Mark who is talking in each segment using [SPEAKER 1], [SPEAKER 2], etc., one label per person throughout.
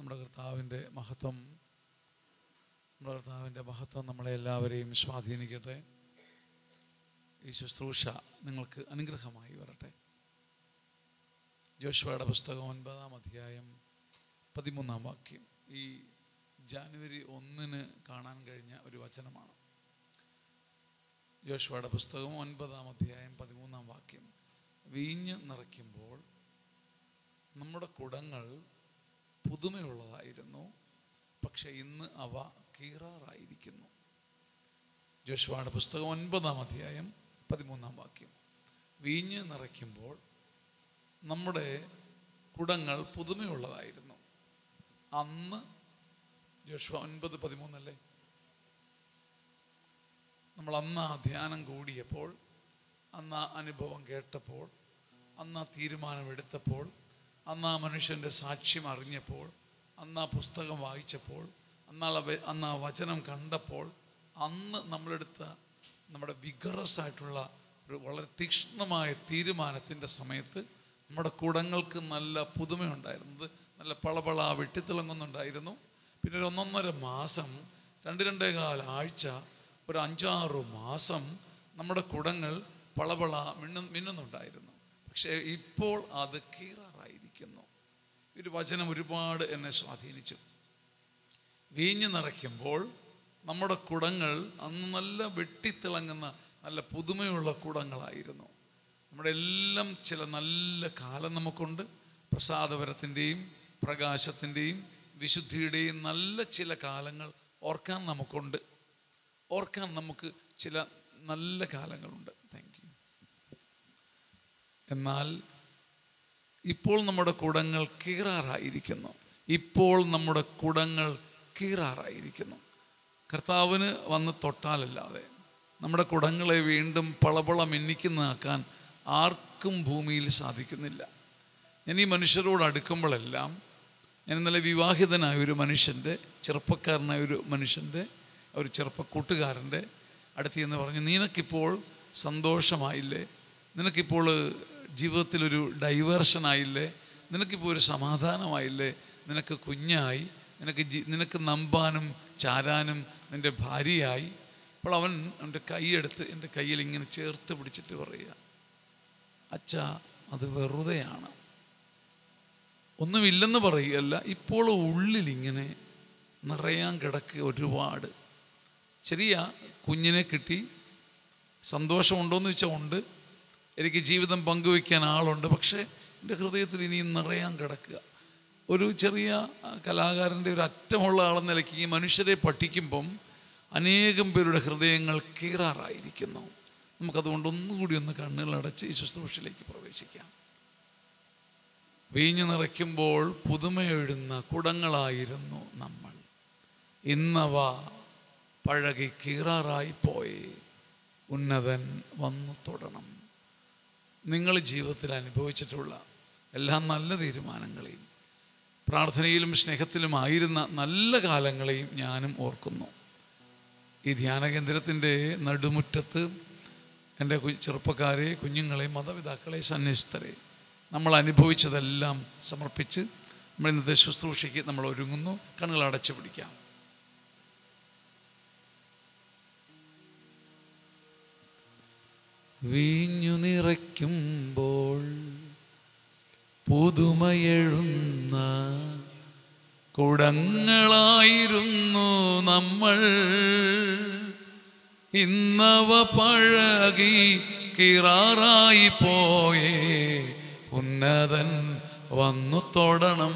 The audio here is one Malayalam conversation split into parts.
[SPEAKER 1] നമ്മുടെ കർത്താവിൻ്റെ മഹത്വം നമ്മുടെ കർത്താവിൻ്റെ മഹത്വം നമ്മളെ എല്ലാവരെയും സ്വാധീനിക്കട്ടെ ഈ ശുശ്രൂഷ നിങ്ങൾക്ക് അനുഗ്രഹമായി വരട്ടെ ജോഷുവയുടെ പുസ്തകം ഒൻപതാം അധ്യായം പതിമൂന്നാം വാക്യം ഈ ജാനുവരി ഒന്നിന് കാണാൻ കഴിഞ്ഞ ഒരു വചനമാണ് ജോഷുവയുടെ പുസ്തകം ഒൻപതാം അധ്യായം പതിമൂന്നാം വാക്യം വീഞ്ഞ് നിറയ്ക്കുമ്പോൾ നമ്മുടെ കുടങ്ങൾ പുതുമയുള്ളതായിരുന്നു പക്ഷെ ഇന്ന് അവ കീറാറായിരിക്കുന്നു ജോഷുവയുടെ പുസ്തകം ഒൻപതാം അധ്യായം പതിമൂന്നാം വാക്യം വീഞ്ഞ് നിറയ്ക്കുമ്പോൾ നമ്മുടെ കുടങ്ങൾ പുതുമയുള്ളതായിരുന്നു അന്ന് ജോഷുവ ഒൻപത് പതിമൂന്നല്ലേ നമ്മൾ അന്ന് ആ ധ്യാനം കൂടിയപ്പോൾ അന്ന് ആ അനുഭവം കേട്ടപ്പോൾ അന്ന് ആ തീരുമാനമെടുത്തപ്പോൾ അന്ന് ആ മനുഷ്യൻ്റെ സാക്ഷ്യം അറിഞ്ഞപ്പോൾ അന്ന് ആ പുസ്തകം വായിച്ചപ്പോൾ അന്ന് ആ വ- അന്ന് ആ വചനം കണ്ടപ്പോൾ അന്ന് നമ്മളെടുത്ത നമ്മുടെ വിഗറസ് ആയിട്ടുള്ള ഒരു വളരെ തീക്ഷ്ണമായ തീരുമാനത്തിൻ്റെ സമയത്ത് നമ്മുടെ കുടങ്ങൾക്ക് നല്ല പുതുമയുണ്ടായിരുന്നത് നല്ല പളപള വെട്ടിത്തിളങ്ങുന്നുണ്ടായിരുന്നു പിന്നെ ഒരു ഒന്നൊന്നര മാസം രണ്ട് രണ്ടേകാല ആഴ്ച ഒരു അഞ്ചാറ് മാസം നമ്മുടെ കുടങ്ങൾ പളപള മിണ്ണു മിന്നുന്നുണ്ടായിരുന്നു പക്ഷേ ഇപ്പോൾ അത് കീറാറായിരിക്കുന്നു ഒരു വചനം ഒരുപാട് എന്നെ സ്വാധീനിച്ചു വീഞ്ഞ് നിറയ്ക്കുമ്പോൾ നമ്മുടെ കുടങ്ങൾ അന്ന് നല്ല വെട്ടിത്തിളങ്ങുന്ന നല്ല പുതുമയുള്ള കുടങ്ങളായിരുന്നു നമ്മുടെ എല്ലാം ചില നല്ല കാലം നമുക്കുണ്ട് പ്രസാദപരത്തിൻ്റെയും പ്രകാശത്തിൻ്റെയും വിശുദ്ധിയുടെയും നല്ല ചില കാലങ്ങൾ ഓർക്കാൻ നമുക്കുണ്ട് ഓർക്കാൻ നമുക്ക് ചില നല്ല കാലങ്ങളുണ്ട് താങ്ക് യു എന്നാൽ ഇപ്പോൾ നമ്മുടെ കുടങ്ങൾ കീറാറായിരിക്കുന്നു ഇപ്പോൾ നമ്മുടെ കുടങ്ങൾ കീറാറായിരിക്കുന്നു കർത്താവിന് വന്ന് തൊട്ടാലല്ലാതെ നമ്മുടെ കുടങ്ങളെ വീണ്ടും പളപള മിന്നിക്കുന്നതാക്കാൻ ആർക്കും ഭൂമിയിൽ സാധിക്കുന്നില്ല ഞാൻ ഈ മനുഷ്യരോട് അടുക്കുമ്പോഴെല്ലാം ഞാൻ ഇന്നലെ വിവാഹിതനായ ഒരു മനുഷ്യൻ്റെ ചെറുപ്പക്കാരനായ ഒരു മനുഷ്യൻ്റെ ഒരു ചെറുപ്പ കൂട്ടുകാരൻ്റെ അടുത്ത് എന്ന് പറഞ്ഞു നിനക്കിപ്പോൾ സന്തോഷമായില്ലേ നിനക്കിപ്പോൾ ജീവിതത്തിലൊരു ഡൈവേർഷനായില്ലേ നിനക്കിപ്പോൾ ഒരു സമാധാനമായില്ലേ നിനക്ക് കുഞ്ഞായി നിനക്ക് ജി നിനക്ക് നമ്പാനും ചാരാനും നിൻ്റെ ഭാര്യയായി അപ്പോൾ അവൻ എൻ്റെ കൈയെടുത്ത് എൻ്റെ കയ്യിൽ ഇങ്ങനെ ചേർത്ത് പിടിച്ചിട്ട് പറയുക അച്ഛ അത് വെറുതെയാണ് ഒന്നുമില്ലെന്ന് പറയുകയല്ല ഇപ്പോൾ ഉള്ളിൽ ഇങ്ങനെ നിറയാൻ കിടക്കുക ഒരുപാട് ശരിയാ കുഞ്ഞിനെ കിട്ടി സന്തോഷമുണ്ടോയെന്ന് വെച്ചാൽ ഉണ്ട് എനിക്ക് ജീവിതം പങ്കുവയ്ക്കാൻ ആളുണ്ട് പക്ഷേ എൻ്റെ ഹൃദയത്തിൽ ഇനിയും നിറയാൻ കിടക്കുക ഒരു ചെറിയ ആ, കലാകാരൻ്റെ ഒരു അറ്റമുള്ള ആളെന്ന നിലയ്ക്ക് ഈ മനുഷ്യരെ പഠിക്കുമ്പം അനേകം പേരുടെ ഹൃദയങ്ങൾ കീറാറായിരിക്കുന്നു നമുക്കതുകൊണ്ട് ഒന്നുകൂടി ഒന്ന് കണ്ണുകളടച്ച് ഈ ശുശ്രൂഷയിലേക്ക് പ്രവേശിക്കാം വീഞ്ഞു നിറയ്ക്കുമ്പോൾ പുതുമയെഴുന്ന കുടങ്ങളായിരുന്നു നമ്മൾ ഇന്നവ പഴകി കീറാറായി പോയി ഉന്നതൻ വന്നു തൊടണം നിങ്ങൾ ജീവിതത്തിൽ അനുഭവിച്ചിട്ടുള്ള എല്ലാ നല്ല തീരുമാനങ്ങളെയും പ്രാർത്ഥനയിലും സ്നേഹത്തിലുമായിരുന്ന നല്ല കാലങ്ങളെയും ഞാനും ഓർക്കുന്നു ഈ ധ്യാന കേന്ദ്രത്തിൻ്റെ നടുമുറ്റത്ത് എൻ്റെ കു ചെറുപ്പക്കാരെ കുഞ്ഞുങ്ങളെ മാതാപിതാക്കളെ സന്യസ്തരെ നമ്മൾ അനുഭവിച്ചതെല്ലാം സമർപ്പിച്ച് നമ്മൾ ഇന്നത്തെ ശുശ്രൂഷയ്ക്ക് നമ്മൾ ഒരുങ്ങുന്നു കണ്ണുകൾ അടച്ചു പിടിക്കാം വീഞ്ഞു നിറയ്ക്കുമ്പോൾ പുതുമയെഴുന്ന കുടങ്ങളായിരുന്നു നമ്മൾ ഇന്നവ പഴകി കിറാറായി പോയേ ഉന്നതൻ വന്നു തൊടണം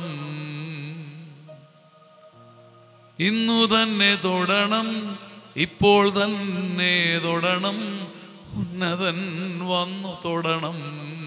[SPEAKER 1] ഇന്നു തന്നെ തൊടണം ഇപ്പോൾ തന്നെ തൊടണം ഉന്നതൻ വന്നു തൊടണം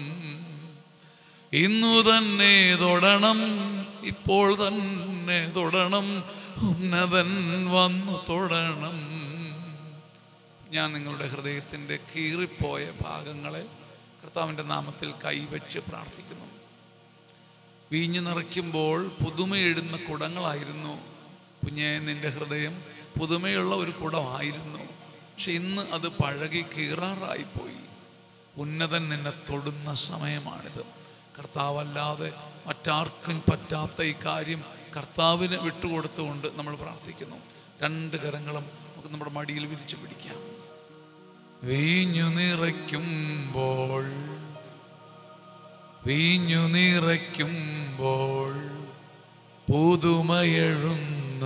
[SPEAKER 1] ഇന്നു തന്നെ തൊടണം ഇപ്പോൾ തന്നെ തൊടണം ഉന്നതൻ വന്നു തൊടണം ഞാൻ നിങ്ങളുടെ ഹൃദയത്തിൻ്റെ കീറിപ്പോയ ഭാഗങ്ങളെ കർത്താവിൻ്റെ നാമത്തിൽ കൈവച്ച് പ്രാർത്ഥിക്കുന്നു വീഞ്ഞു നിറയ്ക്കുമ്പോൾ പുതുമയെഴുന്ന കുടങ്ങളായിരുന്നു കുഞ്ഞെ നിന്റെ ഹൃദയം പുതുമയുള്ള ഒരു കുടമായിരുന്നു പക്ഷെ ഇന്ന് അത് പഴകി കീറാറായിപ്പോയി ഉന്നതൻ നിന്നെ തൊടുന്ന സമയമാണിത് കർത്താവല്ലാതെ മറ്റാർക്കും പറ്റാത്ത ഈ കാര്യം കർത്താവിന് വിട്ടുകൊടുത്തുകൊണ്ട് നമ്മൾ പ്രാർത്ഥിക്കുന്നു രണ്ട് കരങ്ങളും നമുക്ക് നമ്മുടെ മടിയിൽ വിരിച്ചു പിടിക്കാം വീഞ്ഞു നിറയ്ക്കുമ്പോൾ വീഞ്ഞു നിറയ്ക്കുമ്പോൾ പുതുമയെഴുന്ന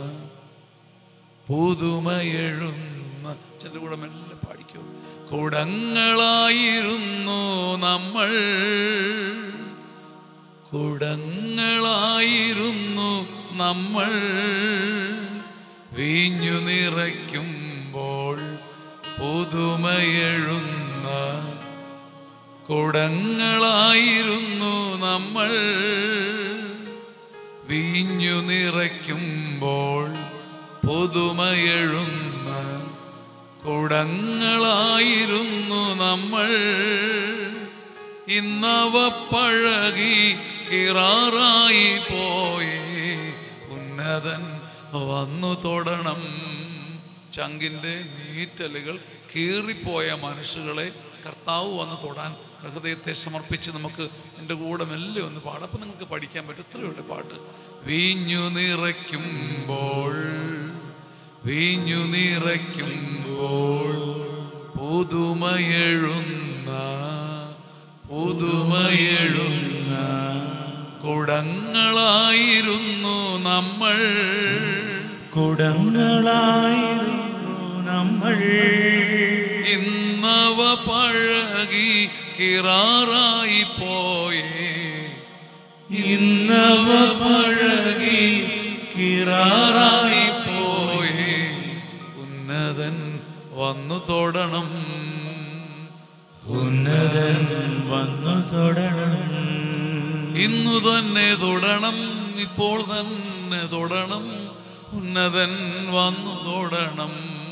[SPEAKER 1] പുതുമയെഴുന്ന ചില കൂടെ മെല്ലെ പാടിക്കൂ കുടങ്ങളായിരുന്നു നമ്മൾ കുടങ്ങളായിരുന്നു നമ്മൾ വീഞ്ഞു നിറയ്ക്കുമ്പോൾ പുതുമയെഴുന്ന കുടങ്ങളായിരുന്നു നമ്മൾ വീഞ്ഞു നിറയ്ക്കുമ്പോൾ പുതുമയെഴുന്ന കുടങ്ങളായിരുന്നു നമ്മൾ ഇന്നവ പഴകി കിറാറായി പോയേ ഉന്നതൻ വന്നു തൊടണം ചങ്കിൻ്റെ നീറ്റലുകൾ കീറിപ്പോയ മനുഷ്യകളെ കർത്താവ് വന്ന് തൊടാൻ ഹൃദയത്തെ സമർപ്പിച്ച് നമുക്ക് എൻ്റെ കൂടെ മെല്ലെ ഒന്ന് പാടാം അപ്പം നിങ്ങൾക്ക് പഠിക്കാൻ പറ്റും ഇത്രയുള്ള പാട്ട് വീഞ്ഞു നിറയ്ക്കുമ്പോൾ വീഞ്ഞു നിറയ്ക്കുമ്പോൾ പുതുമയെഴുന്ന പുതുമയെഴുന്ന കുടങ്ങളായിരുന്നു നമ്മൾ
[SPEAKER 2] കുടങ്ങളായിരുന്നു നമ്മൾ
[SPEAKER 1] ഇന്നവ പഴകി കിറാറായി പോയേ
[SPEAKER 2] ഇന്നവ പഴകി
[SPEAKER 1] കിറാറായി പോയേ ഉന്നതൻ വന്നു തൊടണം
[SPEAKER 2] ഉന്നതൻ വന്നു തൊടണം
[SPEAKER 1] ഇന്നു തന്നെ തൊടണം ഇപ്പോൾ തന്നെ തൊടണം ഉന്നതൻ വന്നു തൊടണം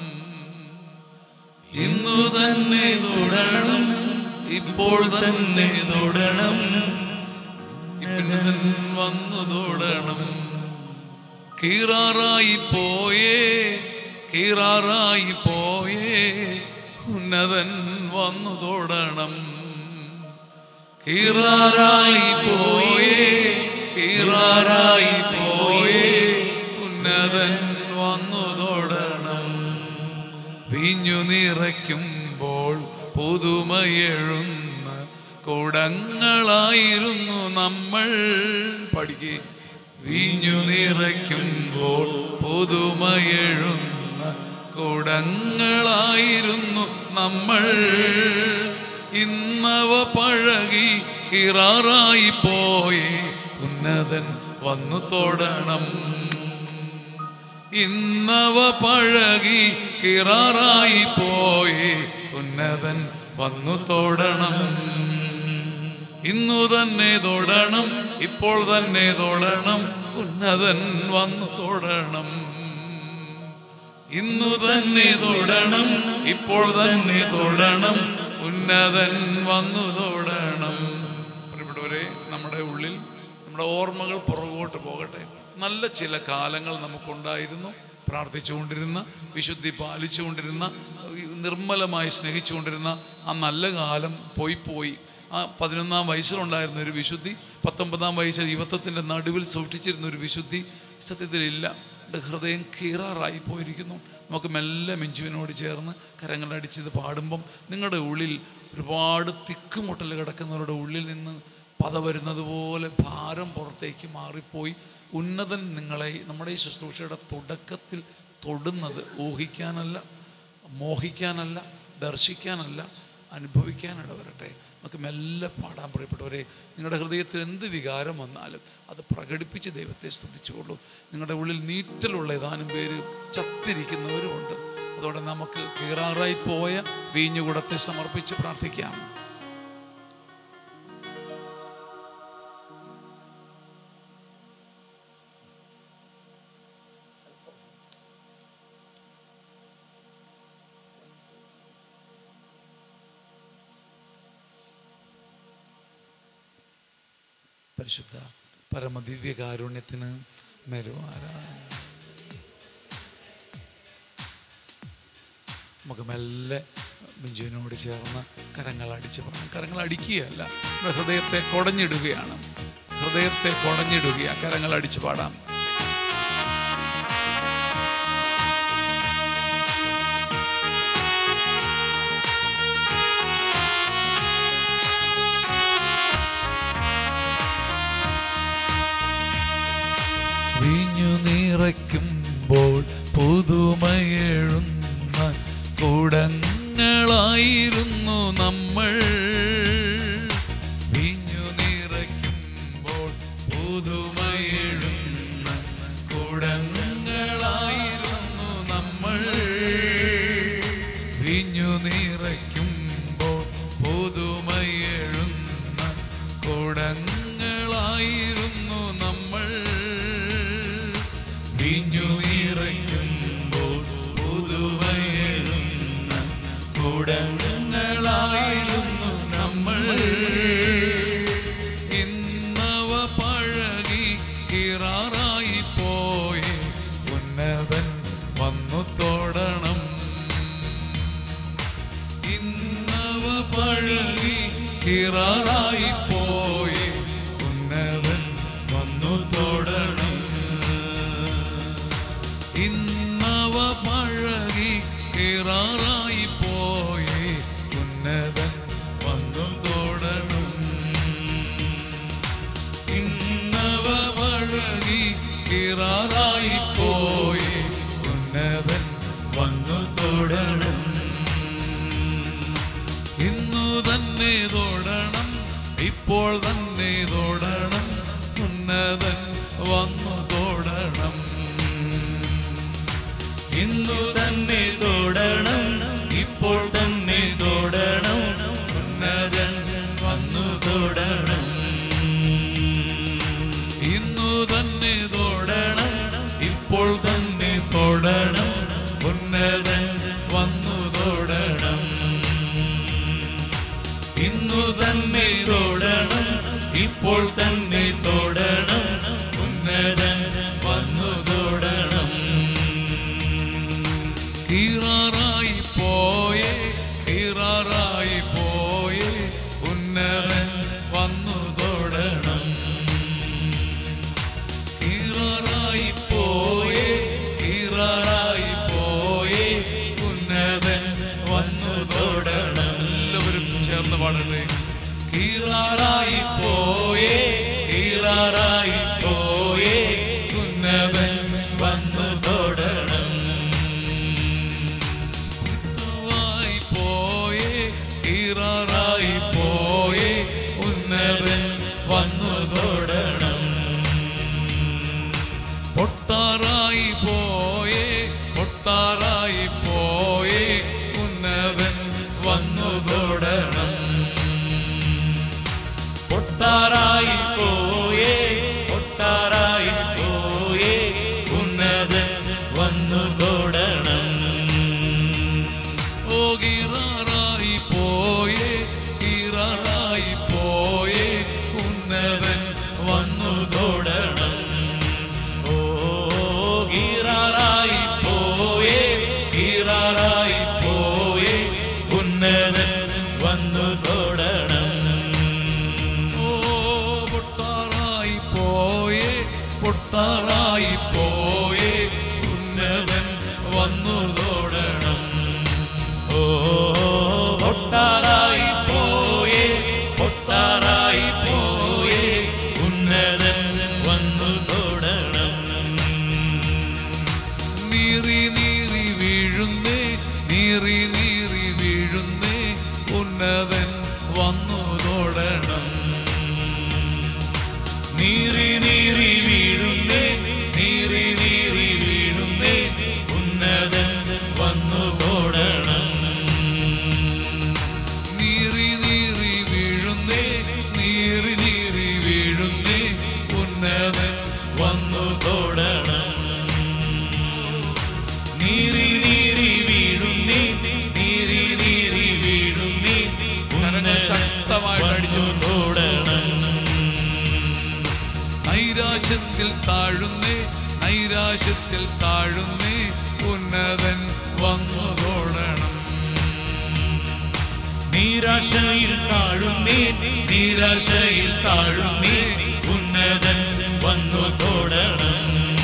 [SPEAKER 1] ഇന്നു തന്നെ തൊടണം ഇപ്പോൾ തന്നെ തൊടണം ഉന്നതൻ വന്നു തൊടണം കീറാറായി പോയേ കീറാറായി പോയേ ഉന്നതൻ വന്നു തൊടണം കീറാറായി പോയേ കീറാറായി പോയേ ഉന്നതൻ വന്നു തൊടണം വീഞ്ഞു നിറയ്ക്കുമ്പോൾ പുതുമയെഴുന്ന കുടങ്ങളായിരുന്നു നമ്മൾ പഠിക്കേ വീഞ്ഞു നിറയ്ക്കുമ്പോൾ പുതുമയെഴുന്ന കുടങ്ങളായിരുന്നു നമ്മൾ ഇന്നവ പഴകി കിറാറായി പോയി ഉന്നതൻ വന്നു തൊടണം ഇന്നവ പഴകി കിറാറായി പോയി ഉന്നതൻ വന്നു തൊടണം ഇന്നു തന്നെ തൊടണം ഇപ്പോൾ തന്നെ തൊടണം ഉന്നതൻ വന്നു തൊടണം ഇന്നു തന്നെ തൊടണം ഇപ്പോൾ തന്നെ തൊടണം ഉന്നതൻ വന്നു തൊടണം പ്രിയപ്പെട്ടവരെ നമ്മുടെ ഉള്ളിൽ നമ്മുടെ ഓർമ്മകൾ പുറകോട്ട് പോകട്ടെ നല്ല ചില കാലങ്ങൾ നമുക്കുണ്ടായിരുന്നു പ്രാർത്ഥിച്ചുകൊണ്ടിരുന്ന വിശുദ്ധി പാലിച്ചുകൊണ്ടിരുന്ന നിർമ്മലമായി സ്നേഹിച്ചുകൊണ്ടിരുന്ന ആ നല്ല കാലം പോയി പോയി ആ പതിനൊന്നാം വയസ്സിലുണ്ടായിരുന്ന ഒരു വിശുദ്ധി പത്തൊമ്പതാം വയസ്സിൽ യുവത്വത്തിൻ്റെ നടുവിൽ സൂക്ഷിച്ചിരുന്ന ഒരു വിശുദ്ധി സത്യത്തിലില്ല എൻ്റെ ഹൃദയം കീറാറായി പോയിരിക്കുന്നു നമുക്ക് മെല്ലെ മിഞ്ചുവിനോട് ചേർന്ന് കരങ്ങളടിച്ചത് പാടുമ്പം നിങ്ങളുടെ ഉള്ളിൽ ഒരുപാട് തിക്കുമുട്ടൽ കിടക്കുന്നവരുടെ ഉള്ളിൽ നിന്ന് പത വരുന്നത് പോലെ ഭാരം പുറത്തേക്ക് മാറിപ്പോയി ഉന്നതൻ നിങ്ങളെ നമ്മുടെ ഈ ശുശ്രൂഷയുടെ തുടക്കത്തിൽ തൊടുന്നത് ഊഹിക്കാനല്ല മോഹിക്കാനല്ല ദർശിക്കാനല്ല അനുഭവിക്കാനിട വരട്ടെ നമുക്ക് മെല്ലെ പാടാൻ പറയപ്പെട്ടവരെ നിങ്ങളുടെ ഹൃദയത്തിൽ എന്ത് വികാരം വന്നാലും അത് പ്രകടിപ്പിച്ച് ദൈവത്തെ സ്തുതിച്ചുകൊള്ളൂ നിങ്ങളുടെ ഉള്ളിൽ നീറ്റലുള്ള ഏതാനും പേര് ചത്തിരിക്കുന്നവരുമുണ്ട് അതോടെ നമുക്ക് കീറാറായി പോയ വീഞ്ഞുകുടത്തെ സമർപ്പിച്ച് പ്രാർത്ഥിക്കാം പരിശുദ്ധ പരമദിവ്യ കാരുണ്യത്തിന് മെരുവാരാ നമുക്ക് മെല്ലെ മിഞ്ചുവിനോട് ചേർന്ന് കരങ്ങൾ അടിച്ച് പറയാം കരങ്ങൾ അടിക്കുകയല്ല നമ്മുടെ ഹൃദയത്തെ കുടഞ്ഞിടുകയാണ് ഹൃദയത്തെ കുടഞ്ഞിടുക കരങ്ങൾ അടിച്ചു പാടാം വീഞ്ഞു നിറയ്ക്കുമ്പോൾ പുതുമയെഴുന്ന കുടങ്ങളായിരുന്നു നമ്മൾ വീഞ്ഞു നിറയ്ക്കുമ്പോൾ പുതുമയെഴുന്ന കുടങ്ങളായിരുന്നു നമ്മൾ വീഞ്ഞു നിറയ്ക്കുമ്പോൾ പുതുമയെഴുന്ന കുടങ്ങളായിരുന്നു നമ്മൾ വീഞ്ഞു നിറയ്ക്കുമ്പോൾ പുതുമയെഴുന്ന കുടങ്ങളായിരുന്നു നമ്മൾ ഇന്നവ പഴകി കിറാറായി പോയി ഉന്നതൻ വന്നു തൊടണം ഇന്നവ പഴകി കിറാറായി പോയി ഉന്നതൻ വന്നു തൊടണം ഇന്നവ പഴകി കിറാറായി പോയി ഉന്നതൻ വന്നു തൊടണം ഇന്നവ പഴകി കിറാറായി പോയി ഉന്നതൻ വന്നു തൊടണം ഇന്നു തന്നെ തൊടണം ഇപ്പോൾ തന്നെ തൊടണം ഉന്നതൻ വന്നു തൊടണം
[SPEAKER 2] ഇന്നു തന്നെ തൊടണം ഇപ്പോൾ തന്നെ തൊടണം
[SPEAKER 1] ഉന്നതൻ വന്നു
[SPEAKER 2] തൊടണം
[SPEAKER 1] ഇന്നു തന്നെ തൊടണം ഇപ്പോൾ തന്നെ തൊടണം ഉന്നതൻ വന്നു തൊടണം
[SPEAKER 2] ഇന്നു തന്നെ തൊടണം ഇപ്പോൾ തന്നെ തൊടണം
[SPEAKER 1] ഉന്നതൻ
[SPEAKER 2] വന്നു തൊടണം
[SPEAKER 1] കീറാറായി പോയേ കീറാറായി പോയേ ഉന്നതൻ വന്നു തൊടണം കീറാറായി പോയേ കീറാറായി പോയേ ഉന്നതൻ വന്നു തൊടണം എല്ലാവരും ചേർന്ന് പാടട്ടെ കീറാറായി പോയേ കീറാറായി പോയേ ഉന്നതൻ വന്നു തൊടണം ായി പോയേ ഈറാറായി പോയേ ഉന്നതൻ വന്നു തൊടണം പൊട്ടാറായി പോയേ പൊട്ടാറായി പോയേ ഉന്നതൻ വന്നു തൊടണം
[SPEAKER 2] പൊട്ടാറായി പോയേ പൊട്ടാറായി പോയേ ഉന്നതൻ വന്നു തൊടണം
[SPEAKER 1] ഓ കീറാറായി പോയേ കീറാറായി പോയേ ഉന്നതൻ വന്നു തൊടണം
[SPEAKER 2] ഓ
[SPEAKER 1] ഈറാറായി പോയേ ഈറാറായി പോയേ ഉന്നതൻ
[SPEAKER 2] വന്നു തൊടണം
[SPEAKER 1] ഓ പൊട്ടാറായി പോയേ പൊട്ടാറായി പോയേ ഉന്നതൻ വന്നു തൊടണം
[SPEAKER 2] ഓ
[SPEAKER 1] പൊട്ടാറായി പോയേ പൊട്ടാറായി പോയേ
[SPEAKER 2] ഉന്നതൻ വന്നു തൊടണം
[SPEAKER 1] നീറി നീറി വീഴുന്നേ നീറി നീറി വീഴുന്നേ ഉന്നതൻ വന്നു തൊടണം
[SPEAKER 2] നീറി നീറി വീഴുന്നേ നീറി നീറി വീഴുന്നേ ഉന്നതൻ വന്നു തൊടണം
[SPEAKER 1] നീറി നീറി വീഴുന്നേ നീറി നീറി വീഴുന്നേ ഉന്നതൻ
[SPEAKER 2] വന്നു തൊടണം നീറി നീറി വീഴുന്നേ നീറി നീറി വീഴുന്നേ
[SPEAKER 1] കരങ്ങൾ ശക്തമായിട്ട് അടിച്ചു
[SPEAKER 2] തൊടണം
[SPEAKER 1] നൈരാശ്യത്തിൽ താഴുന്നേ നൈരാശ്യത്തിൽ താഴുന്നേ ഉന്നതൻ വന്നു തൊടണം
[SPEAKER 2] നിരാശയിൽ താഴുന്നേ നിരാശയിൽ താഴുന്നേ ഉന്നതൻ വന്നു തൊടണം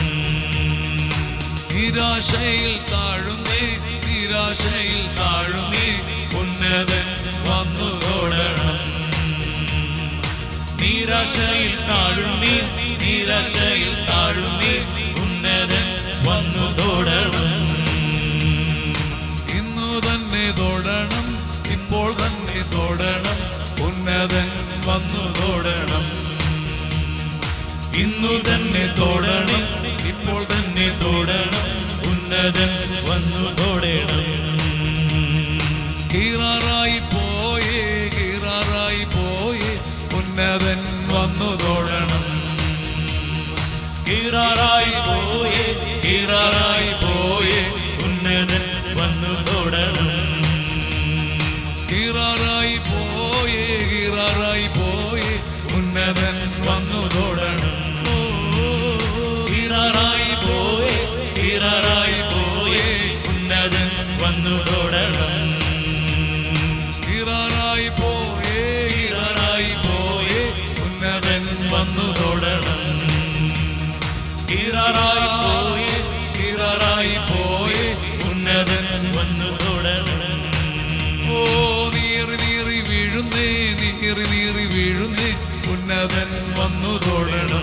[SPEAKER 1] നിരാശയിൽ താഴുന്നേ നിരാശയിൽ താഴുന്നേ ഉന്നതൻ വന്നു തൊടണം
[SPEAKER 2] നിരാശയിൽ താഴുന്നീ നിരാശയിൽ താഴുന്നീ ഉന്നതൻ വന്നു തൊടണം
[SPEAKER 1] ഇന്നു തന്നെ തൊടണം ഇപ്പോൾ തന്നെ തൊടണം ഉന്നതൻ വന്നു തൊടണം
[SPEAKER 2] ഇന്നു തന്നെ തൊടണം ഇപ്പോൾ തന്നെ തൊടണം ഉന്നതൻ വന്നു തൊടണം
[SPEAKER 1] കീറാറായി പോയേ കീറാറായി പോയേ ഉന്നതൻ വന്നു തൊടണം
[SPEAKER 2] കീറാറായി പോയേ കീറാറായി പോയേ ഉന്നതൻ വന്നു തൊടണം
[SPEAKER 1] കീറാറായി പോയേ കീറാറായി പോയേ ഉന്നതൻ വന്നു തൊടണം
[SPEAKER 2] കീറാറായി പോയേ കീറാറായി പോയേ ഉന്നതൻ വന്നു തൊടണം
[SPEAKER 1] കീറാറായി പോയേ കീറാറായി പോയേ ഉന്നതൻ വന്നു തൊടണം
[SPEAKER 2] കീറാറായി പോയേ
[SPEAKER 1] കീറാറായി പോയേ
[SPEAKER 2] ഉന്നതൻ വന്നു തൊടണം
[SPEAKER 1] ഓ നീറി നീറി വീഴുന്നേ നീറി നീറി വീഴുന്നേ ഉന്നതൻ വന്നു തൊടണം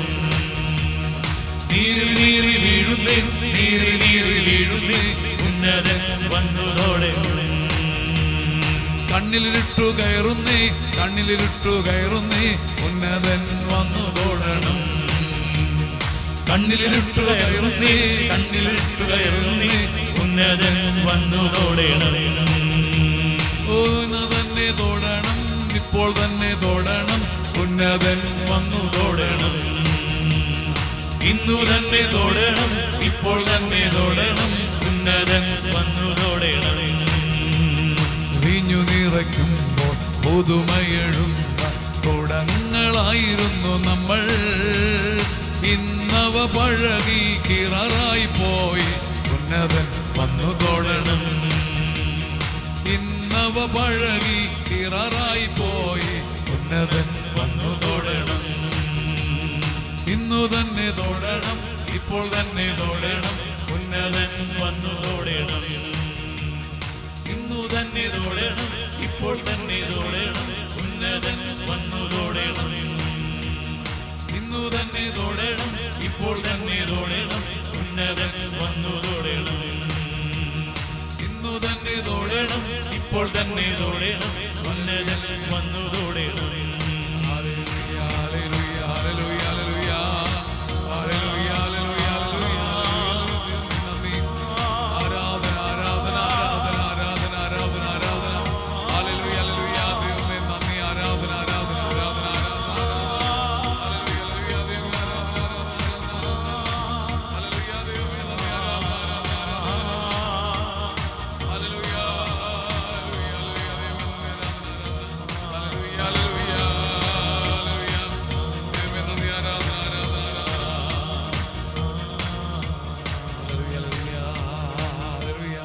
[SPEAKER 2] നീറി നീറി വീഴുന്നേ നീറി നീറി വീഴുന്നേ ഉന്നതൻ വന്നു തൊടണം
[SPEAKER 1] കണ്ണിലിരുട്ടു കയറുന്നേ കണ്ണിലിരുട്ടു കയറുന്നേ ഉന്നതൻ വന്നു തൊടണം
[SPEAKER 2] കണ്ണിലിരുട്ടു കയറുന്നേ കണ്ണിലിരുട്ടു കയറുന്നേ ഉന്നതൻ വന്നു തൊടണം
[SPEAKER 1] ഓ ഇന്ന് തന്നെ തൊടണം ഇപ്പോൾ തന്നെ തൊടണം ഉന്നതൻ വന്നു തൊടണം
[SPEAKER 2] ഇന്നു തന്നെ തൊടണം ഇപ്പോൾ തന്നെ തൊടണം ഉന്നതൻ വന്നു തൊടണം
[SPEAKER 1] വിഞ്ഞു നിറയ്ക്കുമ്പോൾ പുതുമയെഴുന്ന കുടങ്ങളായിരുന്നു നമ്മൾ ഇന്നവ പഴകി കിററായി പോയി ഉന്നതൻ വന്നു തൊടണം ഇന്നവ പഴകി കിററായി പോയി ഉന്നതൻ വന്നു തൊടണം ഇന്നു തന്നെ തൊടണം ഇപ്പോൾ തന്നെ തൊടണം ഉന്നതൻ
[SPEAKER 2] വന്നു തൊടണം ഇന്നു തന്നെ തൊടണം ഇപ്പോൾ തന്നെ തൊടണം ഉന്നതൻ വന്നു തൊടണം
[SPEAKER 1] ഇന്നു തന്നെ തൊടണം
[SPEAKER 2] ഇപ്പോൾ തന്നെ തൊടണം ഉന്നതൻ വന്നു തൊടണം
[SPEAKER 1] ഇന്നു തന്നെ തൊടണം
[SPEAKER 2] ഇപ്പോൾ തന്നെ തൊടണം ഉന്നതൻ വന്നു തൊടണം
[SPEAKER 1] ഹല്ലേലൂയ, ഹല്ലേലൂയ, ഹല്ലേലൂയ, ഹല്ലേലൂയ. ഹല്ലേലൂയ, ഹല്ലേലൂയ, ഹല്ലേലൂയ. നന്ദി. ആരാധന, ആരാധന, ആരാധന, ആരാധന, ആരാധന, ആരാധന. ഹല്ലേലൂയ, ഹല്ലേലൂയ, ദൈവമേ, നന്ദി. ആരാധന, ആരാധന, ആരാധന, ആരാധന. ഹല്ലേലൂയ, ഹല്ലേലൂയ, ദൈവമേ, ആരാധന, ആരാധന, ആരാധന. ഹല്ലേലൂയ, ദൈവമേ, നന്ദി. ആരാധന, ആരാധന, ആരാധന. ഹല്ലേലൂയ, ഹല്ലേലൂയ, ഹല്ലേലൂയ, ദൈവമേ, നന്ദി. ആരാധന, ആരാധന. ഹല്ലേലൂയ, ഹല്ലേലൂയ, ഹല്ലേലൂയ. ദൈവമേ, നന്ദി. ആരാധന, ആരാധന, ആരാധന. ഹല്ലേലൂയ, ഹല്ലേലൂയ, ഹല്ലേലൂയ.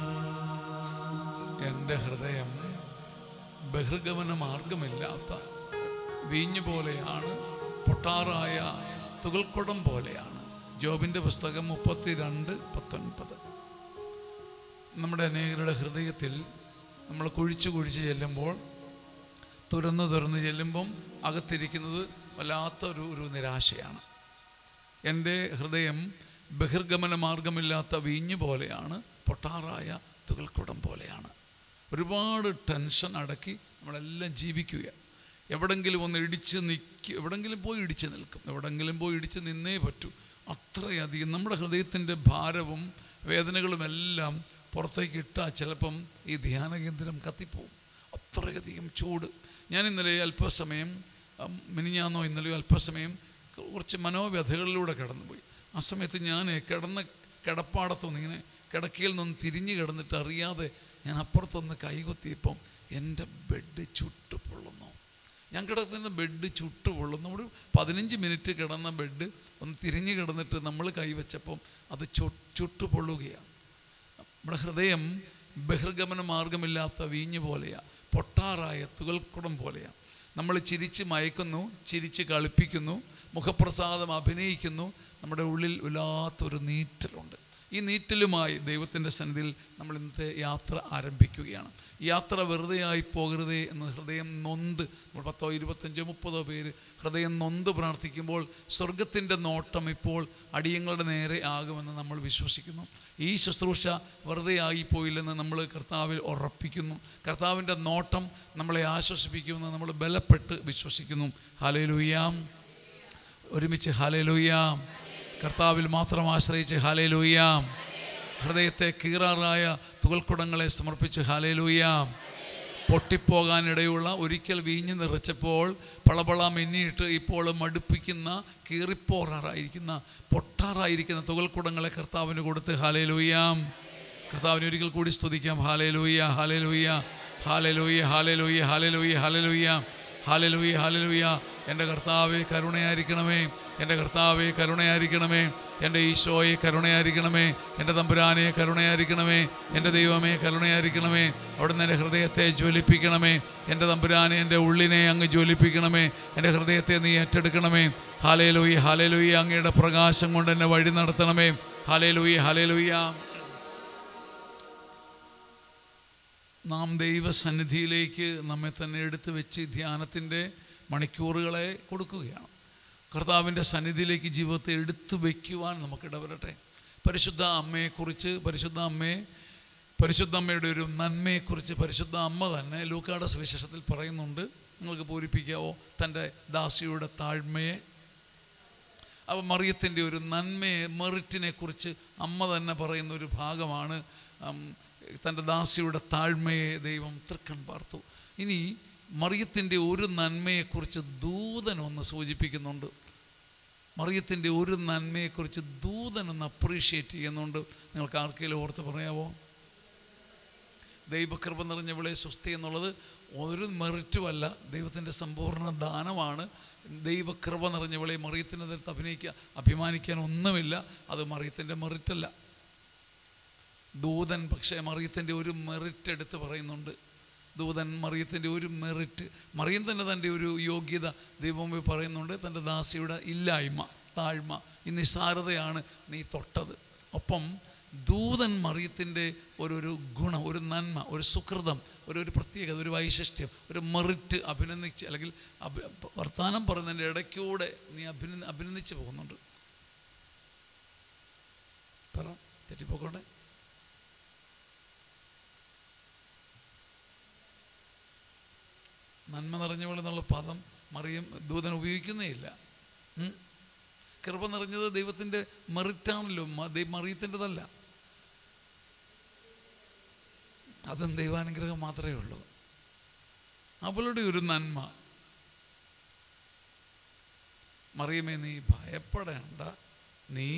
[SPEAKER 1] എൻ്റെ ഹൃദയം ബഹിർഗമന മാർഗമില്ലാത്ത വീഞ്ഞു പോലെയാണ് പൊട്ടാറായ തുകൽക്കുടം പോലെയാണ് ജോബിൻ്റെ പുസ്തകം മുപ്പത്തിരണ്ട് പത്തൊൻപത് നമ്മുടെ അനേകരുടെ ഹൃദയത്തിൽ നമ്മൾ കുഴിച്ചു കുഴിച്ച് ചെല്ലുമ്പോൾ തുറന്ന് തുറന്ന് ചെല്ലുമ്പം അകത്തിരിക്കുന്നത് വല്ലാത്ത ഒരു ഒരു നിരാശയാണ് എൻ്റെ ഹൃദയം ബഹിർഗമന മാർഗമില്ലാത്ത വീഞ്ഞു പോലെയാണ് പൊട്ടാറായ തുകൽക്കുടം പോലെയാണ് ഒരുപാട് ടെൻഷൻ അടക്കി നമ്മളെല്ലാം ജീവിക്കുക എവിടെങ്കിലും ഒന്ന് ഇടിച്ച് നിൽക്കും എവിടെങ്കിലും പോയി ഇടിച്ച് നിൽക്കും എവിടെങ്കിലും പോയി ഇടിച്ച് നിന്നേ പറ്റൂ അത്രയധികം നമ്മുടെ ഹൃദയത്തിൻ്റെ ഭാരവും വേദനകളും എല്ലാം പുറത്തേക്ക് ഇട്ടാൽ ചിലപ്പം ഈ ധ്യാന കേന്ദ്രം കത്തിപ്പോവും അത്രയധികം ചൂട് ഞാൻ ഇന്നലെ അല്പസമയം ഉം, മിനിഞ്ഞാന്നോ ഇന്നലെയോ അല്പസമയം കുറച്ച് മനോവ്യഥകളിലൂടെ കടന്നുപോയി ആ സമയത്ത് ഞാൻ കിടന്ന കിടപ്പാടത്തൊന്ന് ഇങ്ങനെ കിടക്കയിൽ നിന്ന് തിരിഞ്ഞു കിടന്നിട്ട് അറിയാതെ ഞാൻ അപ്പുറത്തൊന്ന് കൈകുത്തിയപ്പം എൻ്റെ ബെഡ് ചുട്ടു പൊള്ളുന്നു ഞാൻ കിടക്കുന്ന ബെഡ് ചുട്ടു പൊള്ളുന്നു ഒരു പതിനഞ്ച് മിനിറ്റ് കിടന്ന ബെഡ് ഒന്ന് തിരിഞ്ഞു കിടന്നിട്ട് നമ്മൾ കൈവച്ചപ്പം അത് ചു ചുട്ടു പൊള്ളുകയാണ് നമ്മുടെ ഹൃദയം ബഹിർഗമന മാർഗമില്ലാത്ത വീഞ്ഞ് പോലെയാ പൊട്ടാറായ തുകൽക്കുടം പോലെയാ നമ്മൾ ചിരിച്ച് മയക്കുന്നു ചിരിച്ച് കളിപ്പിക്കുന്നു മുഖപ്രസാദം അഭിനയിക്കുന്നു നമ്മുടെ ഉള്ളിൽ വല്ലാത്തൊരു നീറ്റലുണ്ട് ഈ നീറ്റലുമായി ദൈവത്തിൻ്റെ സന്നിധിയിൽ നമ്മൾ ഇന്നത്തെ യാത്ര ആരംഭിക്കുകയാണ് ഈ യാത്ര വെറുതെ ആയി പോകരുതേ എന്ന് ഹൃദയം നൊന്ത് നമ്മൾ പത്തോ ഇരുപത്തഞ്ചോ മുപ്പതോ പേര് ഹൃദയം നൊന്ത് പ്രാർത്ഥിക്കുമ്പോൾ സ്വർഗത്തിൻ്റെ നോട്ടം ഇപ്പോൾ അടിയങ്ങളുടെ നേരെ ആകുമെന്ന് നമ്മൾ വിശ്വസിക്കുന്നു ഈ ശുശ്രൂഷ വെറുതെ ആയിപ്പോയില്ലെന്ന് നമ്മൾ കർത്താവിൽ ഉറപ്പിക്കുന്നു കർത്താവിൻ്റെ നോട്ടം നമ്മളെ ആശ്വസിപ്പിക്കുമെന്ന് നമ്മൾ ബലപ്പെട്ട് വിശ്വസിക്കുന്നു ഹാലയിലൂയാം ഒരുമിച്ച് ഹാലയിലൂയാം കർത്താവിൽ മാത്രം ആശ്രയിച്ച് ഹാലയിലൂയാം ഹൃദയത്തെ കീറാറായ തുകൽക്കുടങ്ങളെ സമർപ്പിച്ച് ഹാലയിലൂയാം പൊട്ടിപ്പോകാനിടയുള്ള ഒരിക്കൽ വീഞ്ഞ് നിറച്ചപ്പോൾ പളപള മിന്നിയിട്ട് ഇപ്പോൾ മടുപ്പിക്കുന്ന കീറിപ്പോറാറായിരിക്കുന്ന പൊട്ടാറായിരിക്കുന്ന തുകൽക്കുടങ്ങളെ കർത്താവിന് കൊടുത്ത് ഹാലയിലൂയാം കർത്താവിനെ ഒരിക്കൽ കൂടി സ്തുതിക്കാം ഹാലയിലൂയ ഹാലയിലൂയ ഹാലയിലൂയ ഹാലയിലൂയ ഹാലയിലൂയ ഹാലയിലൂയ ഹാലലൂയ ഹാലലൂയ എൻ്റെ കർത്താവെ കരുണയായിരിക്കണമേ എൻ്റെ കർത്താവെ കരുണയായിരിക്കണമേ എൻ്റെ ഈശോയെ കരുണയായിരിക്കണമേ എൻ്റെ തമ്പുരാനെ കരുണയായിരിക്കണമേ എൻ്റെ ദൈവമേ കരുണയായിരിക്കണമേ അവിടുന്ന് എൻ്റെ ഹൃദയത്തെ ജ്വലിപ്പിക്കണമേ എൻ്റെ തമ്പുരാനെ എൻ്റെ ഉള്ളിനെ അങ്ങ് ജ്വലിപ്പിക്കണമേ എൻ്റെ ഹൃദയത്തെ നീ ഏറ്റെടുക്കണമേ ഹാലേലൂയ ഹാലേലൂയ അങ്ങയുടെ പ്രകാശം കൊണ്ട് എന്നെ വഴി നടത്തണമേ ഹാലേലൂയ ഹാലേലൂയ നാം ദൈവസന്നിധിയിലേക്ക് നമ്മെ തന്നെ എടുത്തു വെച്ച് ധ്യാനത്തിൻ്റെ മണിക്കൂറുകളെ കൊടുക്കുകയാണ് കർത്താവിൻ്റെ സന്നിധിയിലേക്ക് ജീവിതത്തെ എടുത്തു വയ്ക്കുവാൻ നമുക്കിടവരട്ടെ പരിശുദ്ധ അമ്മയെക്കുറിച്ച് പരിശുദ്ധ അമ്മയെ പരിശുദ്ധ അമ്മയുടെ ഒരു നന്മയെക്കുറിച്ച് പരിശുദ്ധ അമ്മ തന്നെ ലൂക്കാട സുവിശേഷത്തിൽ പറയുന്നുണ്ട് നിങ്ങൾക്ക് പൂരിപ്പിക്കാവോ തൻ്റെ ദാസിയുടെ താഴ്മയെ അപ്പോൾ മറിയത്തിൻ്റെ ഒരു നന്മയെ മെറിറ്റിനെ കുറിച്ച് അമ്മ തന്നെ പറയുന്ന ഒരു ഭാഗമാണ് ഉം, തൻ്റെ ദാസിയുടെ താഴ്മയെ ദൈവം തൃക്കൺ പാർത്തു ഇനി മറിയത്തിൻ്റെ ഒരു നന്മയെക്കുറിച്ച് ദൂതൻ ഒന്ന് സൂചിപ്പിക്കുന്നുണ്ട് മറിയത്തിൻ്റെ ഒരു നന്മയെക്കുറിച്ച് ദൂതൻ ഒന്ന് അപ്രീഷിയേറ്റ് ചെയ്യുന്നുണ്ട് നിങ്ങൾക്ക് ആർക്കെങ്കിലും ഓർത്ത് പറയാവോ ദൈവകൃപ നിറഞ്ഞവളെ സ്വസ്തി എന്നുള്ളത് ഒരു മെറിറ്റുമല്ല ദൈവത്തിൻ്റെ സമ്പൂർണ്ണ ദാനമാണ് ദൈവകൃപ നിറഞ്ഞവളെ മറിയത്തിനകത്ത് അഭിനയിക്കുക അഭിമാനിക്കാൻ ഒന്നുമില്ല അത് മറിയത്തിൻ്റെ മെറിറ്റല്ല ദൂതൻ പക്ഷേ മറിയത്തിൻ്റെ ഒരു മെറിറ്റ് എടുത്ത് പറയുന്നുണ്ട് ദൂതൻ മറിയത്തിൻ്റെ ഒരു മെറിറ്റ് മറിയം തന്നെ തൻ്റെ ഒരു യോഗ്യത ദൈവമേ പറയുന്നുണ്ട് തൻ്റെ ദാസിയുടെ ഇല്ലായ്മ താഴ്മ ഈ നിസ്സാരതയാണ് നീ തൊട്ടത് ഒപ്പം ദൂതൻ മറിയത്തിൻ്റെ ഒരു ഒരു ഗുണം ഒരു നന്മ ഒരു സുഹൃതം ഒരു ഒരു പ്രത്യേകത ഒരു വൈശിഷ്ട്യം ഒരു മെറിറ്റ് അഭിനന്ദിച്ച് അല്ലെങ്കിൽ അഭി വർത്തമാനം പറയുന്നതിൻ്റെ ഇടയ്ക്കൂടെ നീ അഭിന അഭിനന്ദിച്ച് പോകുന്നുണ്ട് പറ തെറ്റിപ്പോക്കോട്ടെ നന്മ നിറഞ്ഞവൾ എന്നുള്ള പദം മറിയം ദൂതൻ ഉപയോഗിക്കുന്നേ ഇല്ല ഉം. കൃപ നിറഞ്ഞത് ദൈവത്തിൻ്റെ മെറിറ്റാണല്ലോ മ- ദൈ- മറിയത്തിൻ്റെതല്ല അതും ദൈവാനുഗ്രഹം മാത്രമേ ഉള്ളൂ അവളുടെ ഒരു നന്മ മറിയമേ നീ ഭയപ്പെടേണ്ട നീ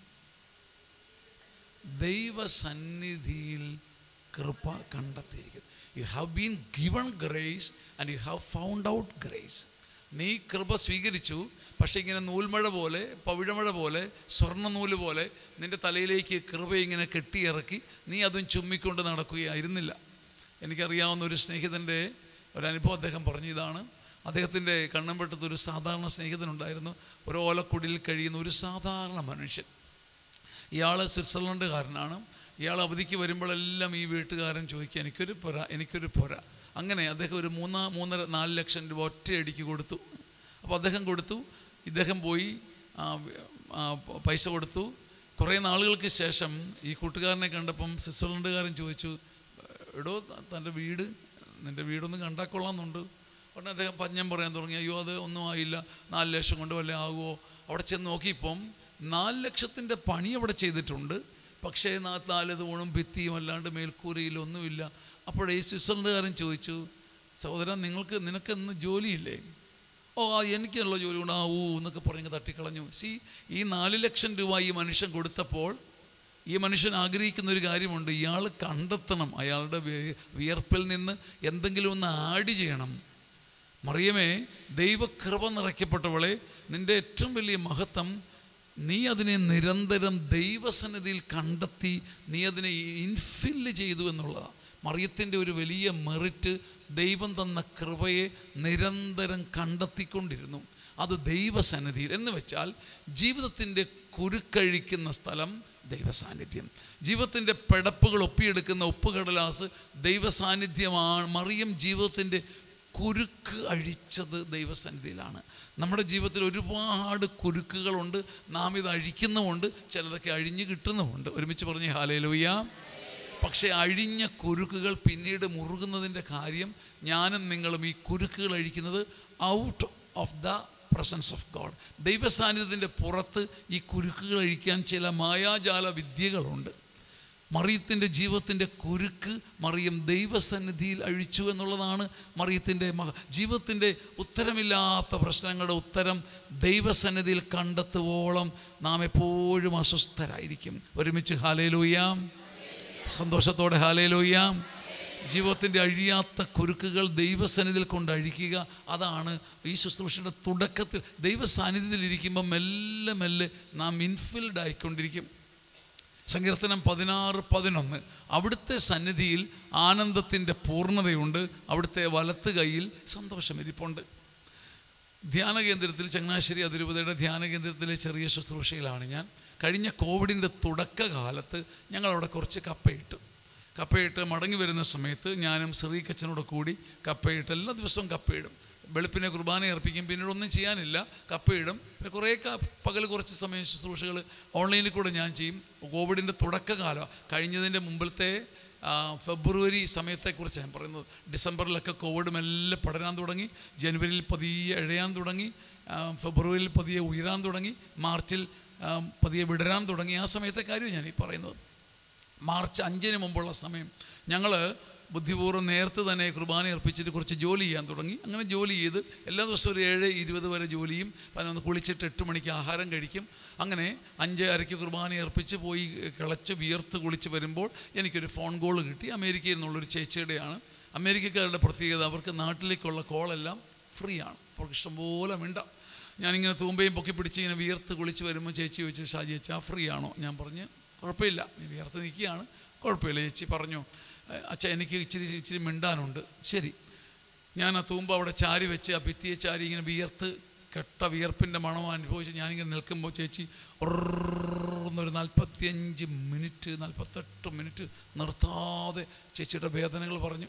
[SPEAKER 1] ദൈവസന്നിധിയിൽ കൃപ കണ്ടെത്തിയിരിക്കുന്നു you have been given grace and you have found out grace നീ കൃപ സ്വീകരിച്ചു പക്ഷേ ഇങ്ങനെ നൂൽമഴ പോലെ പവിഴമഴ പോലെ സ്വർണ്ണ നൂല് പോലെ നിൻ്റെ തലയിലേക്ക് കൃപ ഇങ്ങനെ കെട്ടിയിറക്കി നീ അതും ചുമ്മിക്കൊണ്ട് നടക്കുകയായിരുന്നില്ല എനിക്കറിയാവുന്ന ഒരു സ്നേഹിതൻ്റെ ഒരനുഭവം അദ്ദേഹം പറഞ്ഞു ഇതാണ് അദ്ദേഹത്തിൻ്റെ കണ്ണമ്പട്ടത്ത് ഒരു സാധാരണ സ്നേഹിതനുണ്ടായിരുന്നു ഒരു ഓലക്കുടിയിൽ കഴിയുന്ന ഒരു സാധാരണ മനുഷ്യൻ ഇയാൾ സ്വിറ്റ്സർലൻഡുകാരനാണ് ഇയാൾ അവധിക്ക് വരുമ്പോഴെല്ലാം ഈ വീട്ടുകാരൻ ചോദിക്കുക എനിക്കൊരു പൊര എനിക്കൊരു പൊര അങ്ങനെ അദ്ദേഹം ഒരു മൂന്നാ മൂന്നര നാല് ലക്ഷം രൂപ ഒറ്റയടിക്ക് കൊടുത്തു അപ്പോൾ അദ്ദേഹം കൊടുത്തു ഇദ്ദേഹം പോയി ആ, ആ, പൈസ കൊടുത്തു കുറേ നാളുകൾക്ക് ശേഷം ഈ കൂട്ടുകാരനെ കണ്ടപ്പം സ്വിറ്റ്സർലൻഡുകാരൻ ചോദിച്ചു എടോ തൻ്റെ വീട് നിൻ്റെ വീടൊന്ന് കണ്ടാൽ കൊള്ളാമെന്നുണ്ട് ഉടനെ അദ്ദേഹം പഞ്ഞം പറയാൻ തുടങ്ങി അയ്യോ അത് ഒന്നും ആയില്ല നാല് ലക്ഷം കൊണ്ട് വല്ല ആകുമോ അവിടെ ചെന്ന് നോക്കിയപ്പം നാല് ലക്ഷത്തിൻ്റെ പണി അവിടെ ചെയ്തിട്ടുണ്ട് പക്ഷേ നാ- നാല് തൂണും ഭിത്തിയും അല്ലാണ്ട് മേൽക്കൂരയിലൊന്നുമില്ല അപ്പോഴേ ഈ സ്വിറ്റ്സർലൻഡുകാരൻ ചോദിച്ചു സഹോദരൻ നിങ്ങൾക്ക് നിനക്കെന്ന് ജോലിയില്ലേ ഓ ആ എനിക്കുള്ള ജോലി കൊണ്ട് ആ ഊ എന്നൊക്കെ പറഞ്ഞ് തട്ടിക്കളഞ്ഞു സി ഈ നാല് ലക്ഷം രൂപ ഈ മനുഷ്യൻ കൊടുത്തപ്പോൾ ഈ മനുഷ്യൻ ആഗ്രഹിക്കുന്ന ഒരു കാര്യമുണ്ട് ഇയാൾ കണ്ടെത്തണം അയാളുടെ വി- വിയർപ്പിൽ നിന്ന് എന്തെങ്കിലും ഒന്ന് ആഡ് ചെയ്യണം മറിയമേ ദൈവകൃപ നിറയ്ക്കപ്പെട്ടവളെ നിൻ്റെ ഏറ്റവും വലിയ മഹത്വം നീ അതിനെ നിരന്തരം ദൈവസന്നിധിയിൽ കണ്ടെത്തി നീ അതിനെ ഇൻഫില്ല് ചെയ്തു എന്നുള്ളതാണ് മറിയത്തിൻ്റെ ഒരു വലിയ മെറിറ്റ് ദൈവം തന്ന കൃപയെ നിരന്തരം കണ്ടെത്തിക്കൊണ്ടിരുന്നു അത് ദൈവസന്നിധിയിൽ എന്ന് വെച്ചാൽ ജീവിതത്തിൻ്റെ കുരുക്കഴിക്കുന്ന സ്ഥലം ദൈവസാന്നിധ്യം ജീവിതത്തിൻ്റെ പെടപ്പുകൾ ഒപ്പിയെടുക്കുന്ന ഉപ്പുകടലാസ് ദൈവസാന്നിധ്യമാണ് മറിയം ജീവിതത്തിൻ്റെ കുരുക്ക് അഴിച്ചത് ദൈവസന്നിധിയിലാണ് നമ്മുടെ ജീവിതത്തിൽ ഒരുപാട് കുരുക്കുകളുണ്ട് നാം ഇത് അഴിക്കുന്നുമുണ്ട് ചിലതൊക്കെ അഴിഞ്ഞു കിട്ടുന്നുമുണ്ട് ഒരുമിച്ച് പറഞ്ഞ് ഹാലേലൂയ പക്ഷേ അഴിഞ്ഞ കുരുക്കുകൾ പിന്നീട് മുറുകുന്നതിൻ്റെ കാര്യം ഞാനും നിങ്ങളും ഈ കുരുക്കുകൾ അഴിക്കുന്നത് out of the presence of God ദൈവസാന്നിധ്യത്തിൻ്റെ പുറത്ത് ഈ കുരുക്കുകൾ അഴിക്കാൻ ചില മായാജാല വിദ്യകളുണ്ട് മറിയത്തിൻ്റെ ജീവിതത്തിൻ്റെ കുരുക്ക് മറിയം ദൈവസന്നിധിയിൽ അഴിച്ചു എന്നുള്ളതാണ് മറിയത്തിൻ്റെ മഹ ജീവിതത്തിൻ്റെ ഉത്തരമില്ലാത്ത പ്രശ്നങ്ങളുടെ ഉത്തരം ദൈവസന്നിധിയിൽ കണ്ടെത്തുവോളം നാം എപ്പോഴും അസ്വസ്ഥരായിരിക്കും ഒരുമിച്ച് ഹാലേലൂയാം സന്തോഷത്തോടെ ഹാലേലൂയാം ജീവിതത്തിൻ്റെ അഴിയാത്ത കുരുക്കുകൾ ദൈവസന്നിധിയിൽ കൊണ്ട് അഴിക്കുക അതാണ് ഈ ശുശ്രൂഷയുടെ തുടക്കത്തിൽ ദൈവസാന്നിധ്യത്തിൽ ഇരിക്കുമ്പോൾ മെല്ലെ മെല്ലെ നാം ഇൻഫിൽഡ് ആയിക്കൊണ്ടിരിക്കും സങ്കീർത്തനം പതിനാറ് പതിനൊന്ന് അവിടുത്തെ സന്നിധിയിൽ ആനന്ദത്തിൻ്റെ പൂർണ്ണതയുണ്ട് അവിടുത്തെ വലത്ത് കൈയിൽ സന്തോഷം ഇരിപ്പുണ്ട് ധ്യാന കേന്ദ്രത്തിൽ ചങ്ങനാശ്ശേരി അതിരൂപതയുടെ ധ്യാന കേന്ദ്രത്തിലെ ചെറിയ ശുശ്രൂഷയിലാണ് ഞാൻ കഴിഞ്ഞ കോവിഡിൻ്റെ തുടക്കകാലത്ത് ഞങ്ങളവിടെ കുറച്ച് കപ്പയിട്ടു കപ്പയിട്ട് മടങ്ങി വരുന്ന സമയത്ത് ഞാനും ശ്രീകച്ചനോട് കൂടി കപ്പയിട്ട് എല്ലാ ദിവസവും കപ്പയിടും വെളുപ്പിനെ കുർബാന അർപ്പിക്കും പിന്നീട് ഒന്നും ചെയ്യാനില്ല കപ്പയിടും പിന്നെ കുറേ ക- പകൽ കുറച്ച് സമയം ശുശ്രൂഷകൾ ഓൺലൈനിൽ കൂടെ ഞാൻ ചെയ്യും കോവിഡിൻ്റെ തുടക്കകാലം കഴിഞ്ഞതിൻ്റെ മുമ്പിലത്തെ ആ, ഫെബ്രുവരി സമയത്തെക്കുറിച്ച് ഞാൻ പറയുന്നത് ഡിസംബറിലൊക്കെ കോവിഡ് മെല്ലെ പടരാൻ തുടങ്ങി ജനുവരിയിൽ പതിയെ ഇഴയാൻ തുടങ്ങി ആ, ഫെബ്രുവരിയിൽ പതിയെ ഉയരാൻ തുടങ്ങി മാർച്ചിൽ ആ, പതിയെ വിടരാൻ തുടങ്ങി ആ സമയത്തെ കാര്യം ഞാൻ ഈ പറയുന്നത് മാർച്ച് അഞ്ചിന് മുമ്പുള്ള സമയം ഞങ്ങൾ ബുദ്ധിപൂർവ്വം നേരത്തെ തന്നെ കുർബാന അർപ്പിച്ചിട്ട് കുറച്ച് ജോലി ചെയ്യാൻ തുടങ്ങി അങ്ങനെ ജോലി ചെയ്ത് എല്ലാ ദിവസവും ഒരു ഏഴ് ഇരുപത് വരെ ജോലിയും പതിനൊന്ന് കുളിച്ചിട്ട് എട്ട് മണിക്ക് ആഹാരം കഴിക്കും അങ്ങനെ അഞ്ച് അരയ്ക്ക് കുർബാന അർപ്പിച്ച് പോയി കിളച്ച് വിയർത്ത് കുളിച്ച് വരുമ്പോൾ എനിക്കൊരു ഫോൺ കോൾ കിട്ടി അമേരിക്കയിൽ നിന്നുള്ളൊരു ചേച്ചിയുടെയാണ് അമേരിക്കക്കാരുടെ പ്രത്യേകത അവർക്ക് നാട്ടിലേക്കുള്ള കോളെല്ലാം ഫ്രീ ആണ് അവർക്ക് ഇഷ്ടംപോലെ മിണ്ടാം ഞാനിങ്ങനെ തൂമ്പയും പൊക്കി പിടിച്ച് ഇങ്ങനെ വിയർത്ത് കുളിച്ച് വരുമ്പോൾ ചേച്ചി ചോദിച്ചു ഷാജി ചേച്ചാ ഫ്രീ ആണോ ഞാൻ പറഞ്ഞ് കുഴപ്പമില്ല നീ വിയർത്ത് നിൽക്കുകയാണ് കുഴപ്പമില്ല ചേച്ചി പറഞ്ഞു അച്ഛാ എനിക്ക് ഇച്ചിരി ഇച്ചിരി മിണ്ടാനുണ്ട് ശരി ഞാൻ ആ തൂമ്പ അവിടെ ചാരി വെച്ച് ആ ഭിത്തിയെ ചാരി ഇങ്ങനെ വിയർത്ത് കെട്ട വിയർപ്പിൻ്റെ മണം അനുഭവിച്ച് ഞാനിങ്ങനെ നിൽക്കുമ്പോൾ ചേച്ചി ഒന്നൊരു നാൽപ്പത്തിയഞ്ച് മിനിറ്റ് നാൽപ്പത്തെട്ട് മിനിറ്റ് നിർത്താതെ ചേച്ചിയുടെ വേദനകൾ പറഞ്ഞു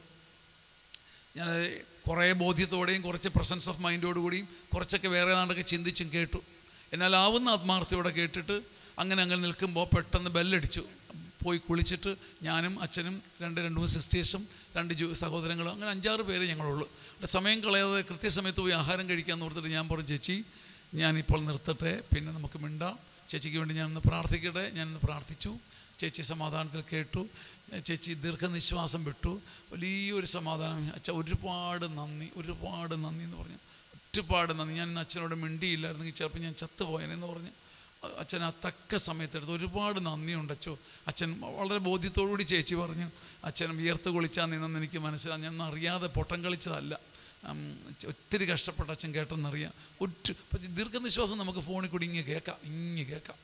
[SPEAKER 1] ഞാൻ കുറേ ബോധ്യത്തോടെയും കുറച്ച് പ്രസൻസ് ഓഫ് മൈൻഡോടുകൂടിയും കുറച്ചൊക്കെ വേറെ നാടൊക്കെ ചിന്തിച്ചും കേട്ടു എന്നാൽ ആവുന്ന ആത്മാർത്ഥയോടെ കേട്ടിട്ട് അങ്ങനെ അങ്ങനെ നിൽക്കുമ്പോൾ പെട്ടെന്ന് ബെല്ലടിച്ചു പോയി കുളിച്ചിട്ട് ഞാനും അച്ഛനും രണ്ട് രണ്ട് മൂന്ന് സിസ്റ്റേഴ്സും രണ്ട് ജോ സഹോദരങ്ങളും അങ്ങനെ അഞ്ചാറ് പേര് ഞങ്ങളുള്ളൂ ഇവിടെ സമയം കളയാതെ കൃത്യസമയത്ത് പോയി ആഹാരം കഴിക്കാമെന്ന് ഓർത്തിട്ട് ഞാൻ പറഞ്ഞു ചേച്ചി ഞാനിപ്പോൾ നിർത്തട്ടെ പിന്നെ നമുക്ക് മിണ്ടാം ചേച്ചിക്ക് വേണ്ടി ഞാൻ ഒന്ന് പ്രാർത്ഥിക്കട്ടെ ഞാൻ ഒന്ന് പ്രാർത്ഥിച്ചു ചേച്ചി സമാധാനത്തിൽ കേട്ടു ചേച്ചി ദീർഘനിശ്വാസം വിട്ടു വലിയൊരു സമാധാനം അച്ഛ ഒരുപാട് നന്ദി ഒരുപാട് നന്ദി എന്ന് പറഞ്ഞു ഒരുപാട് നന്ദി ഞാൻ ഇന്ന് അച്ഛനോട് മിണ്ടിയില്ലായിരുന്നെങ്കിൽ ചിലപ്പോൾ ഞാൻ ചത്തുപോയനെന്ന് പറഞ്ഞു അച്ഛൻ ആ തക്ക സമയത്തെടുത്ത് ഒരുപാട് നന്ദിയുണ്ട് അച്ഛോ അച്ഛൻ വളരെ ബോധ്യത്തോടുകൂടി ചേച്ചി പറഞ്ഞു അച്ഛൻ വിയർത്ത് കുളിച്ചാൽ നിന്നെന്ന് എനിക്ക് മനസ്സിലായി ഞാൻ ഒന്നും അറിയാതെ പൊട്ടം കളിച്ചതല്ല ഉം, ഒത്തിരി കഷ്ടപ്പെട്ട അച്ഛൻ കേട്ടെന്നറിയാം ഒറ്റ ഇപ്പം ദീർഘനിശ്വാസം നമുക്ക് ഫോണിൽ കൂടി ഇങ്ങ് കേൾക്കാം ഇങ്ങ് കേൾക്കാം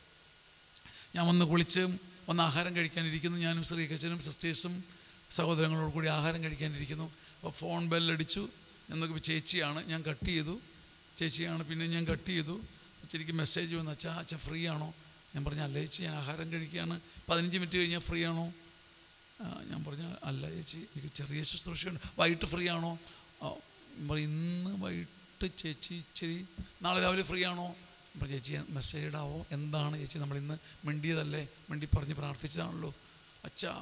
[SPEAKER 1] ഞാൻ വന്ന് കുളിച്ച് വന്ന് ആഹാരം കഴിക്കാനിരിക്കുന്നു ഞാനും ശ്രീകച്ചനും സിസ്റ്റേഴ്സും സഹോദരങ്ങളോട് കൂടി ആഹാരം കഴിക്കാനിരിക്കുന്നു അപ്പോൾ ഫോൺ ബെല്ലടിച്ചു എന്നൊക്കെ ചേച്ചിയാണ് ഞാൻ കട്ട് ചെയ്തു ചേച്ചിയാണ് പിന്നെ ഞാൻ കട്ട് ചെയ്തു ശരിക്കും മെസ്സേജ് വന്നു അച്ഛാ അച്ഛൻ ഫ്രീ ആണോ ഞാൻ പറഞ്ഞു അല്ല ചേച്ചി ഞാൻ ആഹാരം കഴിക്കുകയാണ് പതിനഞ്ച് മിനിറ്റ് കഴിഞ്ഞാൽ ഫ്രീ ആണോ ആ, ഞാൻ പറഞ്ഞു അല്ല ചേച്ചി എനിക്ക് ചെറിയ ശുശ്രൂഷയുണ്ട് വൈകിട്ട് ഫ്രീ ആണോ ആ, ഞാൻ പറഞ്ഞു ഇന്ന് വൈകിട്ട് ചേച്ചി ഇച്ചിരി നാളെ രാവിലെ ഫ്രീ ആണോ ഞാൻ പറഞ്ഞു ചേച്ചി മെസ്സേജ് ഇടാവോ എന്താണ് ചേച്ചി നമ്മളിന്ന് മിണ്ടിയതല്ലേ മിണ്ടി പറഞ്ഞ് പ്രാർത്ഥിച്ചതാണല്ലോ അച്ഛാ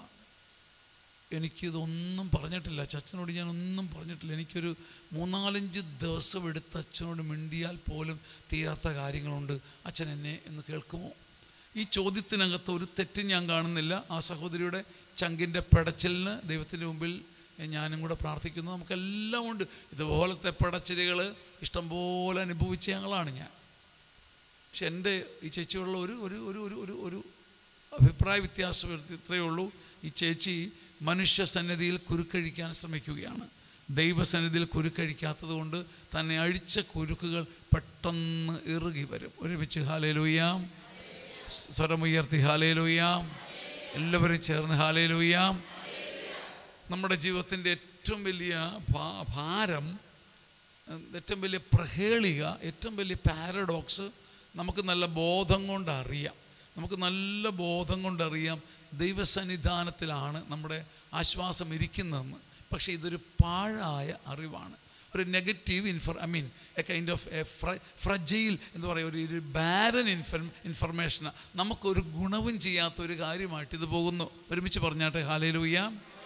[SPEAKER 1] എനിക്കിതൊന്നും പറഞ്ഞിട്ടില്ല അച്ഛ അച്ഛനോട് ഞാൻ ഒന്നും പറഞ്ഞിട്ടില്ല എനിക്കൊരു മൂന്നാലഞ്ച് ദിവസം എടുത്ത് അച്ഛനോട് മിണ്ടിയാൽ പോലും തീരാത്ത കാര്യങ്ങളുണ്ട് അച്ഛൻ എന്നെ എന്ന് കേൾക്കുമോ ഈ ചോദ്യത്തിനകത്ത് ഒരു തെറ്റും ഞാൻ കാണുന്നില്ല ആ സഹോദരിയുടെ ചങ്കിൻ്റെ പെടച്ചിലിന് ദൈവത്തിൻ്റെ മുമ്പിൽ ഞാനും കൂടെ പ്രാർത്ഥിക്കുന്നു നമുക്കെല്ലാം ഉണ്ട് ഇതുപോലത്തെ പെടച്ചിലുകൾ ഇഷ്ടംപോലെ അനുഭവിച്ച ഞങ്ങളാണ് ഞാൻ പക്ഷെ എൻ്റെ ഈ ചേച്ചിയുള്ള ഒരു ഒരു ഒരു ഒരു ഒരു ഒരു അഭിപ്രായ വ്യത്യാസം ഇത്രയേ ഉള്ളൂ ഈ ചേച്ചി മനുഷ്യ സന്നിധിയിൽ കുരുക്കഴിക്കാൻ ശ്രമിക്കുകയാണ് ദൈവസന്നിധിയിൽ കുരുക്കഴിക്കാത്തത് കൊണ്ട് തന്നെ അഴിച്ച കുരുക്കുകൾ പെട്ടെന്ന് ഇറുകി വരും ഒരുമിച്ച് ഹാലേലൂയാം സ്വരമുയർത്തി ഹാലേലൂയാം എല്ലാവരും ചേർന്ന് ഏഹ്, ഏറ്റവും വലിയ പ്രഹേളിക ഏറ്റവും വലിയ പാരഡോക്സ് നമുക്ക് നല്ല ബോധം കൊണ്ട് അറിയാം നമുക്ക് നല്ല ബോധം കൊണ്ടറിയാം ദൈവസന്നിധാനത്തിലാണ് നമ്മുടെ ആശ്വാസം ഇരിക്കുന്നതെന്ന് പക്ഷേ ഇതൊരു പാഴായ അറിവാണ് ഒരു negative information I mean a kind of a fragile എന്ന് പറയുക ഒരു ഒരു ബാരൻ ഇൻഫർ ഇൻഫർമേഷൻ നമുക്കൊരു ഗുണവും ചെയ്യാത്ത ഒരു കാര്യമായിട്ട് ഇത് പോകുന്നു ഒരുമിച്ച് പറഞ്ഞാട്ടെ ഹാലയിലൂയ്യ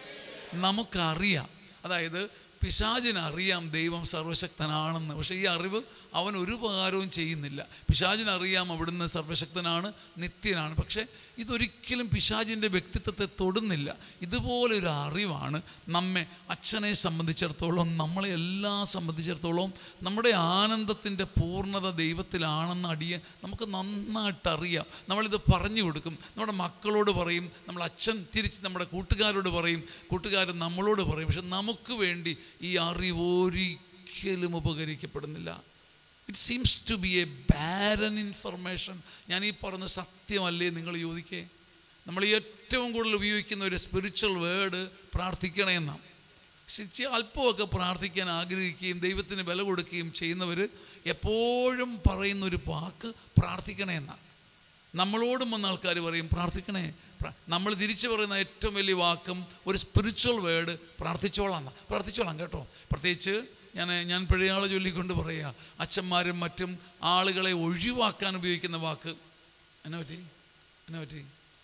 [SPEAKER 1] നമുക്കറിയാം അതായത് പിശാചിനറിയാം ദൈവം സർവശക്തനാണെന്ന് പക്ഷേ ഈ അറിവ് അവൻ ഒരു ഉപകാരവും ചെയ്യുന്നില്ല പിശാചിനറിയാം അവിടുന്ന് സർവശക്തനാണ് നിത്യനാണ് പക്ഷേ ഇതൊരിക്കലും പിശാചിൻ്റെ വ്യക്തിത്വത്തെ തൊടുന്നില്ല ഇതുപോലെ ഒരു അറിവാണ് നമ്മെ അച്ഛനെ സംബന്ധിച്ചിടത്തോളം നമ്മളെ എല്ലാം സംബന്ധിച്ചിടത്തോളം നമ്മുടെ ആനന്ദത്തിൻ്റെ പൂർണ്ണത ദൈവത്തിലാണെന്ന് അടിയ നമുക്ക് നന്നായിട്ട് അറിയാം നമ്മളിത് പറഞ്ഞു കൊടുക്കും നമ്മുടെ മക്കളോട് പറയും നമ്മൾ അച്ഛൻ തിരിച്ച് നമ്മുടെ കൂട്ടുകാരോട് പറയും കൂട്ടുകാർ നമ്മളോട് പറയും പക്ഷെ നമുക്ക് വേണ്ടി ഈ അറിവ് ഒരിക്കലും ഉപകരിക്കപ്പെടുന്നില്ല it seems to be a barren information ഞാൻ ഈ പറഞ്ഞ സത്യമല്ലേ നിങ്ങൾ ചോദിക്കേ നമ്മൾ ഏറ്റവും കൂടുതൽ ഉപയോഗിക്കുന്ന ഒരു സ്പിരിച്വൽ വേർഡ് പ്രാർത്ഥിക്കണേ എന്നാണ് ശിച്ച് അല്പമൊക്കെ പ്രാർത്ഥിക്കാൻ ആഗ്രഹിക്കുകയും ദൈവത്തിന് വില കൊടുക്കുകയും ചെയ്യുന്നവർ എപ്പോഴും പറയുന്ന ഒരു വാക്ക് പ്രാർത്ഥിക്കണേ എന്നാണ് നമ്മളോടും വന്ന ആൾക്കാർ പറയും പ്രാർത്ഥിക്കണേ പ്ര- നമ്മൾ തിരിച്ചു പറയുന്ന ഏറ്റവും വലിയ വാക്കും ഒരു സ്പിരിച്വൽ വേർഡ് പ്രാർത്ഥിച്ചോളാം എന്നാ. പ്രാർത്ഥിച്ചോളാം കേട്ടോ പ്രത്യേകിച്ച് ഞാൻ ഞാൻ പഴയാളെ ചൊല്ലിക്കൊണ്ട് പറയുക അച്ഛന്മാരും മറ്റും ആളുകളെ ഒഴിവാക്കാൻ ഉപയോഗിക്കുന്ന വാക്ക് എന്നാ പറ്റി എന്നാ പറ്റി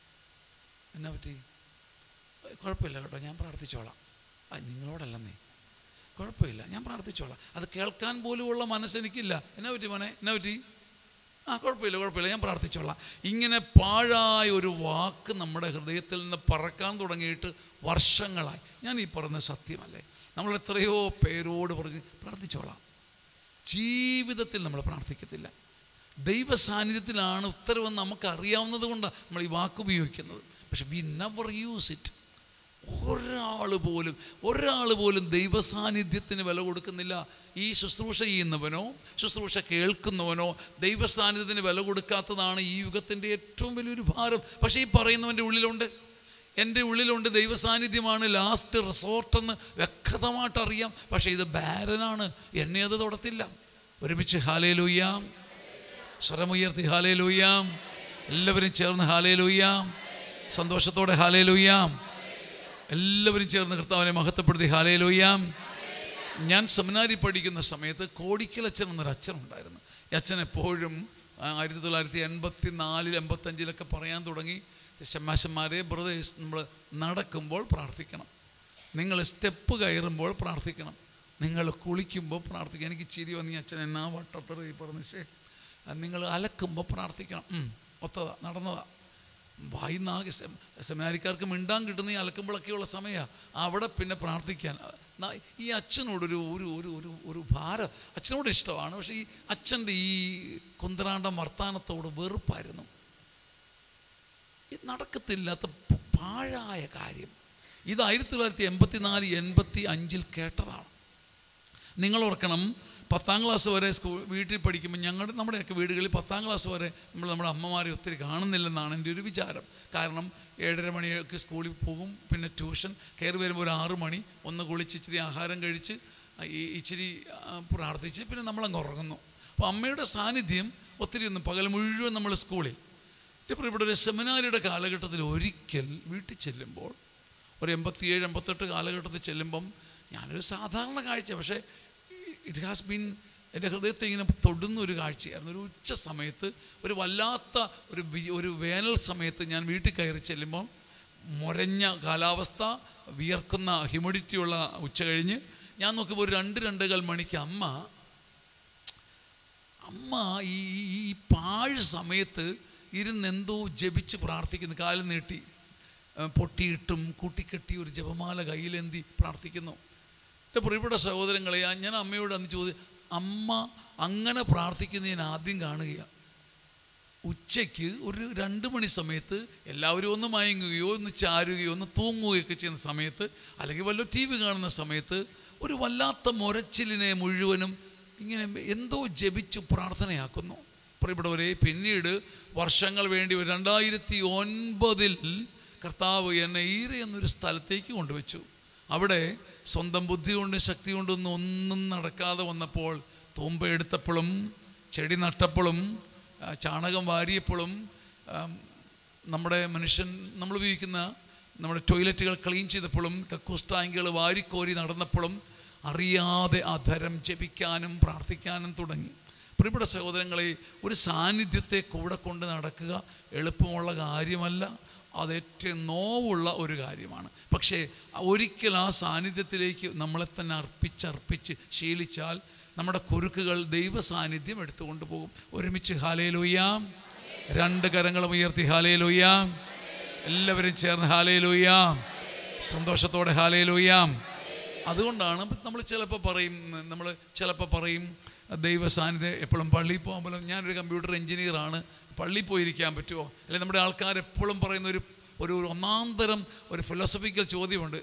[SPEAKER 1] എന്നാ പറ്റി കുഴപ്പമില്ല കേട്ടോ ഞാൻ പ്രാർത്ഥിച്ചോളാം ആ നിങ്ങളോടല്ലെന്നേ കുഴപ്പമില്ല ഞാൻ പ്രാർത്ഥിച്ചോളാം അത് കേൾക്കാൻ പോലുമുള്ള മനസ്സെനിക്കില്ല എന്നാ പറ്റി മോനെ എന്നാ പറ്റി ആ കുഴപ്പമില്ല കുഴപ്പമില്ല ഞാൻ പ്രാർത്ഥിച്ചോളാം ഇങ്ങനെ പാഴായ ഒരു വാക്ക് നമ്മുടെ ഹൃദയത്തിൽ നിന്ന് പറക്കാൻ തുടങ്ങിയിട്ട് വർഷങ്ങളായി ഞാൻ ഈ പറഞ്ഞ സത്യമല്ലേ നമ്മൾ എത്രയോ പേരോട് പറഞ്ഞ് പ്രാർത്ഥിച്ചോളാം ജീവിതത്തിൽ നമ്മൾ പ്രാർത്ഥിക്കത്തില്ല ദൈവ സാന്നിധ്യത്തിലാണ് ഉത്തരവെന്ന് നമുക്ക് അറിയാവുന്നത് കൊണ്ടാണ് നമ്മൾ ഈ വാക്ക് ഉപയോഗിക്കുന്നത് പക്ഷെ വി നെവർ യൂസ് ഇറ്റ് ഒരാൾ പോലും ഒരാൾ പോലും ദൈവസാന്നിധ്യത്തിന് വില കൊടുക്കുന്നില്ല ഈ ശുശ്രൂഷ ചെയ്യുന്നവനോ ശുശ്രൂഷ കേൾക്കുന്നവനോ ദൈവസാന്നിധ്യത്തിന് വില കൊടുക്കാത്തതാണ് ഈ യുഗത്തിൻ്റെ ഏറ്റവും വലിയൊരു ഭാരം പക്ഷേ ഈ പറയുന്നവൻ്റെ ഉള്ളിലുണ്ട് എൻ്റെ ഉള്ളിലുണ്ട് ദൈവസാന്നിധ്യമാണ് ലാസ്റ്റ് റിസോർട്ടെന്ന് വ്യക്തമായിട്ട് അറിയാം പക്ഷേ ഇത് ബാരനാണ് എന്നെ അത് തൊടത്തില്ല ഒരുമിച്ച് ഹാലേ ലൂയ്യാം സ്വരമുയർത്തി ഹാലേ ലൂയ്യാം എല്ലാവരും ചേർന്ന് ഹാലേ ലൂയ്യാം സന്തോഷത്തോടെ ഹാലേ ലൂയ്യാം എല്ലാവരും ചേർന്ന് കർത്താവിനെ മഹത്വപ്പെടുത്തി ഹാലേ ലൂയ്യാം ഞാൻ സെമിനാരി പഠിക്കുന്ന സമയത്ത് കോടിക്കൽ അച്ഛൻ എന്നൊരു അച്ഛൻ ഉണ്ടായിരുന്നു ഈ അച്ഛൻ എപ്പോഴും ആ, ആയിരത്തി തൊള്ളായിരത്തി എൺപത്തി നാലിൽ എൺപത്തഞ്ചിലൊക്കെ പറയാൻ തുടങ്ങി ശമാശന്മാരെ ബ്രദേഴ്സ് നമ്മൾ നടക്കുമ്പോൾ പ്രാർത്ഥിക്കണം നിങ്ങൾ സ്റ്റെപ്പ് കയറുമ്പോൾ പ്രാർത്ഥിക്കണം നിങ്ങൾ കുളിക്കുമ്പോൾ പ്രാർത്ഥിക്കണം എനിക്ക് ചിരി വന്നി അച്ഛൻ എന്നാ വട്ടത്തറ ഈ പറഞ്ഞു ശേ നിങ്ങൾ അലക്കുമ്പോൾ പ്രാർത്ഥിക്കണം ഉം, ഒത്തതാ നടന്നതാ വായിന്നാകെ സെമിനാരിക്കാർക്ക് മിണ്ടാൻ കിട്ടുന്ന ഈ അലക്കുമ്പോഴൊക്കെയുള്ള സമയമാണ് അവിടെ പിന്നെ പ്രാർത്ഥിക്കാൻ ന- ഈ അച്ഛനോടൊരു ഒരു ഒരു ഒരു ഒരു ഭാരം അച്ഛനോട് ഇഷ്ടമാണ് പക്ഷേ ഈ അച്ഛൻ്റെ ഈ കുന്തറാണ്ടം വർത്താനത്തോട് വെറുപ്പായിരുന്നു ഇത് നടക്കത്തില്ലാത്ത പ- പാഴായ കാര്യം ഇത് ആയിരത്തി തൊള്ളായിരത്തി എൺപത്തി നാല് എൺപത്തി അഞ്ചിൽ കേട്ടതാണ് നിങ്ങൾ ഓർക്കണം പത്താം ക്ലാസ് വരെ സ്കൂൾ വീട്ടിൽ പഠിക്കുമ്പോൾ ഞങ്ങളുടെ നമ്മുടെയൊക്കെ വീടുകളിൽ പത്താം ക്ലാസ് വരെ നമ്മൾ നമ്മുടെ അമ്മമാരെ ഒത്തിരി കാണുന്നില്ലെന്നാണ് എൻ്റെ ഒരു വിചാരം കാരണം ഏഴര മണിയൊക്കെ സ്കൂളിൽ പോകും പിന്നെ ട്യൂഷൻ കയറി വരുമ്പോൾ ഒരു ആറ് മണി ഒന്ന് കുളിച്ച് ഇച്ചിരി ആഹാരം കഴിച്ച് ഈ ഇച്ചിരി ആ, പ്രാർത്ഥിച്ച് പിന്നെ നമ്മളങ്ങ് ഉറങ്ങുന്നു അപ്പോൾ അമ്മയുടെ സാന്നിധ്യം ഒത്തിരി ഒന്നും പകൽ മുഴുവൻ നമ്മൾ സ്കൂളിൽ ഇപ്പോൾ ഇവിടെ ഒരു സെമിനാരിയുടെ കാലഘട്ടത്തിൽ ഒരിക്കൽ വീട്ടിൽ ചെല്ലുമ്പോൾ ഒരു എൺപത്തിയേഴ് എൺപത്തെട്ട് കാലഘട്ടത്തിൽ ചെല്ലുമ്പം ഞാനൊരു സാധാരണ കാഴ്ച പക്ഷേ ഇറ്റ് ഹാസ് ബീൻ എൻ്റെ ഹൃദയത്തെ ഇങ്ങനെ തൊടുന്ന ഒരു കാഴ്ചയായിരുന്നു ഒരു ഉച്ച സമയത്ത് ഒരു വല്ലാത്ത ഒരു വി- ഒരു വേനൽ സമയത്ത് ഞാൻ വീട്ടിൽ കയറി ചെല്ലുമ്പോൾ മുരഞ്ഞ കാലാവസ്ഥ വിയർക്കുന്ന ഹ്യൂമിഡിറ്റിയുള്ള ഉച്ച കഴിഞ്ഞ് ഞാൻ നോക്കുമ്പോൾ ഒരു രണ്ട് രണ്ടേകാൽ മണിക്ക് അമ്മ അമ്മ ഈ ഈ- ഈ പാഴ് സമയത്ത് ഇരുന്ന് എന്തോ ജപിച്ച് പ്രാർത്ഥിക്കുന്നു കാല് നീട്ടി ആ, പൊട്ടിയിട്ടും കൂട്ടിക്കെട്ടി ഒരു ജപമാല കയ്യിലേന്തി പ്രാർത്ഥിക്കുന്നു എൻ്റെ പ്രിയപ്പെട്ട സഹോദരങ്ങളെ ആ ഞാൻ അമ്മയോട് അന്ന് ചോദി അമ്മ അങ്ങനെ പ്രാർത്ഥിക്കുന്ന ഞാൻ ആദ്യം കാണുകയാണ് ഉച്ചയ്ക്ക് ഒരു രണ്ട് മണി സമയത്ത് എല്ലാവരും ഒന്ന് മയങ്ങുകയോ ഒന്ന് ചാരുകയോ ഒന്ന് തൂങ്ങുകയൊക്കെ ചെയ്യുന്ന സമയത്ത് അല്ലെങ്കിൽ വല്ല ടി വി കാണുന്ന സമയത്ത് ഒരു വല്ലാത്ത മുരച്ചിലിനെ മുഴുവനും ഇങ്ങനെ എന്തോ ജപിച്ച് പ്രാർത്ഥനയാക്കുന്നു പ്രിയപ്പെട്ടവരെ പിന്നീട് വർഷങ്ങൾ വേണ്ടി ഒരു രണ്ടായിരത്തി ഒൻപതിൽ കർത്താവ് എന്നെ ഈര എന്നൊരു സ്ഥലത്തേക്ക് കൊണ്ടുവച്ചു അവിടെ സ്വന്തം ബുദ്ധി കൊണ്ടും ശക്തി കൊണ്ടൊന്നും ഒന്നും നടക്കാതെ വന്നപ്പോൾ തൂമ്പ എടുത്തപ്പോഴും ചെടി നട്ടപ്പോഴും ആ, ചാണകം വാരിയപ്പോഴും ആം, നമ്മുടെ മനുഷ്യൻ നമ്മൾ ഉപയോഗിക്കുന്ന നമ്മുടെ ടോയ്ലറ്റുകൾ ക്ലീൻ ചെയ്തപ്പോഴും കക്കൂസ് ടാങ്കുകൾ വാരിക്കോരി നടന്നപ്പോഴും അറിയാതെ അധരം ജപിക്കാനും പ്രാർത്ഥിക്കാനും തുടങ്ങി പ്രിയപ്പെട്ട സഹോദരങ്ങളെ ഒരു സാന്നിധ്യത്തെ കൂടെ കൊണ്ട് നടക്കുക എളുപ്പമുള്ള കാര്യമല്ല അത് ഏറ്റവും നോവുള്ള ഒരു കാര്യമാണ് പക്ഷേ ഒരിക്കൽ ആ സാന്നിധ്യത്തിലേക്ക് നമ്മളെ തന്നെ അർപ്പിച്ചർപ്പിച്ച് ശീലിച്ചാൽ നമ്മുടെ കുരുക്കുകൾ ദൈവ സാന്നിധ്യം എടുത്തുകൊണ്ട് പോകും ഒരുമിച്ച് ഹാലയിലൂയാം രണ്ട് കരങ്ങളും ഉയർത്തി ഹാലയിലൂയാം എല്ലാവരും ചേർന്ന് ഹാലയിലൂയാം സന്തോഷത്തോടെ ഹാലയിലൂയാം അതുകൊണ്ടാണ് നമ്മൾ ചിലപ്പോൾ പറയും നമ്മൾ ചിലപ്പോൾ പറയും ദൈവ സാന്നിധ്യം എപ്പോഴും പള്ളിയിൽ പോകാൻ പോലും ഞാനൊരു കമ്പ്യൂട്ടർ എഞ്ചിനീയറാണ് പള്ളിയിൽ പോയിരിക്കാൻ പറ്റുമോ അല്ലെങ്കിൽ നമ്മുടെ ആൾക്കാർ എപ്പോഴും പറയുന്ന ഒരു ഒരു ഒന്നാം തരം ഒരു ഫിലോസഫിക്കൽ ചോദ്യമുണ്ട്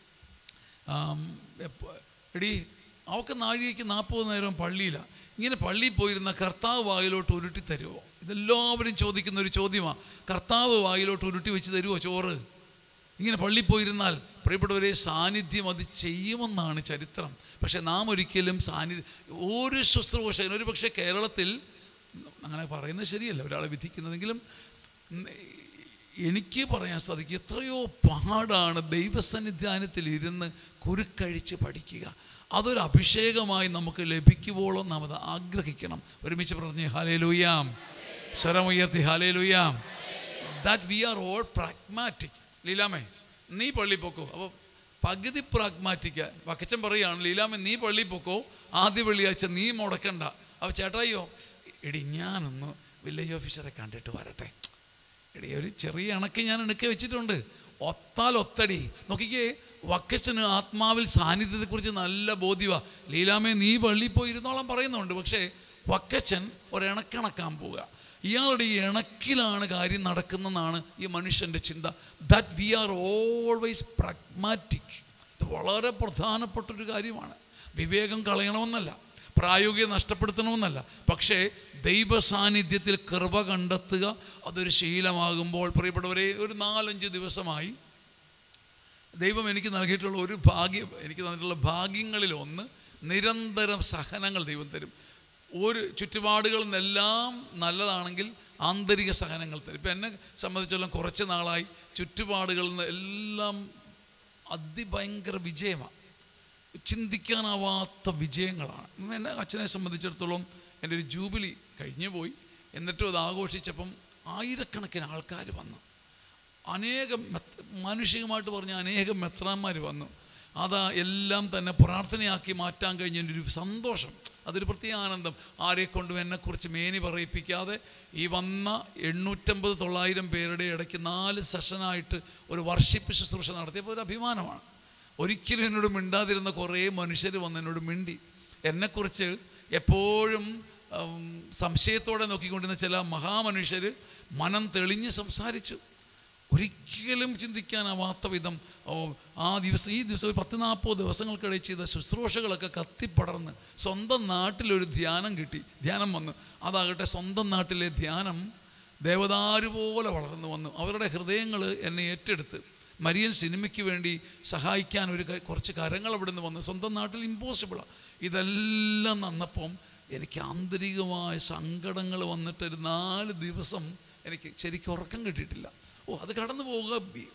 [SPEAKER 1] ആം, എപ്പ- എടീ അവൾക്ക് നാഴികയ്ക്ക് നാൽപ്പത് നേരം പള്ളിയിലാണ് ഇങ്ങനെ പള്ളിയിൽ പോയിരുന്ന കർത്താവ് വായിലോട്ട് ഉരുട്ടി തരുമോ ഇതെല്ലാവരും ചോദിക്കുന്ന ഒരു ചോദ്യമാണ് കർത്താവ് വായിലോട്ട് ഉരുട്ടി വെച്ച് തരുമോ ചോറ് ഇങ്ങനെ പള്ളിയിൽ പോയിരുന്നാൽ പ്രിയപ്പെട്ടവരെ സാന്നിധ്യം അത് ചെയ്യുമെന്നാണ് ചരിത്രം പക്ഷെ നാം ഒരിക്കലും സാന്നിധ്യം ഒരു ശുശ്രൂഷകൻ ഒരു പക്ഷേ കേരളത്തിൽ അങ്ങനെ പറയുന്നത് ശരിയല്ല ഒരാളെ വിധിക്കുന്നതെങ്കിലും ഉം, എനിക്ക് പറയാൻ സാധിക്കും എത്രയോ പാടാണ് ദൈവസന്നിധാനത്തിൽ ഇരുന്ന് കുരുക്കഴിച്ച് പഠിക്കുക അതൊരു അഭിഷേകമായി നമുക്ക് ലഭിക്കുവോളം നാം അത് ആഗ്രഹിക്കണം ഒരുമിച്ച് പറഞ്ഞ് ഹാലേ ലൂയാം സ്വരമുയർത്തി ഹാലേ ലൂയാം that we are all pragmatic ലീലാമേ നീ പള്ളി പൊക്കോ അപ്പോൾ പകുതി പ്രാഗ്മാറ്റിക്ക വക്കച്ചൻ പറയുകയാണ് ലീലാമേ നീ പള്ളി പൊക്കോ ആദ്യ വെള്ളിയാഴ്ച നീ മുടക്കണ്ട അപ്പോൾ ചേട്ടായിയോ എടി ഞാനൊന്ന് വില്ലേജ് ഓഫീസറെ കണ്ടിട്ട് വരട്ടെ എടി ഒരു ചെറിയ ഇണക്ക് ഞാൻ ഇണക്കി വെച്ചിട്ടുണ്ട് ഒത്താൽ ഒത്തടി നോക്കിക്കേ വക്കച്ചന് ആത്മാവിൽ സാന്നിധ്യത്തെക്കുറിച്ച് നല്ല ബോധ്യമാണ് ലീലാമേ നീ പള്ളിയിൽ പോയി ഇരുന്നോളം പറയുന്നുണ്ട് പക്ഷേ വക്കച്ചൻ ഒരിണക്കിണക്കാൻ പോവുക ഇയാളുടെ ഈ ഇണക്കിലാണ് കാര്യം നടക്കുന്നതെന്നാണ് ഈ മനുഷ്യൻ്റെ ചിന്ത that we are always pragmatic ഇത് വളരെ പ്രധാനപ്പെട്ടൊരു കാര്യമാണ് വിവേകം കളയണമെന്നല്ല പ്രായോഗിക നഷ്ടപ്പെടുത്തണമെന്നല്ല പക്ഷേ ദൈവ സാന്നിധ്യത്തിൽ കൃപ കണ്ടെത്തുക അതൊരു ശീലമാകുമ്പോൾ പ്രിയപ്പെട്ടവരെ ഒരു നാലഞ്ച് ദിവസമായി ദൈവം എനിക്ക് നൽകിയിട്ടുള്ള ഒരു ഭാഗ്യം എനിക്ക് തന്നിട്ടുള്ള ഭാഗ്യങ്ങളിൽ ഒന്ന് നിരന്തരം സഹനങ്ങൾ ദൈവം തരും ഒരു ചുറ്റുപാടുകളിൽ നിന്നെല്ലാം നല്ലതാണെങ്കിൽ ആന്തരിക സഹനങ്ങൾ തരും ഇപ്പം എന്നെ സംബന്ധിച്ചെല്ലാം കുറച്ച് നാളായി ചുറ്റുപാടുകളിൽ നിന്ന് എല്ലാം അതിഭയങ്കര വിജയമാണ് ചിന്തിക്കാനാവാത്ത വിജയങ്ങളാണ് എന്നെ അച്ഛനെ സംബന്ധിച്ചിടത്തോളം എൻ്റെ ഒരു ജൂബിലി കഴിഞ്ഞു പോയി എന്നിട്ടും അത് ആഘോഷിച്ചപ്പം ആയിരക്കണക്കിന് ആൾക്കാർ വന്നു അനേകം മെത്ത മാനുഷികമായിട്ട് പറഞ്ഞ അനേകം മെത്രാന്മാർ വന്നു അതാ എല്ലാം തന്നെ പ്രാർത്ഥനയാക്കി മാറ്റാൻ കഴിഞ്ഞതിൻ്റെ ഒരു സന്തോഷം അതൊരു പ്രത്യേക ആനന്ദം ആരെ കൊണ്ടും എന്നെക്കുറിച്ച് മേനി പറയിപ്പിക്കാതെ ഈ വന്ന എണ്ണൂറ്റമ്പത് തൊള്ളായിരം പേരുടെ ഇടയ്ക്ക് നാല് സെഷനായിട്ട് ഒരു വർഷിപ്പ് ശുശ്രൂഷ നടത്തിയപ്പോൾ ഒരു അഭിമാനമാണ് ഒരിക്കലും എന്നോട് മിണ്ടാതിരുന്ന കുറേ മനുഷ്യർ വന്ന് എന്നോട് മിണ്ടി എന്നെക്കുറിച്ച് എപ്പോഴും ഉം, സംശയത്തോടെ നോക്കിക്കൊണ്ടിരുന്ന ചില മഹാമനുഷ്യർ മനം തെളിഞ്ഞ് സംസാരിച്ചു ഒരിക്കലും ചിന്തിക്കാനാവാത്ത വിധം ഓ, ആ ദിവസം ഈ ദിവസം ഒരു പത്ത് നാൽപ്പത് ദിവസങ്ങൾക്കിടയിൽ ചെയ്ത ശുശ്രൂഷകളൊക്കെ കത്തിപ്പടർന്ന് സ്വന്തം നാട്ടിലൊരു ധ്യാനം കിട്ടി ധ്യാനം വന്നു അതാകട്ടെ സ്വന്തം നാട്ടിലെ ധ്യാനം ദേവദാരു പോലെ വളർന്നു വന്നു അവരുടെ ഹൃദയങ്ങൾ എന്നെ ഏറ്റെടുത്ത് മരിയൻ സിനിമയ്ക്ക് വേണ്ടി സഹായിക്കാൻ ഒരു ക- കുറച്ച് കരങ്ങൾ അവിടെ നിന്ന് വന്നു സ്വന്തം നാട്ടിൽ ഇമ്പോസിബിളാണ് ഇതെല്ലാം നന്നപ്പം എനിക്ക് ആന്തരികമായ സങ്കടങ്ങൾ വന്നിട്ട് ഒരു നാല് ദിവസം എനിക്ക് ശരിക്കും ഉറക്കം കിട്ടിയിട്ടില്ല ഓ അത് കടന്നു പോവുക ഭീ-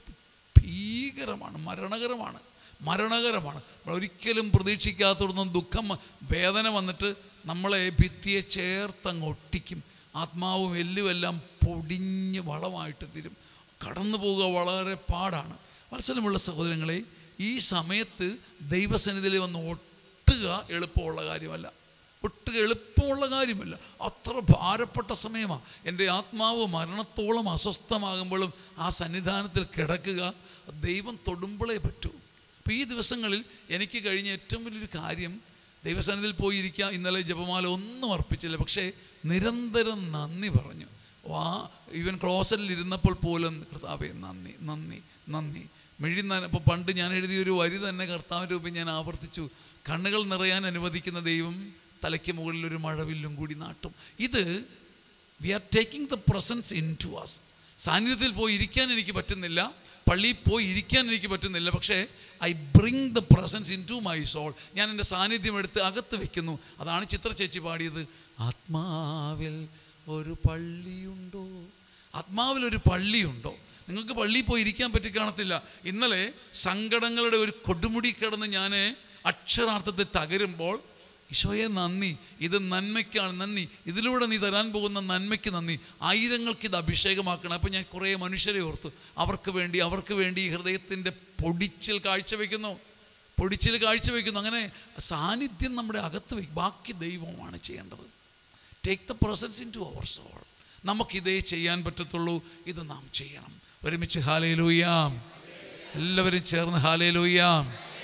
[SPEAKER 1] ഭീകരമാണ് മരണകരമാണ് മരണകരമാണ് നമ്മൾ ഒരിക്കലും പ്രതീക്ഷിക്കാത്തതൊന്നും ദുഃഖം വ- വേദന വന്നിട്ട് നമ്മളെ ഭിത്തിയെ ചേർത്തങ്ങ് ഒട്ടിക്കും ആത്മാവും എല്ലുമെല്ലാം പൊടിഞ്ഞ് വളമായിട്ട് തീരും കടന്നു പോവുക വളരെ പാടാണ് മത്സരമുള്ള സഹോദരങ്ങളെ ഈ സമയത്ത് ദൈവസന്നിധിയിൽ വന്ന് ഒട്ടുക എളുപ്പമുള്ള കാര്യമല്ല ഒട്ടുക എളുപ്പമുള്ള കാര്യമല്ല അത്ര ഭാരപ്പെട്ട സമയമാണ് എൻ്റെ ആത്മാവ് മരണത്തോളം അസ്വസ്ഥമാകുമ്പോഴും ആ സന്നിധാനത്തിൽ കിടക്കുക ദൈവം തൊടുമ്പോഴേ പറ്റൂ അപ്പോൾ ഈ ദിവസങ്ങളിൽ എനിക്ക് കഴിഞ്ഞ ഏറ്റവും വലിയൊരു കാര്യം ദൈവസന്നിധിയിൽ പോയിരിക്കുക ഇന്നലെ ജപമാല ഒന്നും അർപ്പിച്ചില്ല പക്ഷേ നിരന്തരം നന്ദി പറഞ്ഞു ആ ഈവൻ ക്ലോസറ്റിൽ ഇരുന്നപ്പോൾ പോലും കർത്താവെ നന്ദി നന്ദി നന്ദി മിഴി ഇപ്പോൾ പണ്ട് ഞാൻ എഴുതിയ ഒരു വരി തന്നെ കർത്താവിൻ്റെ രൂപം ഞാൻ ആവർത്തിച്ചു കണ്ണുകൾ നിറയാൻ അനുവദിക്കുന്ന ദൈവം തലയ്ക്ക് മുകളിൽ ഒരു മഴവില്ലും കൂടി നാട്ടും ഇത് we are taking the presence into us സാന്നിധ്യത്തിൽ പോയി ഇരിക്കാൻ എനിക്ക് പറ്റുന്നില്ല പള്ളിയിൽ പോയി ഇരിക്കാൻ എനിക്ക് പറ്റുന്നില്ല പക്ഷേ I bring the presence into my soul ഞാൻ എൻ്റെ സാന്നിധ്യം എടുത്ത് അകത്ത് വെക്കുന്നു അതാണ് ചിത്ര ചേച്ചി പാടിയത് ആത്മാവിൽ ഒരു പള്ളിയുണ്ടോ ആത്മാവിൽ ഒരു പള്ളിയുണ്ടോ നിങ്ങൾക്ക് പള്ളിയിൽ പോയി ഇരിക്കാൻ പറ്റി കാണത്തില്ല ഇന്നലെ സങ്കടങ്ങളുടെ ഒരു കൊടുമുടി കിടന്ന് ഞാൻ അക്ഷരാർത്ഥത്തിൽ തകരുമ്പോൾ ഈശോയെ നന്ദി ഇത് നന്മയ്ക്കാണ് നന്ദി ഇതിലൂടെ നീ തരാൻ പോകുന്ന നന്മയ്ക്ക് നന്ദി ആയിരങ്ങൾക്ക് ഇത് അഭിഷേകമാക്കണം അപ്പം ഞാൻ കുറേ മനുഷ്യരെ ഓർത്തു അവർക്ക് വേണ്ടി അവർക്ക് വേണ്ടി ഈ ഹൃദയത്തിൻ്റെ പൊടിച്ചിൽ കാഴ്ചവെക്കുന്നു പൊടിച്ചിൽ കാഴ്ചവെക്കുന്നു അങ്ങനെ സാന്നിധ്യം നമ്മുടെ അകത്ത് വയ്ക്കും ബാക്കി ദൈവമാണ് ചെയ്യേണ്ടത് take the presence into our soul നമുക്കിതേ ചെയ്യാൻ പറ്റത്തുള്ളൂ ഇത് നാം ചെയ്യണം ഒരുമിച്ച് ഹാലയിലൂയാം എല്ലാവരും ചേർന്ന് ഹാലയിലൂയാം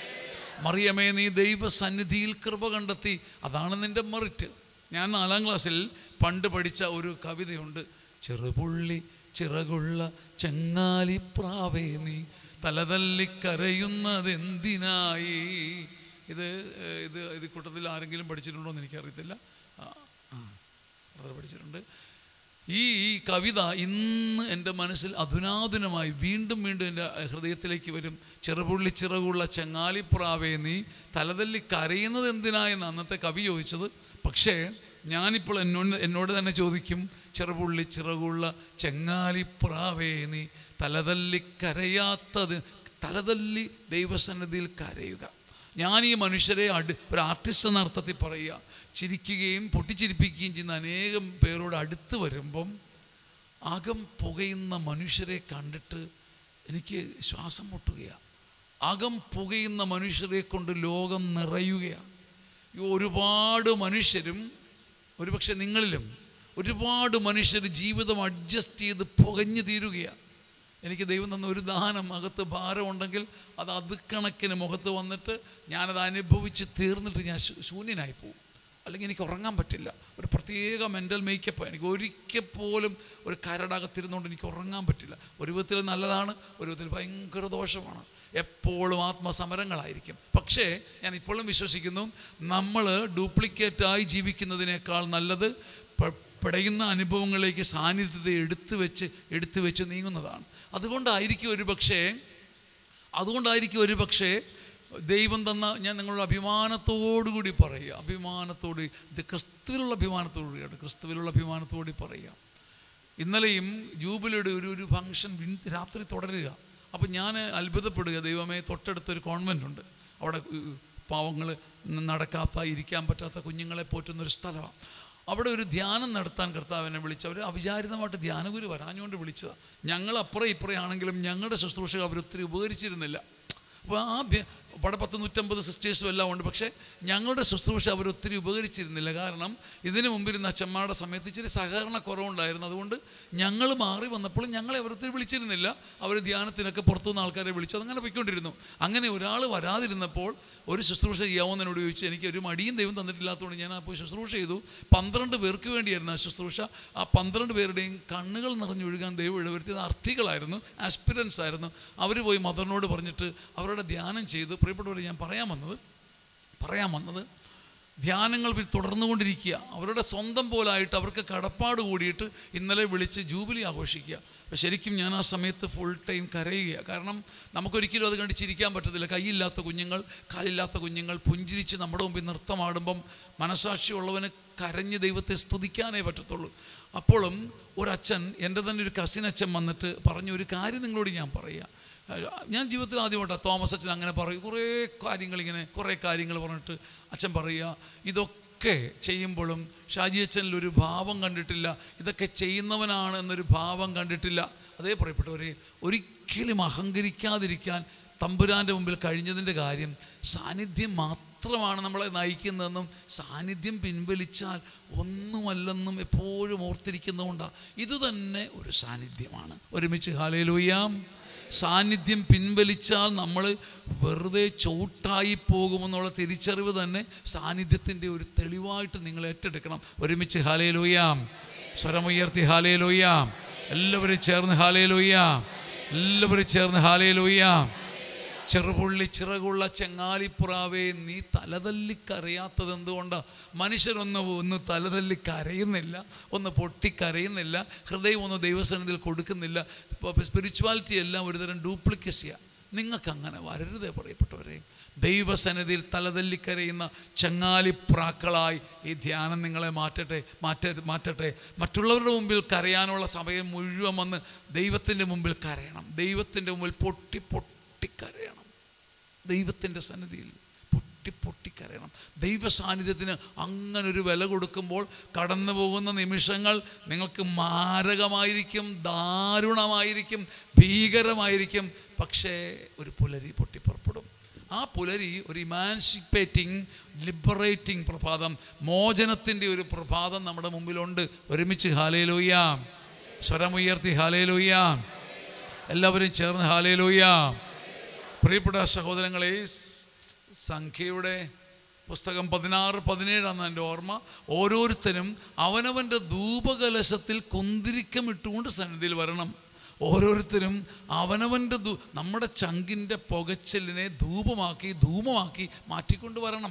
[SPEAKER 1] മറിയമേ നീ ദൈവസന്നിധിയിൽ കൃപ കണ്ടെത്തി അതാണ് നിന്റെ മെറിറ്റ് ഞാൻ നാലാം ക്ലാസ്സിൽ പണ്ട് പഠിച്ച ഒരു കവിതയുണ്ട് ചെറുപുള്ളി ചിറകുള്ള ചെങ്ങാലിപ്രാവേ നീ തലതല്ലി കരയുന്നതെന്തിനായി ഇത് ഏഹ്, ഇത് ഇത് കൂട്ടത്തിൽ ആരെങ്കിലും പഠിച്ചിട്ടുണ്ടോ എന്ന് എനിക്കറിയത്തില്ല ആ, ആ brother പഠിച്ചിട്ടുണ്ട് ഈ ഈ കവിത ഇന്ന് എൻ്റെ മനസ്സിൽ അധുനാധുനമായി വീണ്ടും വീണ്ടും എൻ്റെ ഹൃദയത്തിലേക്ക് വരും ചെറുപുള്ളി ചിറകുള്ള ചെങ്ങാലിപ്രാവേ നീ തലതല്ലി കരയുന്നത് എന്തിനായെന്ന് അന്നത്തെ കവി ചോദിച്ചത് പക്ഷേ ഞാനിപ്പോൾ എന്നോട് എന്നോട് തന്നെ ചോദിക്കും ചെറുപുള്ളി ചിറകുള്ള ചെങ്ങാലിപ്രാവേ നീ തലതല്ലി കരയാത്തത് തലതല്ലി ദൈവസന്നിധിയിൽ കരയുക ഞാൻ ഈ മനുഷ്യരെ അടു ഒരു ആർട്ടിസ്റ്റ് എന്ന അർത്ഥത്തിൽ പറയുക ചിരിക്കുകയും പൊട്ടിച്ചിരിപ്പിക്കുകയും ചെയ്യുന്ന അനേകം പേരോട് അടുത്ത് വരുമ്പം അകം പുകയുന്ന മനുഷ്യരെ കണ്ടിട്ട് എനിക്ക് ശ്വാസം മുട്ടുകയാണ് അകം പുകയുന്ന മനുഷ്യരെ കൊണ്ട് ലോകം നിറയുകയാണ് ഈ ഒരുപാട് മനുഷ്യരും ഒരുപക്ഷെ നിങ്ങളിലും ഒരുപാട് മനുഷ്യർ ജീവിതം അഡ്ജസ്റ്റ് ചെയ്ത് പുകഞ്ഞു തീരുകയാണ് എനിക്ക് ദൈവം തന്ന ഒരു ദാനം അകത്ത് ഭാരമുണ്ടെങ്കിൽ അത് അതുക്കണക്കിന് മുഖത്ത് വന്നിട്ട് ഞാനത് അനുഭവിച്ച് തീർന്നിട്ട് ഞാൻ ശൂ- ശൂന്യനായി പോകും അല്ലെങ്കിൽ എനിക്ക് ഉറങ്ങാൻ പറ്റില്ല ഒരു പ്രത്യേക മെൻ്റൽ മേക്കപ്പ് എനിക്ക് ഒരിക്കൽ പോലും ഒരു കരടകത്തിരുന്നുകൊണ്ട് എനിക്ക് ഉറങ്ങാൻ പറ്റില്ല ഒരു വിധത്തിൽ നല്ലതാണ് ഒരു വിധത്തിൽ ഭയങ്കര ദോഷമാണ് എപ്പോഴും ആത്മസമരങ്ങളായിരിക്കും പക്ഷേ ഞാൻ ഇപ്പോഴും വിശ്വസിക്കുന്നു നമ്മൾ ഡ്യൂപ്ലിക്കേറ്റായി ജീവിക്കുന്നതിനേക്കാൾ നല്ലത് പ- പിടയുന്ന അനുഭവങ്ങളിലേക്ക് സാന്നിധ്യത്തെ എടുത്തു വെച്ച് എടുത്തു വെച്ച് നീങ്ങുന്നതാണ് അതുകൊണ്ടായിരിക്കും ഒരു പക്ഷേ അതുകൊണ്ടായിരിക്കും ഒരു പക്ഷേ ദൈവം തന്ന ഞാൻ നിങ്ങളുടെ അഭിമാനത്തോടു കൂടി പറയുക അഭിമാനത്തോട് ഇത് ക്രിസ്തുവിലുള്ള അഭിമാനത്തോടു കൂടിയാണ് ക്രിസ്തുവിലുള്ള അഭിമാനത്തോടി പറയുക ഇന്നലെയും ജൂബിലിയുടെ ഒരു ഒരു ഫംഗ്ഷൻ രാത്രി തുടരുക അപ്പം ഞാൻ അത്ഭുതപ്പെടുക ദൈവമേ തൊട്ടടുത്തൊരു കോൺവെൻ്റ് ഉണ്ട് അവിടെ പാവങ്ങൾ നടക്കാത്ത ഇരിക്കാൻ പറ്റാത്ത കുഞ്ഞുങ്ങളെ പോറ്റുന്നൊരു സ്ഥലമാണ് അവിടെ ഒരു ധ്യാനം നടത്താൻ കർത്താവിനെ വിളിച്ച് അവർ അവിചാരിതമായിട്ട് ധ്യാനഗുരു വരാഞ്ഞുകൊണ്ട് വിളിച്ചതാണ് ഞങ്ങൾ അപ്പുറം ഇപ്പുറം ആണെങ്കിലും ഞങ്ങളുടെ ശുശ്രൂഷകൾ അവരൊത്തിരി ഉപകരിച്ചിരുന്നില്ല അപ്പോൾ ആ ഭ്യ- അവിടെ പത്ത് നൂറ്റമ്പത് സിസ്റ്റേഴ്സും എല്ലാം ഉണ്ട് പക്ഷേ ഞങ്ങളുടെ ശുശ്രൂഷ അവരൊത്തിരി ഉപകരിച്ചിരുന്നില്ല കാരണം ഇതിനു മുമ്പിരുന്ന അച്ഛന്മാരുടെ സമയത്ത് ഇച്ചിരി സഹകരണ കുറവുണ്ടായിരുന്നു അതുകൊണ്ട് ഞങ്ങൾ മാറി വന്നപ്പോൾ ഞങ്ങളെ അവരൊത്തിരി വിളിച്ചിരുന്നില്ല അവർ ധ്യാനത്തിനൊക്കെ പുറത്തുനിന്ന് ആൾക്കാരെ വിളിച്ചു അതങ്ങനെ പോയിക്കൊണ്ടിരുന്നു അങ്ങനെ ഒരാൾ വരാതിരുന്നപ്പോൾ ഒരു ശുശ്രൂഷ ചെയ്യാവുന്നതിനോട് ചോദിച്ചു എനിക്ക് ഒരു മടിയും ദൈവം തന്നിട്ടില്ലാത്തതുകൊണ്ട് ഞാൻ ആ പോയി ശുശ്രൂഷ ചെയ്തു പന്ത്രണ്ട് പേർക്ക് വേണ്ടിയായിരുന്നു ആ ശുശ്രൂഷ ആ പന്ത്രണ്ട് പേരുടെയും കണ്ണുകൾ നിറഞ്ഞൊഴുകാൻ ദൈവം ഇടവരുത്തിയത് അർത്ഥികളായിരുന്നു ആസ്പിരൻസ് ആയിരുന്നു അവർ പോയി മദറിനോട് പറഞ്ഞിട്ട് അവരുടെ ധ്യാനം ചെയ്ത് പ്രിയപ്പെട്ടവർ ഞാൻ പറയാൻ വന്നത് പറയാൻ വന്നത് ധ്യാനങ്ങൾ ഇവർ തുടർന്നുകൊണ്ടിരിക്കുക അവരുടെ സ്വന്തം പോലായിട്ട് അവർക്ക് കടപ്പാട് കൂടിയിട്ട് ഇന്നലെ വിളിച്ച് ജൂബിലി ആഘോഷിക്കുക അപ്പോൾ ശരിക്കും ഞാൻ ആ സമയത്ത് ഫുൾ ടൈം കരയുക കാരണം നമുക്കൊരിക്കലും അത് കണ്ട് ചിരിക്കാൻ പറ്റത്തില്ല കൈയില്ലാത്ത കുഞ്ഞുങ്ങൾ കാലില്ലാത്ത കുഞ്ഞുങ്ങൾ പുഞ്ചിരിച്ച് നമ്മുടെ മുമ്പിൽ നൃത്തമാടുമ്പം മനസാക്ഷിയുള്ളവന് കരഞ്ഞ് ദൈവത്തെ സ്തുതിക്കാനേ പറ്റത്തുള്ളൂ അപ്പോഴും ഒരച്ഛൻ എൻ്റെ തന്നെ ഒരു കസിൻ അച്ഛൻ വന്നിട്ട് പറഞ്ഞ ഒരു കാര്യം നിങ്ങളോട് ഞാൻ പറയുക ഞാൻ ജീവിതത്തിൽ ആദ്യമായിട്ടാണ് തോമസ് അച്ഛൻ അങ്ങനെ പറയും കുറേ കാര്യങ്ങൾ ഇങ്ങനെ കുറേ കാര്യങ്ങൾ പറഞ്ഞിട്ട് അച്ഛൻ പറയുക ഇതൊക്കെ ചെയ്യുമ്പോഴും ഷാജി അച്ഛനിൽ ഒരു ഭാവം കണ്ടിട്ടില്ല ഇതൊക്കെ ചെയ്യുന്നവനാണ് എന്നൊരു ഭാവം കണ്ടിട്ടില്ല അതേ പറയപ്പെട്ടവരെ ഒരിക്കലും അഹങ്കരിക്കാതിരിക്കാൻ തമ്പുരാൻ്റെ മുമ്പിൽ കഴിഞ്ഞതിൻ്റെ കാര്യം സാന്നിധ്യം മാത്രമാണ് നമ്മളെ നയിക്കുന്നതെന്നും സാന്നിധ്യം പിൻവലിച്ചാൽ ഒന്നുമല്ലെന്നും എപ്പോഴും ഓർത്തിരിക്കുന്നതുകൊണ്ടാണ് ഇത് തന്നെ ഒരു സാന്നിധ്യമാണ് ഒരുമിച്ച് ഹാലയിലൂയാം സാന്നിധ്യം പിൻവലിച്ചാൽ നമ്മൾ വെറുതെ ചൂട്ടായി പോകുമെന്നുള്ള തിരിച്ചറിവ് തന്നെ സാന്നിധ്യത്തിൻ്റെ ഒരു തെളിവായിട്ട് നിങ്ങൾ ഏറ്റെടുക്കണം ഒരുമിച്ച് ഹാലയിലൂയാം സ്വരമുയർത്തി ഹാലയിലൂയാം എല്ലാവരും ചേർന്ന് ഹാലയിലൂയാം എല്ലാവരും ചേർന്ന് ഹാലയിലൂയാം ചെറുപുള്ളി ചിറകുള്ള ചെങ്ങാലിപ്പുറാവേ നീ തലതല്ലി കരയാത്തത് എന്തുകൊണ്ടാണ് മനുഷ്യരൊന്ന് ഒന്ന് തലതല്ലി കരയുന്നില്ല ഒന്ന് പൊട്ടിക്കരയുന്നില്ല ഹൃദയം ഒന്ന് ദൈവസന്നിധിയിൽ കൊടുക്കുന്നില്ല ഇപ്പോൾ സ്പിരിച്വാലിറ്റി എല്ലാം ഒരുതരം ഡ്യൂപ്ലിക്കസിയാണ് നിങ്ങൾക്ക് അങ്ങനെ വരരുതേ പറയപ്പെട്ടവരെ ദൈവസന്നിധിയിൽ തലതല്ലിക്കരയുന്ന ചങ്ങാലിപ്രാക്കളായി ഈ ധ്യാനം നിങ്ങളെ മാറ്റട്ടെ മാറ്റ മാറ്റട്ടെ മറ്റുള്ളവരുടെ മുമ്പിൽ കരയാനുള്ള സമയം മുഴുവൻ വന്ന് ദൈവത്തിൻ്റെ മുമ്പിൽ കരയണം ദൈവത്തിൻ്റെ മുമ്പിൽ പൊട്ടി പൊട്ടിക്കരയണം ദൈവത്തിൻ്റെ സന്നിധിയിൽ പൊട്ടി പൊട്ടിക്കരയണം ദൈവ സാന്നിധ്യത്തിന് അങ്ങനെ ഒരു വില കൊടുക്കുമ്പോൾ കടന്നു പോകുന്ന നിമിഷങ്ങൾ നിങ്ങൾക്ക് മാരകമായിരിക്കും ദാരുണമായിരിക്കും ഭീകരമായിരിക്കും പക്ഷേ ഒരു പുലരി പൊട്ടിപ്പുറപ്പെടും ആ പുലരി ഒരു ഇമാൻസിപ്പേറ്റിംഗ് ലിബറേറ്റിംഗ് പ്രഭാതം മോചനത്തിൻ്റെ ഒരു പ്രഭാതം നമ്മുടെ മുമ്പിലുണ്ട് ഒരുമിച്ച് ഹാലേലോയ്യാം സ്വരമുയർത്തി ഹാലേലോയ്യാം എല്ലാവരും ചേർന്ന് ഹാലേലോയ്യാം പ്രിയപ്പെട്ട സഹോദരങ്ങളെ സംഖ്യയുടെ പുസ്തകം പതിനാറ് പതിനേഴാണ് എൻ്റെ ഓർമ്മ ഓരോരുത്തരും അവനവൻ്റെ ധൂപകലശത്തിൽ കുന്തിരിക്കം ഇട്ടുകൊണ്ട് സന്നിധിയിൽ വരണം ഓരോരുത്തരും അവനവൻ്റെ ധൂ നമ്മുടെ ചങ്കിൻ്റെ പുകച്ചലിനെ ധൂപമാക്കി ധൂമമാക്കി മാറ്റിക്കൊണ്ട് വരണം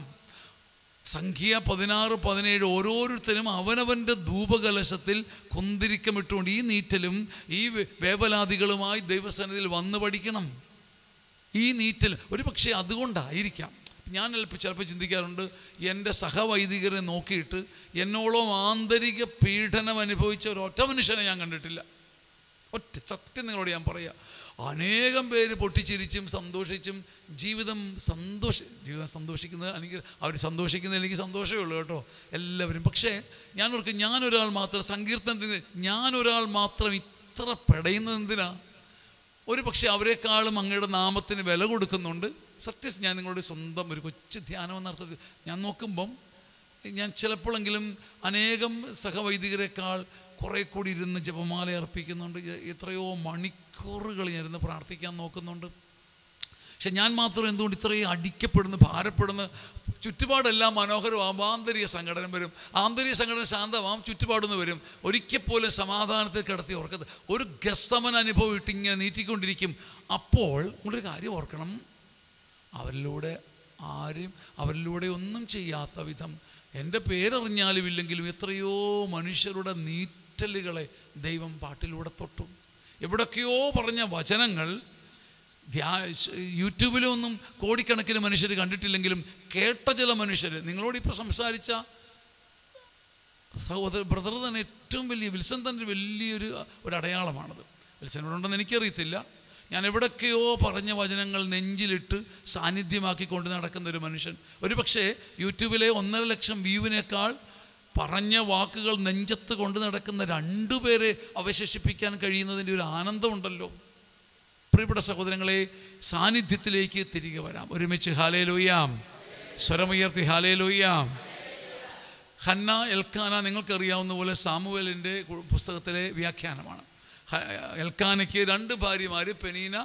[SPEAKER 1] സംഖ്യ പതിനാറ് പതിനേഴ് ഓരോരുത്തരും അവനവൻ്റെ ധൂപകലശത്തിൽ കുന്തിരിക്കമിട്ടുകൊണ്ട് ഈ നീറ്റലും ഈ വേ- വേവലാതികളുമായി ദൈവസന്നിധിയിൽ വന്നു പഠിക്കണം ഈ നീറ്റൽ ഒരു പക്ഷേ അതുകൊണ്ടായിരിക്കാം ഞാൻ ചിലപ്പോൾ ചിലപ്പോൾ ചിന്തിക്കാറുണ്ട് എൻ്റെ സഹവൈദികരെ നോക്കിയിട്ട് എന്നോളം ആന്തരിക പീഡനം അനുഭവിച്ച ഒരു ഒറ്റ മനുഷ്യനെ ഞാൻ കണ്ടിട്ടില്ല ഒറ്റ സത്യം നിങ്ങളോട് ഞാൻ പറയാം അനേകം പേര് പൊട്ടിച്ചിരിച്ചും സന്തോഷിച്ചും ജീവിതം സന്തോഷ ജീവിതം സന്തോഷിക്കുന്നത് എനിക്ക് അവർ സന്തോഷിക്കുന്നത് എനിക്ക് സന്തോഷമേ ഉള്ളൂ കേട്ടോ എല്ലാവരും പക്ഷേ ഞാൻ ഓർക്കും ഞാനൊരാൾ മാത്രം സങ്കീർത്തനത്തിന് ഞാനൊരാൾ മാത്രം ഇത്ര പെടയുന്നത് എന്തിനാ ഒരു പക്ഷേ അവരെക്കാളും അങ്ങയുടെ നാമത്തിന് വില കൊടുക്കുന്നുണ്ട് സത്യസ് ഞാൻ നിങ്ങളുടെ സ്വന്തം ഒരു കൊച്ചു ധ്യാനം എന്ന അർത്ഥത്തിൽ ഞാൻ നോക്കുമ്പം ഞാൻ ചിലപ്പോഴെങ്കിലും അനേകം സഹവൈദികരെക്കാൾ കുറേ കൂടി ഇരുന്ന് ജപമാല അർപ്പിക്കുന്നുണ്ട് എ- എത്രയോ മണിക്കൂറുകൾ ഞാൻ ഇരുന്ന് പ്രാർത്ഥിക്കാൻ നോക്കുന്നുണ്ട് പക്ഷെ ഞാൻ മാത്രം എന്തുകൊണ്ട് ഇത്രയും അടിക്കപ്പെടുന്നു ഭാരപ്പെടുന്നു ചുറ്റുപാടെല്ലാം മനോഹരമാകും ആന്തരിക സംഘടന വരും ആന്തരിക സംഘടന ശാന്തമാകും ചുറ്റുപാടുന്ന് വരും ഒരിക്കൽ പോലും സമാധാനത്തിൽ കിടത്തി ഓർക്കത് ഒരു ഗസമൻ അനുഭവം ഇട്ട് ഇങ്ങനെ നീട്ടിക്കൊണ്ടിരിക്കും അപ്പോൾ നിങ്ങളൊരു കാര്യം ഓർക്കണം അവരിലൂടെ ആരും അവരിലൂടെ ഒന്നും ചെയ്യാത്ത വിധം എൻ്റെ പേരറിഞ്ഞാലും ഇല്ലെങ്കിലും എത്രയോ മനുഷ്യരുടെ നീറ്റലുകളെ ദൈവം പാട്ടിലൂടെ തൊട്ടു എവിടൊക്കെയോ പറഞ്ഞ വചനങ്ങൾ ധ്യാ യൂട്യൂബിലൊന്നും കോടിക്കണക്കിന് മനുഷ്യർ കണ്ടിട്ടില്ലെങ്കിലും കേട്ട ചില മനുഷ്യർ നിങ്ങളോട് ഇപ്പോൾ സംസാരിച്ച സഹോദര ബ്രദർ തന്നെ ഏറ്റവും വലിയ വിൽസൺ തന്നെ വലിയൊരു ഒരു അടയാളമാണത് വിൽസൺ ഇവിടെ ഉണ്ടെന്ന് എനിക്കറിയത്തില്ല ഞാൻ എവിടൊക്കെയോ പറഞ്ഞ വചനങ്ങൾ നെഞ്ചിലിട്ട് സാന്നിധ്യമാക്കി കൊണ്ട് നടക്കുന്ന ഒരു മനുഷ്യൻ ഒരു പക്ഷേ യൂട്യൂബിലെ ഒന്നര ലക്ഷം വ്യൂവിനേക്കാൾ പറഞ്ഞ വാക്കുകൾ നെഞ്ചത്ത് കൊണ്ട് നടക്കുന്ന രണ്ടുപേരെ അവശേഷിപ്പിക്കാൻ കഴിയുന്നതിൻ്റെ ഒരു ആനന്ദമുണ്ടല്ലോ പ്രിയപ്പെട്ട സഹോദരങ്ങളെ സാന്നിധ്യത്തിലേക്ക് തിരികെ വരാം ഒരുമിച്ച് ഹാലേ ലോയ്യാം സ്വരമുയർത്തി ഹാലേ ലോയ്യാം ഹന്ന എൽക്കാന നിങ്ങൾക്കറിയാവുന്ന പോലെ സാമുവേലിൻ്റെ കു- പുസ്തകത്തിലെ വ്യാഖ്യാനമാണ് ഹ- എൽക്കാനയ്ക്ക് രണ്ട് ഭാര്യമാർ പെനീന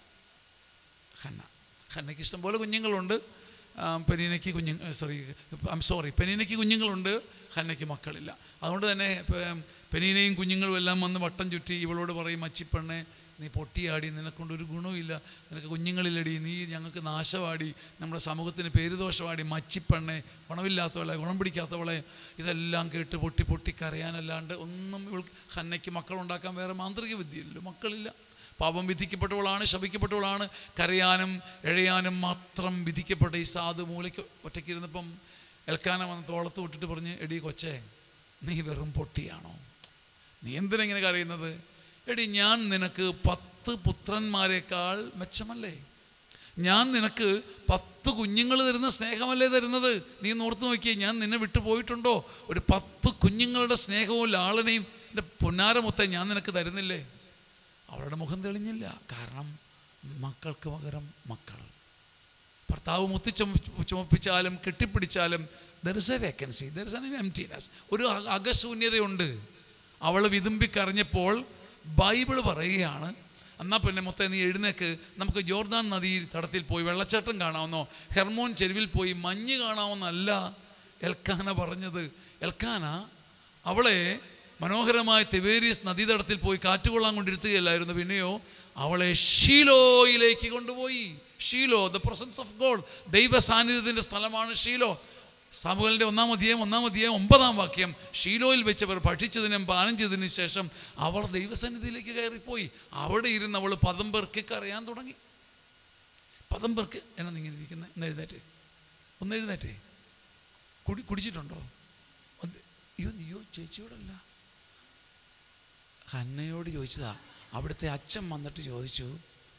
[SPEAKER 1] ഹന്ന ഹന്നയ്ക്ക് ഇഷ്ടംപോലെ കുഞ്ഞുങ്ങളുണ്ട് ആ, പെനീനയ്ക്ക് കുഞ്ഞു സോറി ഐം സോറി പെനീനയ്ക്ക് കുഞ്ഞുങ്ങളുണ്ട് ഹന്നയ്ക്ക് മക്കളില്ല അതുകൊണ്ട് തന്നെ പെ- പെനീനയും കുഞ്ഞുങ്ങളും എല്ലാം വന്ന് വട്ടം ചുറ്റി ഇവളോട് പറയും മച്ചിപ്പെണ്ണെ നീ പൊട്ടിയാടി നിനക്കൊണ്ടൊരു ഗുണവുമില്ല നിനക്ക് കുഞ്ഞുങ്ങളിലടി നീ ഞങ്ങൾക്ക് നാശവാടി നമ്മുടെ സമൂഹത്തിന് പേരുദോഷവാടി മച്ചിപ്പെണ്ണെ ഗുണമില്ലാത്തവളെ ഗുണം പിടിക്കാത്തവളെ ഇതെല്ലാം കേട്ട് പൊട്ടി പൊട്ടി കരയാനല്ലാണ്ട് ഒന്നും ഇവൾക്ക് ഹന്നയ്ക്ക് മക്കളുണ്ടാക്കാൻ വേറെ മാന്ത്രിക വിദ്യയില്ലല്ലോ മക്കളില്ല പാപം വിധിക്കപ്പെട്ടവളാണ് ശപിക്കപ്പെട്ടവളാണ് കരയാനും എഴയാനും മാത്രം വിധിക്കപ്പെട്ട ഈ സാധു മൂലയ്ക്ക് ഒറ്റയ്ക്കിരുന്നപ്പം എൽക്കാന വന്ന് തോളത്ത് വിട്ടിട്ട് പറഞ്ഞ് എടി കൊച്ചേ നീ വെറും പൊട്ടിയാണോ നീ എന്തിനാ ഇങ്ങനെ കരയുന്നത് എടി ഞാൻ നിനക്ക് പത്ത് പുത്രന്മാരെക്കാൾ മെച്ചമല്ലേ ഞാൻ നിനക്ക് പത്ത് കുഞ്ഞുങ്ങൾ തരുന്ന സ്നേഹമല്ലേ തരുന്നത് നീ നോർത്ത് നോക്കിയേ ഞാൻ നിന്നെ വിട്ടു പോയിട്ടുണ്ടോ ഒരു പത്ത് കുഞ്ഞുങ്ങളുടെ സ്നേഹവും ലാളനയും എൻ്റെ പൊന്നാരമൊത്ത ഞാൻ നിനക്ക് തരുന്നില്ലേ അവളുടെ മുഖം തെളിഞ്ഞില്ല കാരണം മക്കൾക്ക് പകരം മക്കൾ ഭർത്താവ് മുത്തി ചുമ ചുമപ്പിച്ചാലും കെട്ടിപ്പിടിച്ചാലും there is a vacancy there is emptiness ഒരു അ- അകശൂന്യതയുണ്ട് അവൾ വിതുമ്പിക്കറിഞ്ഞപ്പോൾ ബൈബിൾ പറയുകയാണ് എന്നാൽ പിന്നെ മൊത്തം നീ എഴുന്നേക്ക് നമുക്ക് ജോർദാൻ നദി തടത്തിൽ പോയി വെള്ളച്ചാട്ടം കാണാമെന്നോ ഹെർമോൻ ചെരുവിൽ പോയി മഞ്ഞ് കാണാമെന്നല്ല എൽക്കാന പറഞ്ഞത് എൽക്കാന അവളെ മനോഹരമായ തിവേരിയസ് നദീതടത്തിൽ പോയി കാറ്റുകൊള്ളാൻ കൊണ്ടിരുത്തുകയല്ലായിരുന്നു പിന്നെയോ അവളെ ഷീലോയിലേക്ക് കൊണ്ടുപോയി Shiloh the presence of God ദൈവ സാന്നിധ്യത്തിൻ്റെ സ്ഥലമാണ് ഷീലോ സാമുവലിൻ്റെ ഒന്നാം അധ്യായം ഒന്നാം അധ്യായം ഒമ്പതാം വാക്യം ഷീലോയിൽ വെച്ചവർ ഭക്ഷിച്ചതിനും പാനം ചെയ്തതിനും ശേഷം അവർ ദൈവസന്നിധിയിലേക്ക് കയറിപ്പോയി അവിടെ ഇരുന്ന് അവൾ പദം പേർക്ക് കരയാൻ തുടങ്ങി പദം പേർക്ക് എന്നാ ഇങ്ങനെ ഇരിക്കുന്നത് ഒന്ന് എഴുന്നേറ്റ് ഒന്ന് എഴുന്നേറ്റേ കുടി കുടിച്ചിട്ടുണ്ടോ ഒന്ന് അയ്യോ അയ്യോ ചേച്ചിയോടല്ല ഹന്നയോട് ചോദിച്ചതാ അവിടുത്തെ അച്ഛൻ വന്നിട്ട് ചോദിച്ചു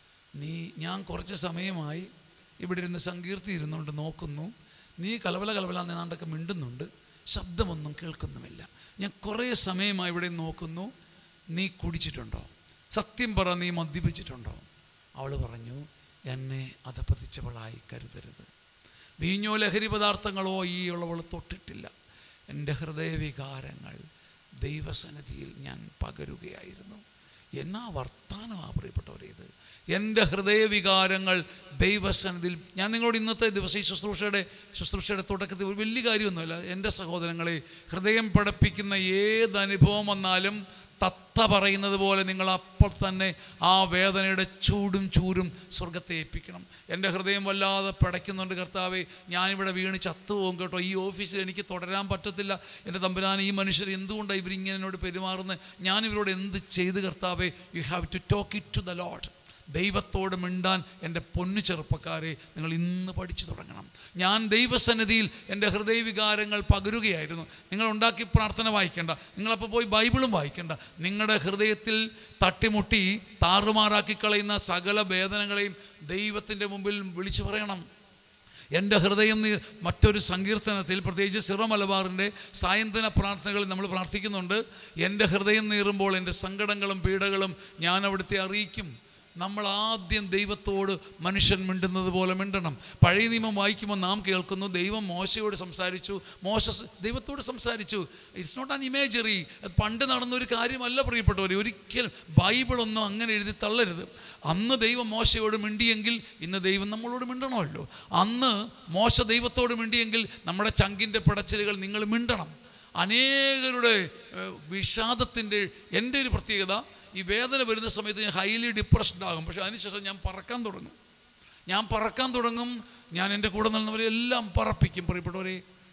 [SPEAKER 1] നീ ഞാൻ കുറച്ച് സമയമായി ഇവിടെ ഇരുന്ന് സങ്കീർത്തി ഇരുന്നുകൊണ്ട് നോക്കുന്നു നീ കലവല കലവല എന്നാണ്ടൊക്കെ മിണ്ടുന്നുണ്ട് ശബ്ദമൊന്നും കേൾക്കുന്നുമില്ല ഞാൻ കുറേ സമയമായി ഇവിടെ നോക്കുന്നു നീ കുടിച്ചിട്ടുണ്ടോ സത്യം പറ നീ മദ്യപിച്ചിട്ടുണ്ടോ അവൾ പറഞ്ഞു എന്നെ അധപ്പതിച്ചവളായി കരുതരുത് വീഞ്ഞോ ലഹരി പദാർത്ഥങ്ങളോ ഈ ഉള്ളവൾ തൊട്ടിട്ടില്ല എൻ്റെ ഹൃദയവികാരങ്ങൾ ദൈവസന്നിധിയിൽ ഞാൻ പകരുകയായിരുന്നു എന്നാ വർത്താനമാ പ്രിയപ്പെട്ടവരെ ഇത് എൻ്റെ ഹൃദയവികാരങ്ങൾ ദൈവസന്നിധിയിൽ ഞാൻ നിങ്ങളോട് ഇന്നത്തെ ദിവസം ഈ ശുശ്രൂഷയുടെ ശുശ്രൂഷയുടെ തുടക്കത്തിൽ ഒരു വലിയ കാര്യമൊന്നുമില്ല എൻ്റെ സഹോദരങ്ങളെ ഹൃദയം പടപ്പിക്കുന്ന ഏത് അനുഭവം വന്നാലും തത്ത പറയുന്നത് പോലെ നിങ്ങൾ അപ്പോൾ തന്നെ ആ വേദനയുടെ ചൂടും ചൂരും സ്വർഗത്തെ ഏൽപ്പിക്കണം എൻ്റെ ഹൃദയം വല്ലാതെ പടയ്ക്കുന്നുണ്ട് കർത്താവെ ഞാനിവിടെ വീണ് ചത്തുപോകും കേട്ടോ ഈ ഓഫീസിൽ എനിക്ക് തുടരാൻ പറ്റത്തില്ല എൻ്റെ തമ്പുരാൻ ഈ മനുഷ്യർ എന്തുകൊണ്ടാണ് ഇവരിങ്ങനെ എന്നോട് പെരുമാറുന്നത് ഞാൻ ഇവരോട് എന്ത് ചെയ്ത് കർത്താവെ you have to talk it to the load ദൈവത്തോട് മിണ്ടാൻ എൻ്റെ പൊന്നു ചെറുപ്പക്കാരെ നിങ്ങൾ ഇന്ന് പഠിച്ചു തുടങ്ങണം ഞാൻ ദൈവസന്നിധിയിൽ എൻ്റെ ഹൃദയവികാരങ്ങൾ പകരുകയായിരുന്നു നിങ്ങൾ ഉണ്ടാക്കി പ്രാർത്ഥന വായിക്കേണ്ട നിങ്ങളപ്പോൾ പോയി ബൈബിളും വായിക്കേണ്ട നിങ്ങളുടെ ഹൃദയത്തിൽ തട്ടിമുട്ടി താറുമാറാക്കി കളയുന്ന സകല വേദനകളെയും ദൈവത്തിൻ്റെ മുമ്പിൽ വിളിച്ചു പറയണം എൻ്റെ ഹൃദയം നീ മറ്റൊരു സങ്കീർത്തനത്തിൽ പ്രത്യേകിച്ച് സിറ മലബാറിൻ്റെ സായന്തന പ്രാർത്ഥനകളിൽ നമ്മൾ പ്രാർത്ഥിക്കുന്നുണ്ട് എൻ്റെ ഹൃദയം നീറുമ്പോൾ എൻ്റെ സങ്കടങ്ങളും പീഡകളും ഞാൻ അവിടുത്തെ അറിയിക്കും നമ്മൾ ആദ്യം ദൈവത്തോട് മനുഷ്യൻ മിണ്ടുന്നത് പോലെ മിണ്ടണം പഴയ നിയമം വായിക്കുമ്പോൾ നാം കേൾക്കുന്നു ദൈവം മോശയോട് സംസാരിച്ചു മോശ സ് ദൈവത്തോട് സംസാരിച്ചു ഇറ്റ്സ് നോട്ട് ആൻ ഇമേജറി പണ്ട് നടന്നൊരു കാര്യമല്ല പ്രിയപ്പെട്ടവർ ഒരിക്കലും ബൈബിളൊന്നും അങ്ങനെ എഴുതി തള്ളരുത് അന്ന് ദൈവം മോശയോട് മിണ്ടിയെങ്കിൽ ഇന്ന് ദൈവം നമ്മളോട് മിണ്ടണമല്ലോ അന്ന് മോശ ദൈവത്തോട് മിണ്ടിയെങ്കിൽ നമ്മുടെ ചങ്കിൻ്റെ പിടച്ചിലുകൾ നിങ്ങൾ മിണ്ടണം അനേകരുടെ ഏഹ്, വിഷാദത്തിൻ്റെ എൻ്റെ ഒരു പ്രത്യേകത ഈ വേദന വരുന്ന സമയത്ത് ഞാൻ ഹൈലി ഡിപ്രസ്ഡ് ആകും പക്ഷെ അതിനുശേഷം ഞാൻ പറക്കാൻ തുടങ്ങും ഞാൻ പറക്കാൻ തുടങ്ങും ഞാൻ എൻ്റെ കൂടെ നിന്നവരെ എല്ലാം പറപ്പിക്കും പ്രിയപ്പെട്ടവരെ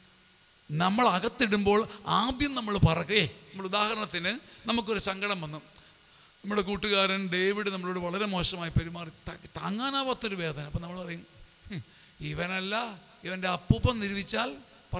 [SPEAKER 1] നമ്മൾ അകത്തിടുമ്പോൾ ആദ്യം നമ്മൾ പറക്കേ നമ്മൾ ഉദാഹരണത്തിന് നമുക്കൊരു സങ്കടം വന്നു നമ്മുടെ കൂട്ടുകാരൻ ഡേവിഡ് നമ്മളോട് വളരെ മോശമായി പെരുമാറി ത- താങ്ങാനാവാത്തൊരു വേദന അപ്പം നമ്മൾ പറയും "ഹും, ഇവനല്ല ഇവൻ്റെ അപ്പൂപ്പൻ നിരൂപിച്ചാൽ പറ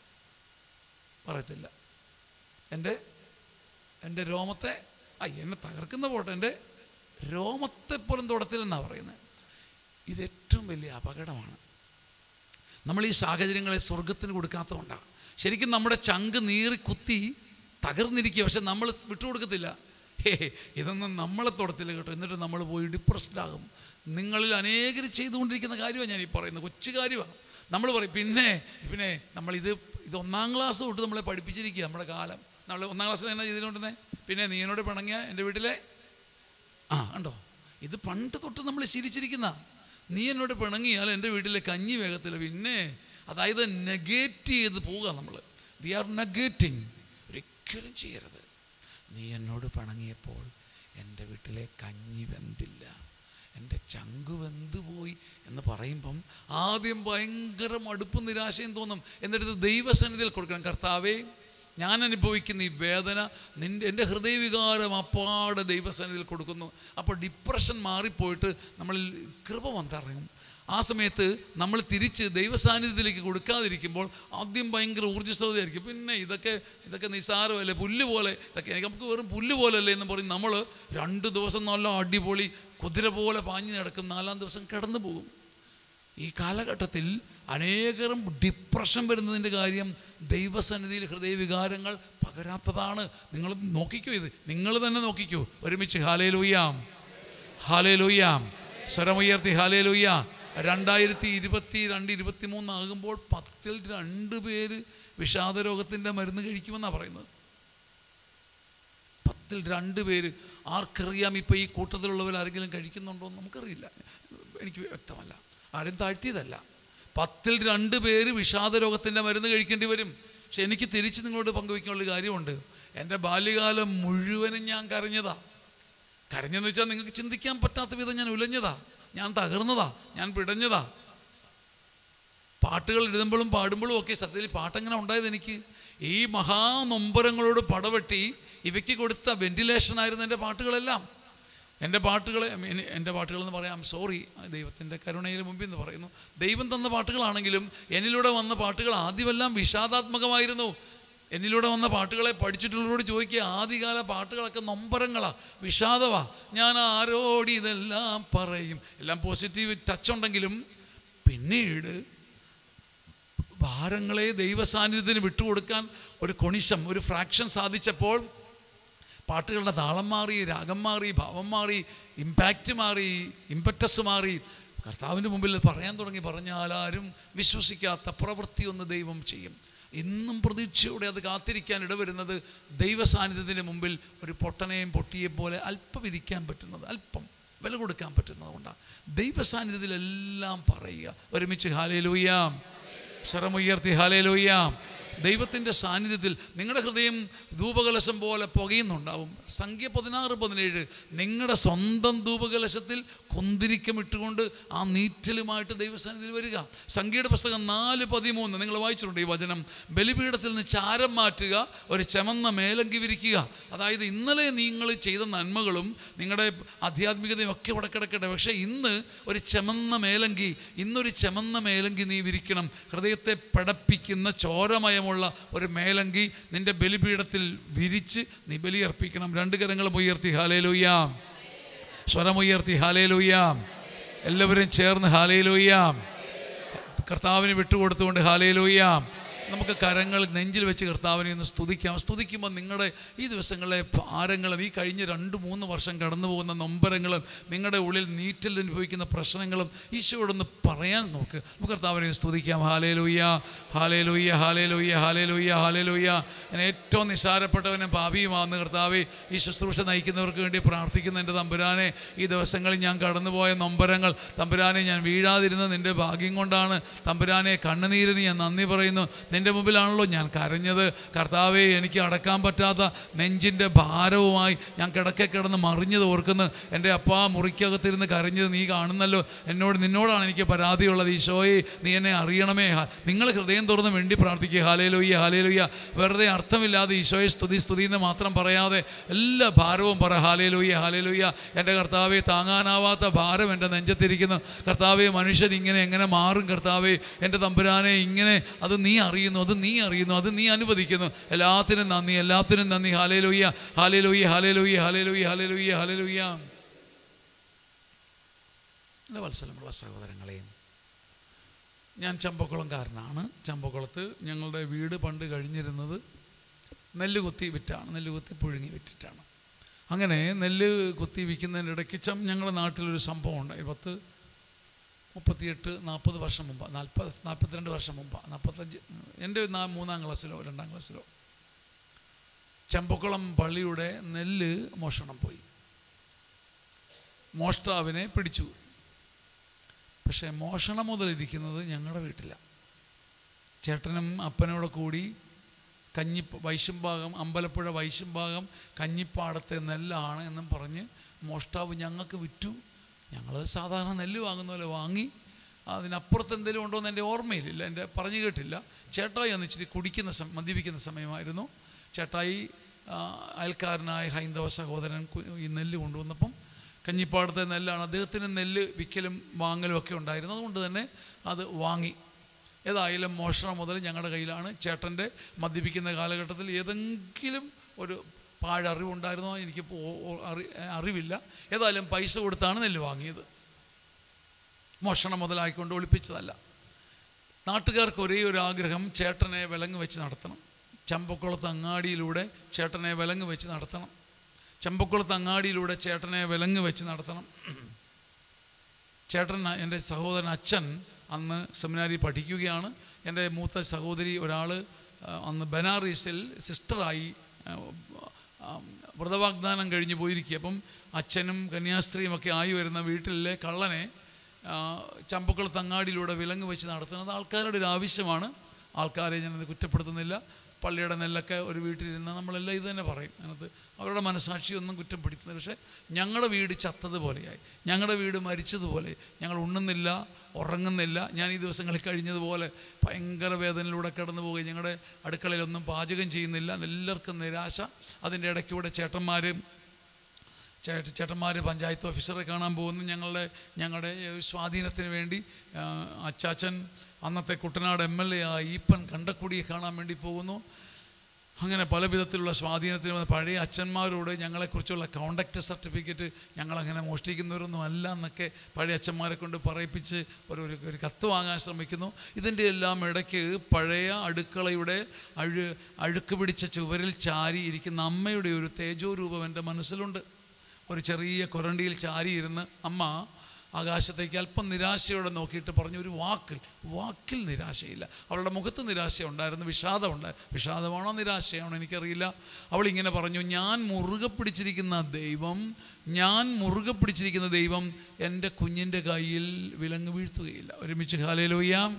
[SPEAKER 1] പറയത്തില്ല എൻ്റെ എൻ്റെ രോമത്തെ ആ എന്നെ തകർക്കുന്ന പോട്ടെ എൻ്റെ രോമത്തെ പോലും തൊടത്തില്ലെന്നാണ് പറയുന്നത് ഇത് ഏറ്റവും വലിയ അപകടമാണ് നമ്മൾ ഈ സാഹചര്യങ്ങളെ സ്വർഗത്തിന് കൊടുക്കാത്തതുകൊണ്ടാണ് ശരിക്കും നമ്മുടെ ചങ്ക് നീറി കുത്തി തകർന്നിരിക്കുക പക്ഷെ നമ്മൾ വിട്ടുകൊടുക്കത്തില്ല ഹേ ഇതൊന്നും നമ്മളെ തൊടത്തില്ല കേട്ടോ എന്നിട്ട് നമ്മൾ പോയി ഡിപ്രസ്ഡ് ആകും നിങ്ങളിൽ അനേകർ ചെയ്തുകൊണ്ടിരിക്കുന്ന കാര്യമാണ് ഞാൻ ഈ പറയുന്നത് കൊച്ചു കാര്യമാണ് നമ്മൾ പറയും പിന്നെ പിന്നെ നമ്മളിത് ഇത് ഒന്നാം ക്ലാസ് തൊട്ട് നമ്മളെ പഠിപ്പിച്ചിരിക്കുക നമ്മുടെ കാലം നമ്മൾ ഒന്നാം ക്ലാസ്സിൽ എന്നാ ചെയ്തുകൊണ്ടിരുന്നത് പിന്നെ നീ എന്നോട് പിണങ്ങിയ എൻ്റെ വീട്ടിലെ ആ ഉണ്ടോ ഇത് പണ്ട് തൊട്ട് നമ്മൾ ശീലിച്ചിരിക്കുന്ന നീ എന്നോട് പിണങ്ങിയാൽ എൻ്റെ വീട്ടിലെ കഞ്ഞി വേഗത്തില്ല പിന്നെ അതായത് നെഗേറ്റ് ചെയ്ത് പോവുക നമ്മൾ വി ആർ നെഗേറ്റിംഗ് ഒരിക്കലും ചെയ്യരുത് നീ എന്നോട് പിണങ്ങിയപ്പോൾ എൻ്റെ വീട്ടിലെ കഞ്ഞി വെന്തില്ല എൻ്റെ ചങ്ക് വെന്ത് പോയി എന്ന് പറയുമ്പം ആദ്യം ഭയങ്കര മടുപ്പും നിരാശയും തോന്നും എന്നിട്ട് ദൈവസന്നിധിയിൽ കൊടുക്കണം കർത്താവേ ഞാൻ അനുഭവിക്കുന്ന ഈ വേദന നിൻ്റെ എൻ്റെ ഹൃദയവികാരം അപ്പാടെ ദൈവസന്നിധിയിൽ കൊടുക്കുന്നു അപ്പോൾ ഡിപ്രഷൻ മാറിപ്പോയിട്ട് നമ്മളിൽ കൃപ വന്നിറങ്ങും ആ സമയത്ത് നമ്മൾ തിരിച്ച് ദൈവസാന്നിധ്യത്തിലേക്ക് കൊടുക്കാതിരിക്കുമ്പോൾ ആദ്യം ഭയങ്കര ഊർജ്ജസ്വതയായിരിക്കും പിന്നെ ഇതൊക്കെ ഇതൊക്കെ നിസ്സാരമല്ലേ പുല്ല് പോലെ ഇതൊക്കെ എനിക്ക് നമുക്ക് വെറും പുല്ല് പോലല്ലേ എന്ന് പറയും നമ്മൾ രണ്ട് ദിവസം നല്ല അടിപൊളി കുതിര പോലെ പാഞ്ഞു നടക്കും നാലാം ദിവസം കിടന്നു പോകും ഈ കാലഘട്ടത്തിൽ അനേകരും ഡിപ്രഷൻ വരുന്നതിൻ്റെ കാര്യം ദൈവസന്നിധിയിൽ ഹൃദയവികാരങ്ങൾ പകരാത്തതാണ് നിങ്ങൾ നോക്കിക്കോ ഇത് നിങ്ങൾ തന്നെ നോക്കിക്കോ ഒരുമിച്ച് ഹാലേ ലൂയാം ഹാലേ ലൂയാം സ്വരമുയർത്തി ഹാലേ ലൂയ രണ്ടായിരത്തി ഇരുപത്തി രണ്ട് ഇരുപത്തി മൂന്ന് ആകുമ്പോൾ പത്തിൽ രണ്ട് പേര് വിഷാദരോഗത്തിൻ്റെ മരുന്ന് കഴിക്കുമെന്നാണ് പറയുന്നത് പത്തിൽ രണ്ട് പേര് ആർക്കറിയാം ഇപ്പോൾ ഈ കൂട്ടത്തിലുള്ളവർ ആരെങ്കിലും കഴിക്കുന്നുണ്ടോ എന്ന് നമുക്കറിയില്ല എനിക്ക് വ്യക്തമല്ല ആരും താഴ്ത്തിയതല്ല പത്തിൽ രണ്ട് പേര് വിഷാദ രോഗത്തിൻ്റെ മരുന്ന് കഴിക്കേണ്ടി വരും പക്ഷെ എനിക്ക് തിരിച്ച് നിങ്ങളോട് പങ്കുവയ്ക്കാനുള്ള കാര്യമുണ്ട് എൻ്റെ ബാല്യകാലം മുഴുവനും ഞാൻ കരഞ്ഞതാ കരഞ്ഞെന്ന് വെച്ചാൽ നിങ്ങൾക്ക് ചിന്തിക്കാൻ പറ്റാത്ത വിധം ഞാൻ ഉലഞ്ഞതാ ഞാൻ തകർന്നതാ ഞാൻ പിടഞ്ഞതാ പാട്ടുകൾ എഴുതുമ്പോഴും പാടുമ്പോഴും ഒക്കെ സത്യത്തിൽ പാട്ടെങ്ങനെ ഉണ്ടായത് എനിക്ക് ഈ മഹാനൊമ്പരങ്ങളോട് പടവെട്ടി ഇവയ്ക്ക് കൊടുത്ത വെന്റിലേഷനായിരുന്നു എൻ്റെ പാട്ടുകളെല്ലാം എൻ്റെ പാട്ടുകൾ എനി- എൻ്റെ പാട്ടുകളെന്ന് പറയാം സോറി ദൈവത്തിൻ്റെ കരുണയിൽ മുമ്പിൽ എന്ന് പറയുന്നു ദൈവം തന്ന പാട്ടുകളാണെങ്കിലും എന്നിലൂടെ വന്ന പാട്ടുകൾ ആദ്യമെല്ലാം വിഷാദാത്മകമായിരുന്നു എന്നിലൂടെ വന്ന പാട്ടുകളെ പഠിച്ചിട്ടുള്ളവരോട് ചോദിക്കുക ആദ്യകാല പാട്ടുകളൊക്കെ നൊമ്പരങ്ങളാ വിഷാദവാ ഞാൻ ആരോട് ഇതെല്ലാം പറയും എല്ലാം പോസിറ്റീവ് ടച്ച് ഉണ്ടെങ്കിലും പിന്നീട് ഭാരങ്ങളെ ദൈവസാന്നിധ്യത്തിന് വിട്ടുകൊടുക്കാൻ ഒരു കൊണിശം ഒരു ഫ്രാക്ഷൻ സാധിച്ചപ്പോൾ പാട്ടുകളുടെ താളം മാറി രാഗം മാറി ഭാവം മാറി ഇമ്പാക്റ്റ് മാറി ഇമ്പറ്റസ് മാറി കർത്താവിൻ്റെ മുമ്പിൽ പറയാൻ തുടങ്ങി പറഞ്ഞാൽ ആരും വിശ്വസിക്കാത്ത പ്രവൃത്തി ഒന്ന് ദൈവം ചെയ്യും ഇന്നും പ്രതീക്ഷയോടെ അത് കാത്തിരിക്കാൻ ഇടവരുന്നത് ദൈവസാന്നിധ്യത്തിൻ്റെ മുമ്പിൽ ഒരു പൊട്ടനെയും പൊട്ടിയെ പോലെ അല്പം വിധിക്കാൻ പറ്റുന്നത് അല്പം വില കൊടുക്കാൻ പറ്റുന്നത് കൊണ്ടാണ് ദൈവസാന്നിധ്യത്തിലെല്ലാം പറയുക ഒരുമിച്ച് ഹാലേലൂയാം സ്വരമുയർത്തി ഹാലേലൂയാം ദൈവത്തിൻ്റെ സാന്നിധ്യത്തിൽ നിങ്ങളുടെ ഹൃദയം ധൂപകലശം പോലെ പുകയുന്നുണ്ടാവും സംഖ്യ പതിനാറ് പതിനേഴ് നിങ്ങളുടെ സ്വന്തം ധൂപകലശത്തിൽ കൊന്തിരിക്കം ഇട്ടുകൊണ്ട് ആ നീറ്റലുമായിട്ട് ദൈവസാന്നിധ്യത്തിൽ വരിക സംഖ്യയുടെ പുസ്തകം നാല് പതിമൂന്ന് നിങ്ങൾ വായിച്ചിട്ടുണ്ട് ഈ വചനം ബലിപീഠത്തിൽ നിന്ന് ചാരം മാറ്റുക ഒരു ചെമന്ന മേലങ്കി വിരിക്കുക അതായത് ഇന്നലെ നിങ്ങൾ ചെയ്ത നന്മകളും നിങ്ങളുടെ ആധ്യാത്മികതയും ഒക്കെ ഇവിടെ കിടക്കട്ടെ പക്ഷേ ഇന്ന് ഒരു ചെമന്ന മേലങ്കി ഇന്നൊരു ചെമന്ന മേലങ്കി നീ വിരിക്കണം ഹൃദയത്തെ പടപ്പിക്കുന്ന ചോരമയമുള്ള ഒരു മേലങ്കി നിന്റെ ബലിപീഠത്തിൽ വിരിച്ച് നീ ബലിയർപ്പിക്കണം രണ്ട് കരങ്ങളും ഉയർത്തി ഹാലേലൂയാം സ്വരമുയർത്തി ഹാലേലൂയാം എല്ലാവരും ചേർന്ന് ഹാലേലൂയാം കർത്താവിന് വിട്ടുകൊടുത്തുകൊണ്ട് ഹാലേലൂയാം നമുക്ക് കരങ്ങൾ നെഞ്ചിൽ വെച്ച് കർത്താവിനെ ഒന്ന് സ്തുതിക്കാം സ്തുതിക്കുമ്പോൾ നിങ്ങളുടെ ഈ ദിവസങ്ങളിലെ ഭാരങ്ങളും ഈ കഴിഞ്ഞ രണ്ട് മൂന്ന് വർഷം കടന്നു പോകുന്ന നൊമ്പരങ്ങളും നിങ്ങളുടെ ഉള്ളിൽ നീറ്റൽ അനുഭവിക്കുന്ന പ്രശ്നങ്ങളും ഈശോയോടൊന്ന് പറയാൻ നോക്ക് നമുക്ക് കർത്താവിനെ ഒന്ന് സ്തുതിക്കാം ഹാലേ ലൂയ്യ ഹാലേ ലൂയ്യ ഹാലേ ലൂയ്യ ഹാലേ ലൂയ്യ ഹാലേ ലൂയ്യ ഞാൻ ഏറ്റവും നിസ്സാരപ്പെട്ടവനും ഭാവിയുമാകുന്ന കർത്താവെ ഈ ശുശ്രൂഷ നയിക്കുന്നവർക്ക് വേണ്ടി പ്രാർത്ഥിക്കുന്ന എൻ്റെ തമ്പുരാനെ ഈ ദിവസങ്ങളിൽ ഞാൻ കടന്നുപോയ നൊമ്പരങ്ങൾ തമ്പുരാനെ ഞാൻ വീഴാതിരുന്ന നിൻ്റെ ഭാഗ്യം കൊണ്ടാണ് തമ്പുരാനെ കണ്ണുനീരിന് ഞാൻ നന്ദി പറയുന്നു നിൻ്റെ മുമ്പിലാണല്ലോ ഞാൻ കരഞ്ഞത് കർത്താവെ എനിക്ക് അടക്കാൻ പറ്റാത്ത നെഞ്ചിൻ്റെ ഭാരവുമായി ഞാൻ കിടക്കെ കിടന്ന് മറിഞ്ഞത് ഓർക്കുന്നു എൻ്റെ അപ്പാ മുറിക്കകത്തിരുന്ന് കരഞ്ഞത് നീ കാണുന്നല്ലോ എന്നോട് നിന്നോടാണ് എനിക്ക് പരാതിയുള്ളത് ഈശോയെ നീ എന്നെ അറിയണമേ ഹ- നിങ്ങൾ ഹൃദയം തുറന്ന് വേണ്ടി പ്രാർത്ഥിക്കുക ഹാലേലുയ്യ ഹാലേലുയ്യ വെറുതെ അർത്ഥമില്ലാതെ ഈശോയെ സ്തുതി സ്തുതി എന്ന് മാത്രം പറയാതെ എല്ലാ ഭാരവും പറ ഹാലേലുയ്യ ഹാലേലുയ്യ എൻ്റെ കർത്താവെ താങ്ങാനാവാത്ത ഭാരം എൻ്റെ നെഞ്ചത്തിരിക്കുന്നു കർത്താവെ മനുഷ്യൻ ഇങ്ങനെ എങ്ങനെ മാറും കർത്താവെ എൻ്റെ തമ്പുരാനെ ഇങ്ങനെ അത് നീ അറിയുന്നു അത് നീ അറിയുന്നു അത് നീ അനുവദിക്കുന്നു എല്ലാത്തിനും നന്ദി എല്ലാത്തിനും നന്ദി ഹാലേലുയ്യ ഹാലേലുയ്യ ഹാലേലുയ്യ ഹാലേലുയ്യ ഹാലേലുയ്യ ഹാലേലുയ്യ എൻ്റെ വത്സലമുള്ള സഹോദരങ്ങളെയും ഞാൻ ചമ്പക്കുളംകാരനാണ് ചമ്പക്കുളത്ത് ഞങ്ങളുടെ വീട് പണ്ട് കഴിഞ്ഞിരുന്നത് നെല്ല് കുത്തി വിറ്റാണ് നെല്ല് കുത്തി പുഴുങ്ങി വിറ്റിട്ടാണ് അങ്ങനെ നെല്ല് കുത്തി വിൽക്കുന്നതിൻ്റെ ഇടയ്ക്ക് ചം ഞങ്ങളുടെ നാട്ടിലൊരു സംഭവം ഉണ്ടായി പത്ത് മുപ്പത്തിയെട്ട് നാൽപ്പത് വർഷം മുമ്പ് നാൽപ്പത് നാൽപ്പത്തിരണ്ട് വർഷം മുമ്പ് നാൽപ്പത്തഞ്ച് എൻ്റെ നാ മൂന്നാം ക്ലാസ്സിലോ രണ്ടാം ക്ലാസ്സിലോ ചമ്പക്കുളം പള്ളിയുടെ നെല്ല് മോഷണം പോയി മോഷ്ടാവിനെ പിടിച്ചു പക്ഷേ മോഷണം മുതലിരിക്കുന്നത് ഞങ്ങളുടെ വീട്ടിലാണ് ചേട്ടനും അപ്പനോടെ കൂടി കഞ്ഞി വൈശുംഭാഗം അമ്പലപ്പുഴ വൈശുംഭാഗം കഞ്ഞിപ്പാടത്തെ നെല്ലാണ് എന്നും പറഞ്ഞ് മോഷ്ടാവ് ഞങ്ങൾക്ക് വിറ്റു ഞങ്ങൾ സാധാരണ നെല്ല് വാങ്ങുന്ന പോലെ വാങ്ങി അതിനപ്പുറത്ത് എന്തെങ്കിലും ഉണ്ടോ എന്ന് എൻ്റെ ഓർമ്മയിലില്ല എൻ്റെ പറഞ്ഞു കേട്ടില്ല ചേട്ടായി അന്ന് ഇച്ചിരി കുടിക്കുന്ന സം മദ്യപിക്കുന്ന സമയമായിരുന്നു ചേട്ടായി ആ, അയൽക്കാരനായ ഹൈന്ദവ സഹോദരൻ കു- ഈ നെല്ല് കൊണ്ടുവന്നപ്പം കഞ്ഞിപ്പാടത്തെ നെല്ലാണ് അദ്ദേഹത്തിന് നെല്ല് വിൽക്കലും വാങ്ങലും ഒക്കെ ഉണ്ടായിരുന്നു അതുകൊണ്ട് തന്നെ അത് വാങ്ങി ഏതായാലും മോഷണം മുതൽ ഞങ്ങളുടെ കയ്യിലാണ് ചേട്ടൻ്റെ മദ്യപിക്കുന്ന കാലഘട്ടത്തിൽ ഏതെങ്കിലും ഒരു പാഴറിവുണ്ടായിരുന്നോ എനിക്ക് ഇപ്പോൾ ഓ- ഓ- അറി അറിവില്ല ഏതായാലും പൈസ കൊടുത്താണ് നെല്ല് വാങ്ങിയത് മോഷണം മുതലായിക്കൊണ്ട് ഒളിപ്പിച്ചതല്ല നാട്ടുകാർക്ക് ഒരേ ഒരു ആഗ്രഹം ചേട്ടനെ വിലങ്ങ് വെച്ച് നടത്തണം ചമ്പക്കുളത്ത് അങ്ങാടിയിലൂടെ ചേട്ടനെ വിലങ്ങ് വെച്ച് നടത്തണം ചമ്പക്കുളത്ത് അങ്ങാടിയിലൂടെ ചേട്ടനെ വിലങ്ങ് വെച്ച് നടത്തണം ചേട്ടൻ എൻ്റെ സഹോദരൻ അച്ഛൻ അന്ന് സെമിനാരി പഠിക്കുകയാണ് എൻ്റെ മൂത്ത സഹോദരി ഒരാൾ അന്ന് ബനാറീസിൽ സിസ്റ്ററായി ആ, ആ, വ്രതവാഗ്ദാനം കഴിഞ്ഞ് പോയിരിക്കുക അപ്പം അച്ഛനും കന്യാസ്ത്രീയും ഒക്കെ ആയി വരുന്ന വീട്ടിലെ കള്ളനെ ആ, ചമ്പക്കുളത്ത് അങ്ങാടിയിലൂടെ വിലങ്ങ് വെച്ച് നടത്തുന്നത് ആൾക്കാരുടെ ഒരു ആവശ്യമാണ് ആൾക്കാരെ ഞാനത് കുറ്റപ്പെടുത്തുന്നില്ല പള്ളിയുടെ നെല്ലൊക്കെ ഒരു വീട്ടിലിരുന്ന് നമ്മളെല്ലാം ഇത് തന്നെ പറയും അതിനകത്ത് അവരുടെ മനസാക്ഷി ഒന്നും കുറ്റം പിടിക്കുന്നില്ല പക്ഷേ ഞങ്ങളുടെ വീട് ചത്തതുപോലെയായി ഞങ്ങളുടെ വീട് മരിച്ചതുപോലെ ഞങ്ങൾ ഉണ്ണുന്നില്ല ഉറങ്ങുന്നില്ല ഞാൻ ഈ ദിവസങ്ങളിൽ കഴിഞ്ഞതുപോലെ ഭയങ്കര വേദനയിലൂടെ കടന്നു പോവുകയും ഞങ്ങളുടെ അടുക്കളയിലൊന്നും പാചകം ചെയ്യുന്നില്ല എല്ലാവർക്കും നിരാശ അതിൻ്റെ ഇടയ്ക്കൂടെ ചേട്ടന്മാരും ചേട്ട ചേട്ടന്മാർ പഞ്ചായത്ത് ഓഫീസറെ കാണാൻ പോകുന്നു ഞങ്ങളുടെ ഞങ്ങളുടെ ഏഹ്, സ്വാധീനത്തിന് വേണ്ടി ആ, അച്ചാച്ചൻ അന്നത്തെ കുട്ടനാട് എം എൽ എ ആ ഈപ്പൻ കണ്ടക്കുടിയെ കാണാൻ വേണ്ടി പോകുന്നു അങ്ങനെ പല വിധത്തിലുള്ള സ്വാധീനത്തിന് വന്ന പഴയ അച്ഛന്മാരോട് ഞങ്ങളെക്കുറിച്ചുള്ള കോണ്ടാക്ട് സർട്ടിഫിക്കറ്റ് ഞങ്ങളങ്ങനെ മോഷ്ടിക്കുന്നവരൊന്നും അല്ല എന്നൊക്കെ പഴയ അച്ഛന്മാരെ കൊണ്ട് പറയിപ്പിച്ച് ഒരു ഒരു- ഒരു കത്ത് വാങ്ങാൻ ശ്രമിക്കുന്നു ഇതിൻ്റെ എല്ലാം ഇടയ്ക്ക് പഴയ അടുക്കളയുടെ അഴു അഴുക്ക് പിടിച്ച ചുവരിൽ ചാരി ഇരിക്കുന്ന അമ്മയുടെ ഒരു തേജോരൂപം എൻ്റെ മനസ്സിലുണ്ട് ഒരു ചെറിയ കൊരണ്ടിയിൽ ചാരിയിരുന്ന് അമ്മ ആകാശത്തേക്ക് അല്പം നിരാശയോടെ നോക്കിയിട്ട് പറഞ്ഞു ഒരു വാക്കിൽ വാക്കിൽ നിരാശയില്ല അവളുടെ മുഖത്ത് നിരാശ ഉണ്ടായിരുന്നു വിഷാദമുണ്ട് വിഷാദമാണോ നിരാശയാണോ എനിക്കറിയില്ല അവൾ ഇങ്ങനെ പറഞ്ഞു ഞാൻ മുറുകെ പിടിച്ചിരിക്കുന്ന ദൈവം ഞാൻ മുറുകെ പിടിച്ചിരിക്കുന്ന ദൈവം എൻ്റെ കുഞ്ഞിൻ്റെ കയ്യിൽ വിലങ്ങ് വീഴ്ത്തുകയില്ല ഒരുമിച്ച് ഹാലയിലോയ്യാം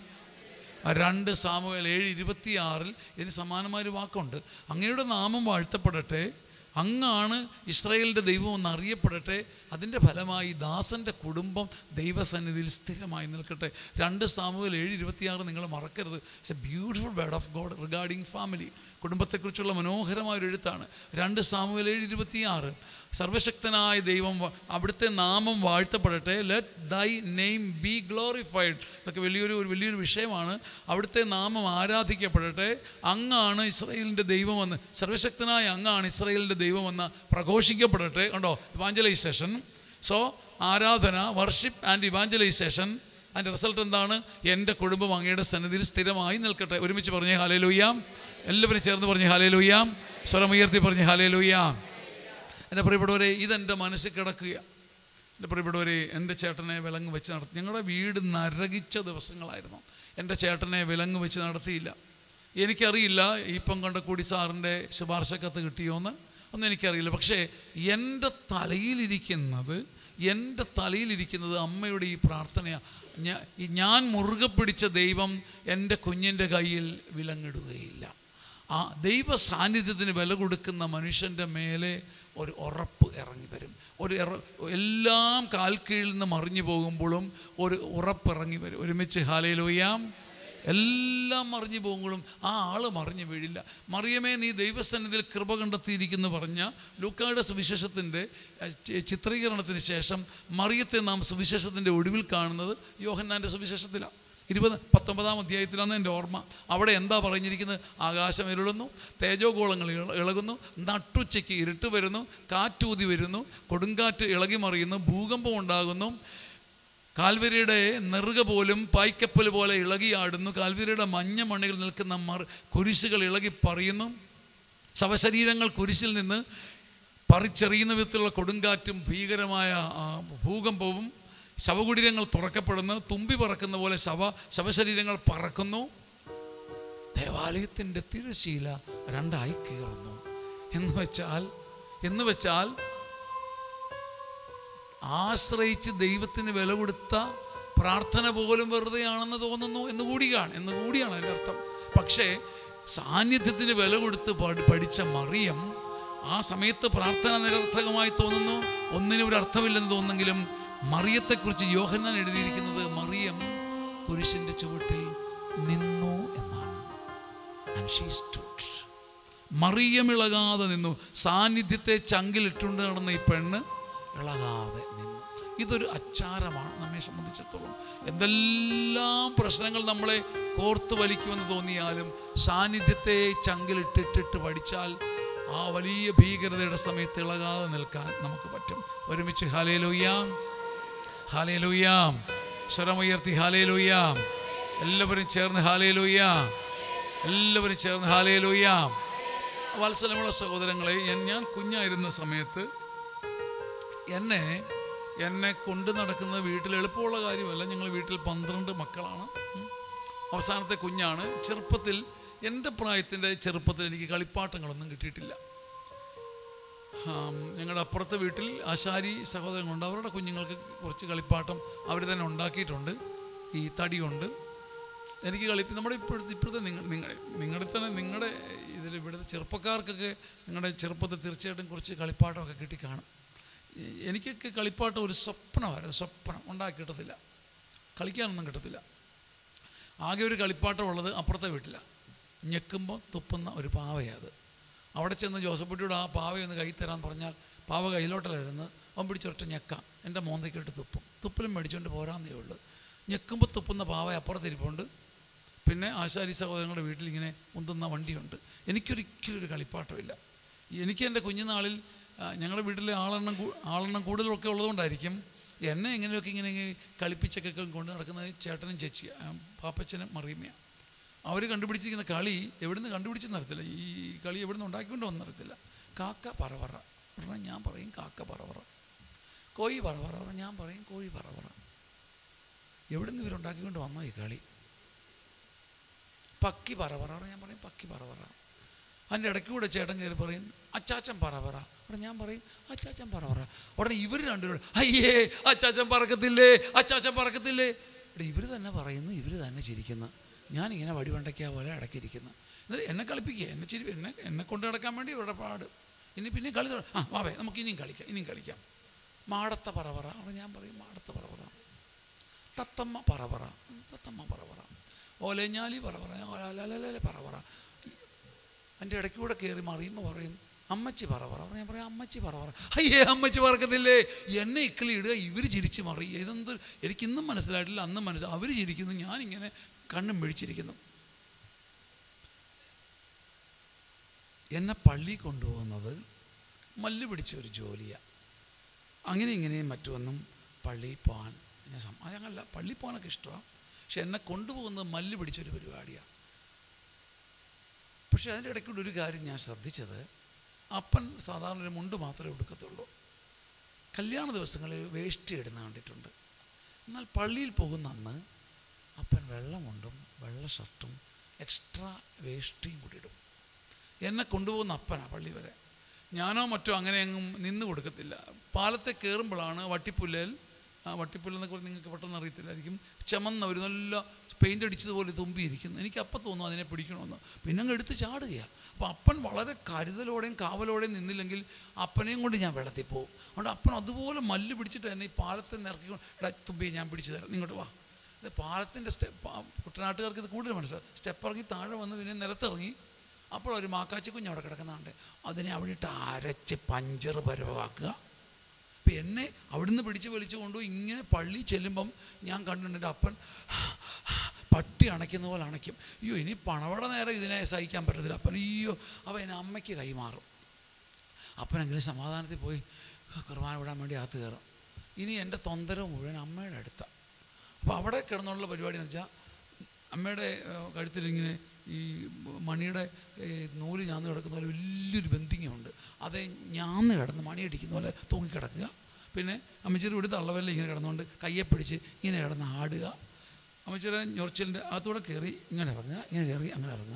[SPEAKER 1] രണ്ട് സാമുവേൽ ഏഴ് ഇരുപത്തിയാറിൽ ഇതിന് സമാനമായ ഒരു വാക്കുണ്ട് അങ്ങയുടെ നാമം വാഴ്ത്തപ്പെടട്ടെ അങ്ങാണ് ഇസ്രായേലിൻ്റെ ദൈവം എന്ന് അറിയപ്പെടട്ടെ അതിൻ്റെ ഫലമായി ദാസൻ്റെ കുടുംബം ദൈവസന്നിധിയിൽ സ്ഥിരമായി നിൽക്കട്ടെ രണ്ട് സാമുവേൽ ഏഴ് ഇരുപത്തിയാറ് നിങ്ങൾ മറക്കരുത് it's a beautiful word of God regarding family കുടുംബത്തെക്കുറിച്ചുള്ള മനോഹരമായ ഒരു എഴുത്താണ് രണ്ട് സാമുവേൽ ഏഴ് ഇരുപത്തിയാറ് സർവശക്തനായ ദൈവം വ- അവിടുത്തെ നാമം വാഴ്ത്തപ്പെടട്ടെ let thy name be glorified ഇതൊക്കെ വലിയൊരു ഒരു വലിയൊരു വിഷയമാണ് അവിടുത്തെ നാമം ആരാധിക്കപ്പെടട്ടെ അങ്ങാണ് ഇസ്രയേലിൻ്റെ ദൈവമെന്ന് സർവശക്തനായ അങ്ങാണ് ഇസ്രയേലിൻ്റെ ദൈവമെന്ന് പ്രഘോഷിക്കപ്പെടട്ടെ കണ്ടോ ഇവാഞ്ചലൈസേഷൻ സോ ആരാധന വർഷിപ്പ് ആൻഡ് ഇവാഞ്ചലൈസേഷൻ അതിൻ്റെ റിസൾട്ട് എന്താണ് എൻ്റെ കുടുംബം അങ്ങയുടെ സന്നിധിയിൽ സ്ഥിരമായി നിൽക്കട്ടെ ഒരുമിച്ച് പറഞ്ഞേ ഹാലേ ലൂയാം എല്ലാവരും ചേർന്ന് പറഞ്ഞേ ഹാലേ ലൂയാം സ്വരമുയർത്തി പറഞ്ഞേ ഹാലേ ലൂയാം എൻ്റെ പ്രിയപ്പെട്ടവരെ ഇതെൻ്റെ മനസ്സിൽ കിടക്കുക എൻ്റെ പ്രിയപ്പെട്ടവരെ എൻ്റെ ചേട്ടനെ വിലങ്ങ് വെച്ച് നടത്തി ഞങ്ങളുടെ വീട് നരകിച്ച ദിവസങ്ങളായിരുന്നു എൻ്റെ ചേട്ടനെ വിലങ്ങ് വെച്ച് നടത്തിയില്ല എനിക്കറിയില്ല ഇപ്പം കണ്ട കൂടി സാറിൻ്റെ ശുപാർശ കത്ത് കിട്ടിയോന്ന് ഒന്നും എനിക്കറിയില്ല പക്ഷേ എൻ്റെ തലയിലിരിക്കുന്നത് എൻ്റെ തലയിലിരിക്കുന്നത് അമ്മയുടെ ഈ പ്രാർത്ഥനയാണ് ഞാ- ഈ ഞാൻ മുറുകെ പിടിച്ച ദൈവം എൻ്റെ കുഞ്ഞിൻ്റെ കയ്യിൽ വിലങ്ങിടുകയില്ല ആ ദൈവ സാന്നിധ്യത്തിന് വില കൊടുക്കുന്ന മനുഷ്യൻ്റെ മേലെ ഒരു ഉറപ്പ് ഇറങ്ങി വരും ഒരു ഇറ എല്ലാം കാൽ കീഴിൽ നിന്ന് മറിഞ്ഞു പോകുമ്പോഴും ഒരു ഉറപ്പ് ഇറങ്ങി വരും ഒരുമിച്ച് ഹാലയിലോയാം എല്ലാം മറിഞ്ഞു പോകുമ്പോഴും ആ ആൾ മറിഞ്ഞു വീഴില്ല മറിയമേ നീ ദൈവസന്നിധിയിൽ കൃപ കണ്ടെത്തിയിരിക്കുന്നു പറഞ്ഞ ലൂക്കായുടെ സുവിശേഷത്തിൻ്റെ അഹ്, ചി- ചിത്രീകരണത്തിന് ശേഷം മറിയത്തെ നാം സുവിശേഷത്തിൻ്റെ ഒടുവിൽ കാണുന്നത് യോഹന്നാൻ്റെ സുവിശേഷത്തിലാണ് ഇരുപത് പത്തൊമ്പതാം അധ്യായത്തിലാണ് എൻ്റെ ഓർമ്മ അവിടെ എന്താ പറഞ്ഞിരിക്കുന്നത് ആകാശം ഇരുളുന്നു തേജോഗോളങ്ങൾ ഇള- ഇളകുന്നു നട്ടുച്ചയ്ക്ക് ഇരുട്ട് വരുന്നു കാറ്റൂതി വരുന്നു കൊടുങ്കാറ്റ് ഇളകി മറിയുന്നു ഭൂകമ്പം ഉണ്ടാകുന്നു കാൽവരിയുടെ നെറുക പോലും പായ്ക്കപ്പൽ പോലെ ഇളകിയാടുന്നു കാൽവരിയുടെ മഞ്ഞ മണ്ണിൽ നിൽക്കുന്ന മർ കുരിശുകൾ ഇളകി പറയുന്നു ശവശരീരങ്ങൾ കുരിശിൽ നിന്ന് പറിച്ചെറിയുന്ന വിധത്തിലുള്ള കൊടുങ്കാറ്റും ഭീകരമായ ആ, ഭൂകമ്പവും ശവകുടീരങ്ങൾ തുറക്കപ്പെടുന്നു തുമ്പി പറക്കുന്ന പോലെ ശവ ശവശരീരങ്ങൾ പറക്കുന്നു ദേവാലയത്തിൻ്റെ തിരശീല രണ്ടായി കീറുന്നു എന്ന് വെച്ചാൽ എന്ന് വെച്ചാൽ ആശ്രയിച്ച് ദൈവത്തിന് വില കൊടുത്ത പ്രാർത്ഥന പോലും വെറുതെയാണെന്ന് തോന്നുന്നു എന്ന് കൂടിയാണ് എന്ന് കൂടിയാണ് അതിൻ്റെ അർത്ഥം പക്ഷേ സാന്നിധ്യത്തിന് വില കൊടുത്ത് പഠി- പഠിച്ച മറിയം ആ സമയത്ത് പ്രാർത്ഥന നിരർത്ഥകമായി തോന്നുന്നു ഒന്നിനും ഒരു അർത്ഥമില്ലെന്ന് തോന്നുന്നെങ്കിലും മറിയത്തെക്കുറിച്ച് യോഹന്നാൻ എഴുതിയിരിക്കുന്നത് മറിയം കുരിശിൻ്റെ ചുവട്ടിൽ നിന്നു എന്നാണ് And she stood. മറിയം ഇളകാതെ നിന്നു സാന്നിധ്യത്തെ ചങ്കിലിട്ടുകൊണ്ട് നടന്ന ഈ പെണ്ണ് ഇളകാതെ നിന്നു ഇതൊരു അച്ചാരമാണ് നമ്മെ സംബന്ധിച്ചിടത്തോളം എന്തെല്ലാം പ്രശ്നങ്ങൾ നമ്മളെ കോർത്ത് വലിക്കുമെന്ന് തോന്നിയാലും സാന്നിധ്യത്തെ ചങ്കിലിട്ടിട്ടിട്ട് പഠിച്ചാൽ ആ വലിയ ഭീകരതയുടെ സമയത്ത് ഇളകാതെ നിൽക്കാൻ നമുക്ക് പറ്റും ഒരുമിച്ച് ഹാലേലൂയാം ഹാലേലൂയാം സ്വരമുയർത്തി ഹാലേലൂയാം എല്ലാവരും ചേർന്ന് ഹാലേലൂയാം എല്ലാവരും ചേർന്ന് ഹാലേലൂയാം വത്സലമുള്ള സഹോദരങ്ങളെ ഞാൻ- ഞാൻ കുഞ്ഞായിരുന്ന സമയത്ത് എന്നെ എന്നെ കൊണ്ട് നടക്കുന്നത് വീട്ടിൽ എളുപ്പമുള്ള കാര്യമല്ല ഞങ്ങൾ വീട്ടിൽ പന്ത്രണ്ട് മക്കളാണ് ഉം. അവസാനത്തെ കുഞ്ഞാണ് ചെറുപ്പത്തിൽ എൻ്റെ പ്രായത്തിൻ്റെ ചെറുപ്പത്തിൽ എനിക്ക് കളിപ്പാട്ടങ്ങളൊന്നും കിട്ടിയിട്ടില്ല ആം, ഞങ്ങളുടെ അപ്പുറത്തെ വീട്ടിൽ ആശാരി സഹോദരങ്ങളുണ്ട് അവരുടെ കുഞ്ഞുങ്ങൾക്ക് കുറച്ച് കളിപ്പാട്ടം അവർ തന്നെ ഉണ്ടാക്കിയിട്ടുണ്ട് ഈ തടി കൊണ്ട് എനിക്ക് കളിപ്പ് നമ്മുടെ ഇപ്പോഴത്തെ ഇപ്പോഴത്തെ നിങ്ങൾ നിങ്ങൾ നിങ്ങളുടെ തന്നെ നിങ്ങളുടെ ഇതിൽ ഇവിടുത്തെ ചെറുപ്പക്കാർക്കൊക്കെ നിങ്ങളുടെ ചെറുപ്പത്തിൽ തീർച്ചയായിട്ടും കുറച്ച് കളിപ്പാട്ടമൊക്കെ കിട്ടി കാണും എ- എനിക്കൊക്കെ കളിപ്പാട്ടം ഒരു സ്വപ്നമായിരുന്നു സ്വപ്നം ഉണ്ടാക്കി കിട്ടത്തില്ല കളിക്കാനൊന്നും കിട്ടത്തില്ല ആകെ ഒരു കളിപ്പാട്ടം ഉള്ളത് അപ്പുറത്തെ വീട്ടിലാണ് ഞെക്കുമ്പോൾ തുപ്പുന്ന ഒരു പാവയാണ് അത് അവിടെ ചെന്ന് ജോസഫുട്ടിയോട് ആ പാവയൊന്ന് കൈ തരാൻ പറഞ്ഞാൽ പാവ കയ്യിലോട്ടല്ലായിരുന്നു അവൻ പിടിച്ചൊറ്റ ഞെക്ക എൻ്റെ മോന്തയ്ക്കിട്ട് തുപ്പും തുപ്പലും മേടിച്ചുകൊണ്ട് പോരാന്നേ ഉള്ളൂ ഞെക്കുമ്പോൾ തുപ്പുന്ന പാവ അപ്പുറത്തിരിപ്പുണ്ട് പിന്നെ ആശാരി സഹോദരങ്ങളുടെ വീട്ടിൽ ഇങ്ങനെ ഉന്തുന്ന വണ്ടിയുണ്ട് എനിക്കൊരിക്കലും ഒരു കളിപ്പാട്ടമില്ല എനിക്ക് എൻ്റെ കുഞ്ഞുനാളിൽ ആ, ഞങ്ങളുടെ വീട്ടിലെ ആളെണ്ണം കൂ- ആളെണ്ണം കൂടുതലൊക്കെ ഉള്ളതുകൊണ്ടായിരിക്കും എന്നെ എങ്ങനെയൊക്കെ ഇങ്ങനെ ഇങ്ങനെ കളിപ്പിച്ചൊക്കെ കൊണ്ട് നടക്കുന്നത് ചേട്ടനും ചേച്ചി പാപ്പച്ചനും മറിയമ്മയാണ് അവർ കണ്ടുപിടിച്ചിരിക്കുന്ന കളി എവിടുന്ന് കണ്ടുപിടിച്ചെന്ന് അറിയത്തില്ല ഈ കളി എവിടുന്ന് ഉണ്ടാക്കിക്കൊണ്ട് വന്നറിയത്തില്ല കാക്ക പറവറ ഉടനെ ഞാൻ പറയും കാക്ക പറവറ കോഴി പറവറ ഉടനെ ഞാൻ പറയും കോഴി പറവറ എവിടുന്ന് ഇവരുണ്ടാക്കിക്കൊണ്ട് വന്നോ ഈ കളി പക്കി പറവറ ഉടനെ ഞാൻ പറയും പക്കി പറവറ അതിൻ്റെ ഇടയ്ക്ക് കൂടെ ചേട്ടൻ കയറി പറയും അച്ചാച്ചൻ പറവറ ഉടനെ ഞാൻ പറയും അച്ചാച്ചൻ പറവറ ഉടനെ ഇവർ രണ്ടുപേരും അയ്യേ അച്ചാച്ചൻ പറക്കത്തില്ലേ അച്ചാച്ചൻ പറക്കത്തില്ലേ ഇവിടെ ഇവർ തന്നെ പറയുന്നു ഇവർ തന്നെ ചിരിക്കുന്നു ഞാനിങ്ങനെ വടിവണ്ടയ്ക്കാ പോലെ ഇടയ്ക്കിരിക്കുന്നു എന്നിട്ട് എന്നെ കളിപ്പിക്കുക എന്നെ ചിരി എന്നെ എന്നെ കൊണ്ട് നടക്കാൻ വേണ്ടി ഇവരുടെ പാട് ഇനി പിന്നെ കളി തുട- ആ വാവേ നമുക്ക് ഇനിയും കളിക്കാം ഇനിയും കളിക്കാം മാടത്ത പറവറ അവിടെ ഞാൻ പറയും മാടത്ത പറവറ തത്തമ്മ പറവറ ഉം, തത്തമ്മ പറവറ ഓലഞ്ഞാലി പറവറ ഓലാലലലെ പറവറ എൻ്റെ ഇടയ്ക്ക് കൂടെ കയറി മറിയുമ്പോൾ പറയും അമ്മച്ചി പറവറ അപ്പോൾ ഞാൻ പറയും അമ്മച്ചി പറവറ അയ്യേ അമ്മച്ചി പറക്കത്തില്ലേ എന്നെ ഇക്കിളി ഇടുക ഇവർ ചിരിച്ച് മറിയുക ഇതെന്ത് എനിക്കിന്നും മനസ്സിലായിട്ടില്ല അന്നും മനസ്സിലായി അവർ ചിരിക്കുന്നു ഞാനിങ്ങനെ കണ്ണും പിടിച്ചിരിക്കുന്നു എന്നെ പള്ളി കൊണ്ടുപോകുന്നത് മല്ല് പിടിച്ച ഒരു ജോലിയാണ് അങ്ങനെ ഇങ്ങനെയും മറ്റുമൊന്നും പള്ളിയിൽ പോകാൻ ഞാൻ സം ഞങ്ങളല്ല പള്ളിയിൽ പോകാനൊക്കെ ഇഷ്ടമാണ് പക്ഷെ എന്നെ കൊണ്ടുപോകുന്നത് മല്ല് പിടിച്ചൊരു പരിപാടിയാണ് പക്ഷെ അതിൻ്റെ ഇടയ്ക്കൂടെ ഒരു കാര്യം ഞാൻ ശ്രദ്ധിച്ചത് അപ്പൻ സാധാരണ ഒരു മുണ്ട് മാത്രമേ ഉടുക്കത്തുള്ളൂ കല്യാണ ദിവസങ്ങളിൽ വേഷ്ടി ഇടുന്ന കണ്ടിട്ടുണ്ട് എന്നാൽ പള്ളിയിൽ പോകുന്ന അന്ന് അപ്പൻ വെള്ളമുണ്ടും വെള്ള ഷർട്ടും എക്സ്ട്രാ വേഷ്ടിയും കൂടി ഇടും എന്നെ കൊണ്ടുപോകുന്ന അപ്പനാ പള്ളി വരെ ഞാനോ മറ്റോ അങ്ങനെ അങ്ങും നിന്ന് കൊടുക്കത്തില്ല പാലത്തെ കയറുമ്പോഴാണ് വട്ടിപ്പുല്ലേൽ ആ വട്ടിപ്പുല്ലെന്നെ കുറിച്ച് നിങ്ങൾക്ക് പെട്ടെന്ന് അറിയത്തില്ലായിരിക്കും ചമന്ന ഒരു നല്ല പെയിൻ്റ് അടിച്ചതുപോലെ തുമ്പിയിരിക്കുന്നു എനിക്ക് അപ്പം തോന്നും അതിനെ പിടിക്കണമെന്ന് പിന്നെ അങ്ങ് എടുത്ത് ചാടുകയാണ് അപ്പോൾ അപ്പൻ വളരെ കരുതലോടെയും കാവലോടെയും നിന്നില്ലെങ്കിൽ അപ്പനെയും കൊണ്ട് ഞാൻ വെള്ളത്തിൽ പോകും അതുകൊണ്ട് അപ്പൻ അതുപോലെ മല്ല് പിടിച്ചിട്ട് എന്നെ ഈ പാലത്തെ നിറക്കിക്കൊണ്ട് എടാ തുമ്പിയെ ഞാൻ പിടിച്ചു തരാം ഇങ്ങോട്ട് വാ ഇത് പാലത്തിൻ്റെ സ്റ്റെപ്പ് കുട്ടനാട്ടുകാർക്ക് ഇത് കൂടുതൽ മനസ്സിലാവും സ്റ്റെപ്പ് ഇറങ്ങി താഴെ വന്ന് പിന്നെ നിലത്തിറങ്ങി അപ്പോൾ ഒരു മാക്കാച്ചി കുഞ്ഞ് അവിടെ കിടക്കുന്നുണ്ട് അതിനെ അവിടെ ഇട്ട് അരച്ച് പഞ്ചർ പരവാക്കുക അപ്പം എന്നെ അവിടുന്ന് പിടിച്ച് വലിച്ചു കൊണ്ടുപോയി ഇങ്ങനെ പള്ളി ചെല്ലുമ്പം ഞാൻ കണ്ടിട്ടുണ്ട് എൻ്റെ അപ്പൻ പട്ടി അണയ്ക്കുന്ന പോലെ അണയ്ക്കും അയ്യോ ഇനി പണവട നേരം ഇതിനെ സഹിക്കാൻ പറ്റത്തില്ല അപ്പൻ അയ്യോ അപ്പോൾ എന്നെ അമ്മയ്ക്ക് കൈമാറും അപ്പനെങ്കിലും സമാധാനത്തിൽ പോയി കുർബാന വിടാൻ വേണ്ടി അകത്ത് കയറും ഇനി എൻ്റെ തൊന്തര മുഴുവൻ അമ്മയുടെ അടുത്താണ് അപ്പോൾ അവിടെ കിടന്നുള്ള പരിപാടി എന്ന് വെച്ചാൽ അമ്മയുടെ ഏഹ്, കഴുത്തിലിങ്ങനെ ഈ മണിയുടെ ഏഹ്, നൂല് ഞാന്ന് കിടക്കുന്ന പോലെ വലിയൊരു ബന്ധിങ്ങുണ്ട് അത് ഞാന്ന് കിടന്ന് മണിയടിക്കുന്ന പോലെ തൂങ്ങിക്കിടക്കുക പിന്നെ അമ്മച്ചിയുടെ ഇവിടെ തള്ളവല്ല ഇങ്ങനെ കിടന്നുകൊണ്ട് കയ്യെ പിടിച്ച് ഇങ്ങനെ കിടന്ന് ആടുക അമ്മച്ചിയുടെ ഞൊറിച്ചിലിൻ്റെ അകത്തൂടെ കയറി ഇങ്ങനെ ഇറങ്ങുക ഇങ്ങനെ കയറി അങ്ങനെ ഇറങ്ങുക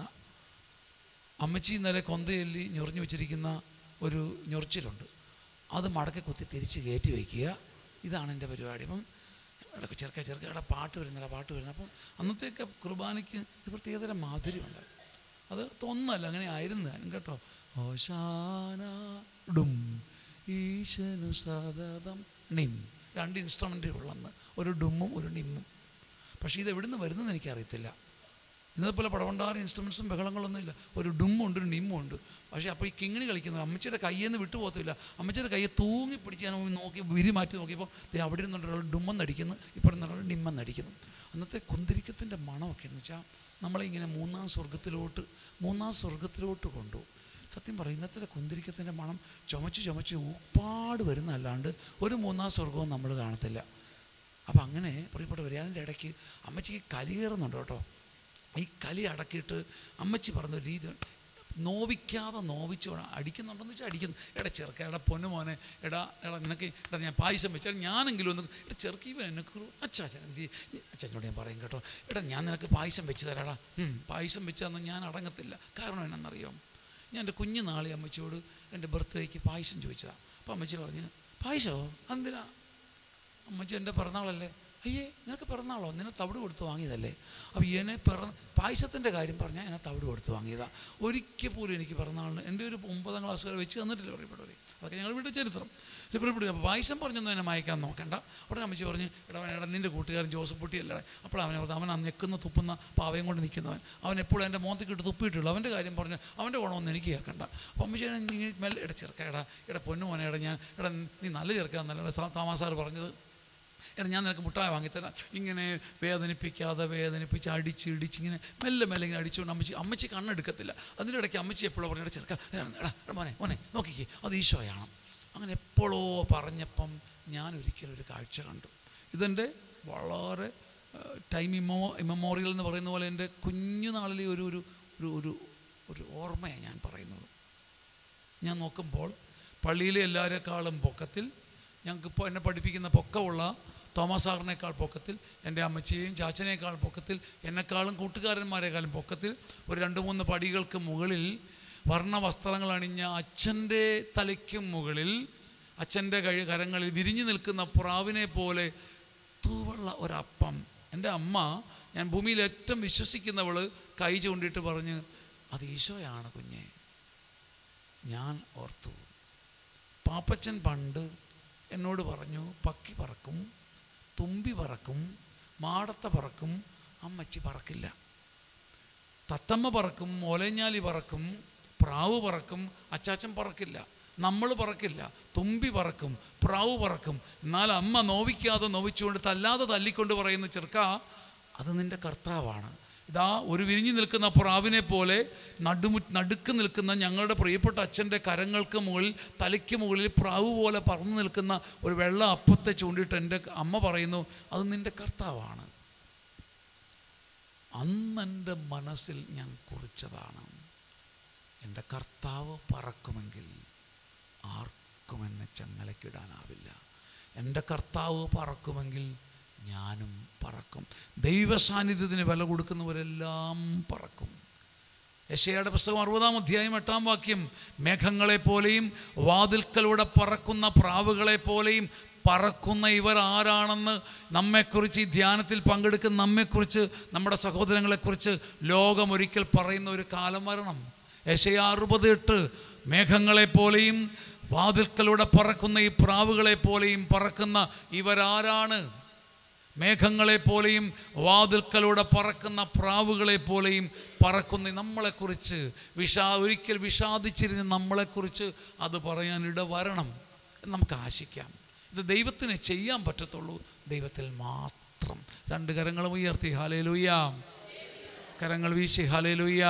[SPEAKER 1] അമ്മച്ചി ഇന്നലെ കൊന്തയല്ലി ഞൊറിഞ്ഞു വെച്ചിരിക്കുന്ന ഒരു ഞൊറിച്ചിലുണ്ട് അത് മടക്കി കുത്തി തിരിച്ച് കയറ്റി വയ്ക്കുക ഇതാണ് എൻ്റെ പരിപാടി അപ്പം ഇടയ്ക്ക് ചെറുക്ക ചെറുക്ക ഇവിടെ പാട്ട് വരുന്നില്ല പാട്ട് വരുന്നത് അപ്പം അന്നത്തെയൊക്കെ കുർബാനയ്ക്ക് ഒരു പ്രത്യേകതരം മാധുര്യമുണ്ട് അത് തോന്നല്ല അങ്ങനെ ആയിരുന്നു താനും കേട്ടോ ഓശാന ഡും ഈശനു സതതം നിം രണ്ട് ഇൻസ്ട്രുമെൻ്റ് ഉള്ളന്ന് ഒരു ഡുമ്മും ഒരു നിമ്മും പക്ഷേ ഇത് എവിടുന്ന് വരുന്നതെന്ന് എനിക്കറിയത്തില്ല ഇന്നത്തെ പോലെ പടവണ്ടാറ് ഇൻസ്ട്രുമെൻസും ബഹളങ്ങളൊന്നും ഇല്ല ഒരു ഡുമ്മുണ്ട് ഒരു നിമ്മുണ്ട് പക്ഷേ അപ്പോൾ ഈ കിങ്ങിണി കളിക്കുന്നത് അമ്മച്ചിയുടെ കയ്യിൽ നിന്ന് വിട്ടു പോകത്തില്ല അമ്മച്ചിയുടെ കയ്യെ തൂങ്ങി പിടിച്ച് ഞാൻ നോക്കി വിരി മാറ്റി നോക്കിയപ്പോൾ ദേ അവിടെ നിന്നുണ്ട് ഒരാൾ ഡുമ്മെന്നടിക്കുന്നു ഇപ്പുറം ഒരാൾ ഡിമ്മെന്നടിക്കുന്നു അന്നത്തെ കുന്തിരിക്കത്തിൻ്റെ മണമൊക്കെ എന്ന് വെച്ചാൽ നമ്മളിങ്ങനെ മൂന്നാം സ്വർഗത്തിലോട്ട് മൂന്നാം സ്വർഗത്തിലോട്ട് കൊണ്ടുപോകും സത്യം പറയും ഇന്നത്തെ കുന്തിരിക്കത്തിൻ്റെ മണം ചുമച്ച് ചുമച്ച് ഉപ്പാട് വരുന്നതല്ലാണ്ട് ഒരു മൂന്നാം സ്വർഗവും നമ്മൾ കാണത്തില്ല അപ്പം അങ്ങനെ പ്രിയപ്പെട്ടവർ അതിൻ്റെ ഇടയ്ക്ക് അമ്മച്ചിക്ക് കലി കയറുന്നുണ്ട് കേട്ടോ ഈ കലി അടക്കിയിട്ട് അമ്മച്ചി പറഞ്ഞ ഒരു രീതി നോവിക്കാതെ നോവിച്ച് വേണം അടിക്കുന്നുണ്ടെന്ന് വെച്ചാൽ അടിക്കുന്നു എടാ ചെറുക്ക എടാ പൊന്നു മോനെ എടാ എടാ നിനക്ക് എടാ ഞാൻ പായസം വെച്ചാൽ ഞാനെങ്കിലും ഒന്ന് എടാ ചെറുക്കി എനിക്ക് അച്ചാച്ചൻ എന്ത് ചെയ്യും? അച്ചാച്ചനോട് ഞാൻ പറയും കേട്ടോ എടാ ഞാൻ നിനക്ക് പായസം വെച്ച് തരാടാ ഉം, പായസം വെച്ചാൽ ഞാൻ അടങ്ങത്തില്ല കാരണം എന്നാണെന്നറിയോ ഞാൻ എൻ്റെ കുഞ്ഞു നാളെ അമ്മച്ചിയോട് എൻ്റെ ബർത്ത്ഡേക്ക് പായസം ചോദിച്ചതാണ് അപ്പോൾ അമ്മച്ചി പറഞ്ഞു പായസമോ എന്തിനാ അമ്മച്ചി എൻ്റെ പിറന്നാളല്ലേ അയ്യേ നിനക്ക് പിറന്നാളോ നിന്നെ തവിട് കൊടുത്ത് വാങ്ങിയതല്ലേ അപ്പോൾ എന്നെ പിറ പായസത്തിൻ്റെ കാര്യം പറഞ്ഞാൽ എന്നെ തവിട് കൊടുത്ത് വാങ്ങിയതാ ഒരിക്കൽ പോലും എനിക്ക് പിറന്നാളിന് എൻ്റെ ഒരു ഒമ്പതാം ക്ലാസ് വരെ വെച്ച് തന്നിട്ടില്ല പ്രിയപ്പെട്ടവരെ അതൊക്കെ ഞങ്ങൾ വീട്ടിൽ ചരിത്രം ഇത് പ്രിയപ്പെട്ടു അപ്പോൾ പായസം പറഞ്ഞൊന്നും എന്നെ മയക്കാൻ നോക്കണ്ട ഉടനെ അമ്മച്ചി പറഞ്ഞു എടാ അവൻ എടാ നിൻ്റെ കൂട്ടുകാരൻ ജോസഫ് പൊട്ടിയല്ലേ അപ്പോൾ അവനെ ഓർത്ത് അവൻ ആ നിൽക്കുന്ന തുപ്പുന്ന പാവയും കൊണ്ട് നിൽക്കുന്നവൻ അവൻ എപ്പോഴും എൻ്റെ മോന്തയ്ക്ക് ഇട്ട് തുപ്പിയിട്ടുള്ളൂ അവൻ്റെ കാര്യം പറഞ്ഞ് അവൻ്റെ ഗുണമൊന്നും എനിക്ക് കേൾക്കണ്ട അപ്പോൾ അമ്മച്ചി നീ മെല്ലെ എടാ ചെറുക്ക എടാ എടാ പൊന്നു മോനെ എടാ ഞാൻ എടാ നീ നല്ല ചെറുക്കാന്നല്ല താമാസാർ പറഞ്ഞത് എടാ ഞാൻ നിനക്ക് മുട്ടായി വാങ്ങിത്തരാം ഇങ്ങനെ വേദനിപ്പിക്കാതെ വേദനിപ്പിച്ച് അടിച്ച് ഇടിച്ച് ഇങ്ങനെ മെല്ലെ മെല്ലെ ഇങ്ങനെ അടിച്ചുകൊണ്ട് അമ്മച്ചി അമ്മച്ചി കണ്ണെടുക്കത്തില്ല അതിൻ്റെ ഇടയ്ക്ക് അമ്മച്ചി എപ്പോഴും പറഞ്ഞ ചെറുക്ക എടാ എടാ എടാ മോനെ മോനെ നോക്കിക്കേ അത് ഈശോയാണ് അങ്ങനെ എപ്പോഴോ പറഞ്ഞപ്പം ഞാൻ ഒരിക്കലും ഒരു കാഴ്ച കണ്ടു ഇതെൻ്റെ വളരെ ടൈം ഇമ്മോ ഇമ്മമോറിയൽ എന്ന് പറയുന്ന പോലെ എൻ്റെ കുഞ്ഞുനാളിലെ ഒരു ഒരു ഒരു ഒരു ഒരു ഓർമ്മയാണ് ഞാൻ പറയുന്നത് ഞാൻ നോക്കുമ്പോൾ പള്ളിയിലെ എല്ലാവരെക്കാളും പൊക്കത്തിൽ ഞങ്ങൾക്കിപ്പോൾ എന്നെ പഠിപ്പിക്കുന്ന പൊക്കമുള്ള തോമസ് സാറിനേക്കാൾ പൊക്കത്തിൽ എൻ്റെ അമ്മച്ചിയെയും ചാച്ചനേക്കാൾ പൊക്കത്തിൽ എന്നെക്കാളും കൂട്ടുകാരന്മാരെക്കാളും പൊക്കത്തിൽ ഒരു രണ്ട് മൂന്ന് പടികൾക്ക് മുകളിൽ വർണ്ണ വസ്ത്രങ്ങൾ അണിഞ്ഞ അച്ഛൻ്റെ തലയ്ക്കും മുകളിൽ അച്ഛൻ്റെ കഴി കരങ്ങളിൽ വിരിഞ്ഞു നിൽക്കുന്ന പ്രാവിനെ പോലെ തൂവള്ള ഒരപ്പം എൻ്റെ അമ്മ ഞാൻ ഭൂമിയിൽ ഏറ്റവും വിശ്വസിക്കുന്നവൾ കൈ ചൂണ്ടിയിട്ട് പറഞ്ഞ് അത് ഈശോയാണ് കുഞ്ഞെ ഞാൻ ഓർത്തു പാപ്പച്ചൻ പണ്ട് എന്നോട് പറഞ്ഞു പക്കി പറക്കും തുമ്പി പറക്കും മാടത്ത പറക്കും അമ്മച്ചി പറക്കില്ല തത്തമ്മ പറക്കും ഓലഞ്ഞാലി പറക്കും പ്രാവ് പറക്കും അച്ചാച്ചൻ പറക്കില്ല നമ്മൾ പറക്കില്ല തുമ്പി പറക്കും പ്രാവ് പറക്കും എന്നാൽ അമ്മ നോവിക്കാതെ നോവിച്ചുകൊണ്ട് തല്ലാതെ തല്ലിക്കൊണ്ട് പറയുന്ന ചെറുക്ക അത് നിന്റെ കർത്താവാണ് ഇതാ ഒരു വിരിഞ്ഞു നിൽക്കുന്ന പ്രാവിനെ പോലെ നടുമു നടുക്ക് നിൽക്കുന്ന ഞങ്ങളുടെ പ്രിയപ്പെട്ട അച്ഛൻ്റെ കരങ്ങൾക്ക് മുകളിൽ തലയ്ക്ക് മുകളിൽ പ്രാവ് പോലെ പറന്നു നിൽക്കുന്ന ഒരു വെള്ള അപ്പത്തെ ചൂണ്ടിയിട്ട് എൻ്റെ അമ്മ പറയുന്നു അത് നിന്റെ കർത്താവാണ് അന്ന് എൻ്റെ മനസ്സിൽ ഞാൻ കുറിച്ചതാണ് എൻ്റെ കർത്താവ് പറക്കുമെങ്കിൽ ആർക്കും എന്നെ ചങ്ങലക്കിടാനാവില്ല എൻ്റെ കർത്താവ് പറക്കുമെങ്കിൽ ഞാനും പറക്കും ദൈവ സാന്നിധ്യത്തിന് വില കൊടുക്കുന്നവരെല്ലാം പറക്കും യശയുടെ പുസ്തകം അറുപതാം അധ്യായം എട്ടാം വാക്യം മേഘങ്ങളെ പോലെയും വാതിൽക്കലൂടെ പറക്കുന്ന പ്രാവുകളെ പോലെയും പറക്കുന്ന ഇവർ ആരാണെന്ന് നമ്മെക്കുറിച്ച് ഈ ധ്യാനത്തിൽ പങ്കെടുക്കുന്ന നമ്മെക്കുറിച്ച് നമ്മുടെ സഹോദരങ്ങളെക്കുറിച്ച് ലോകം ഒരിക്കൽ പറയുന്ന ഒരു കാലം വരണം യശയ അറുപത് എട്ട് മേഘങ്ങളെ പോലെയും വാതിൽക്കലൂടെ പറക്കുന്ന ഈ പ്രാവുകളെ പോലെയും പറക്കുന്ന ഇവരാരാണ് മേഘങ്ങളെ പോലെയും വാതിൽക്കലൂടെ പറക്കുന്ന പ്രാവുകളെ പോലെയും പറക്കുന്ന നമ്മളെക്കുറിച്ച് വിഷാ ഒരിക്കൽ വിഷാദിച്ചിരുന്ന നമ്മളെക്കുറിച്ച് അത് പറയാൻ ഇടവരണം എന്ന് നമുക്ക് ആശിക്കാം ഇത് ദൈവത്തിന് ചെയ്യാൻ പറ്റത്തുള്ളൂ ദൈവത്തിൽ മാത്രം രണ്ട് കരങ്ങളും ഉയർത്തി ഹാലേലുയ്യ കരങ്ങൾ വീശി ഹാലേലുയ്യ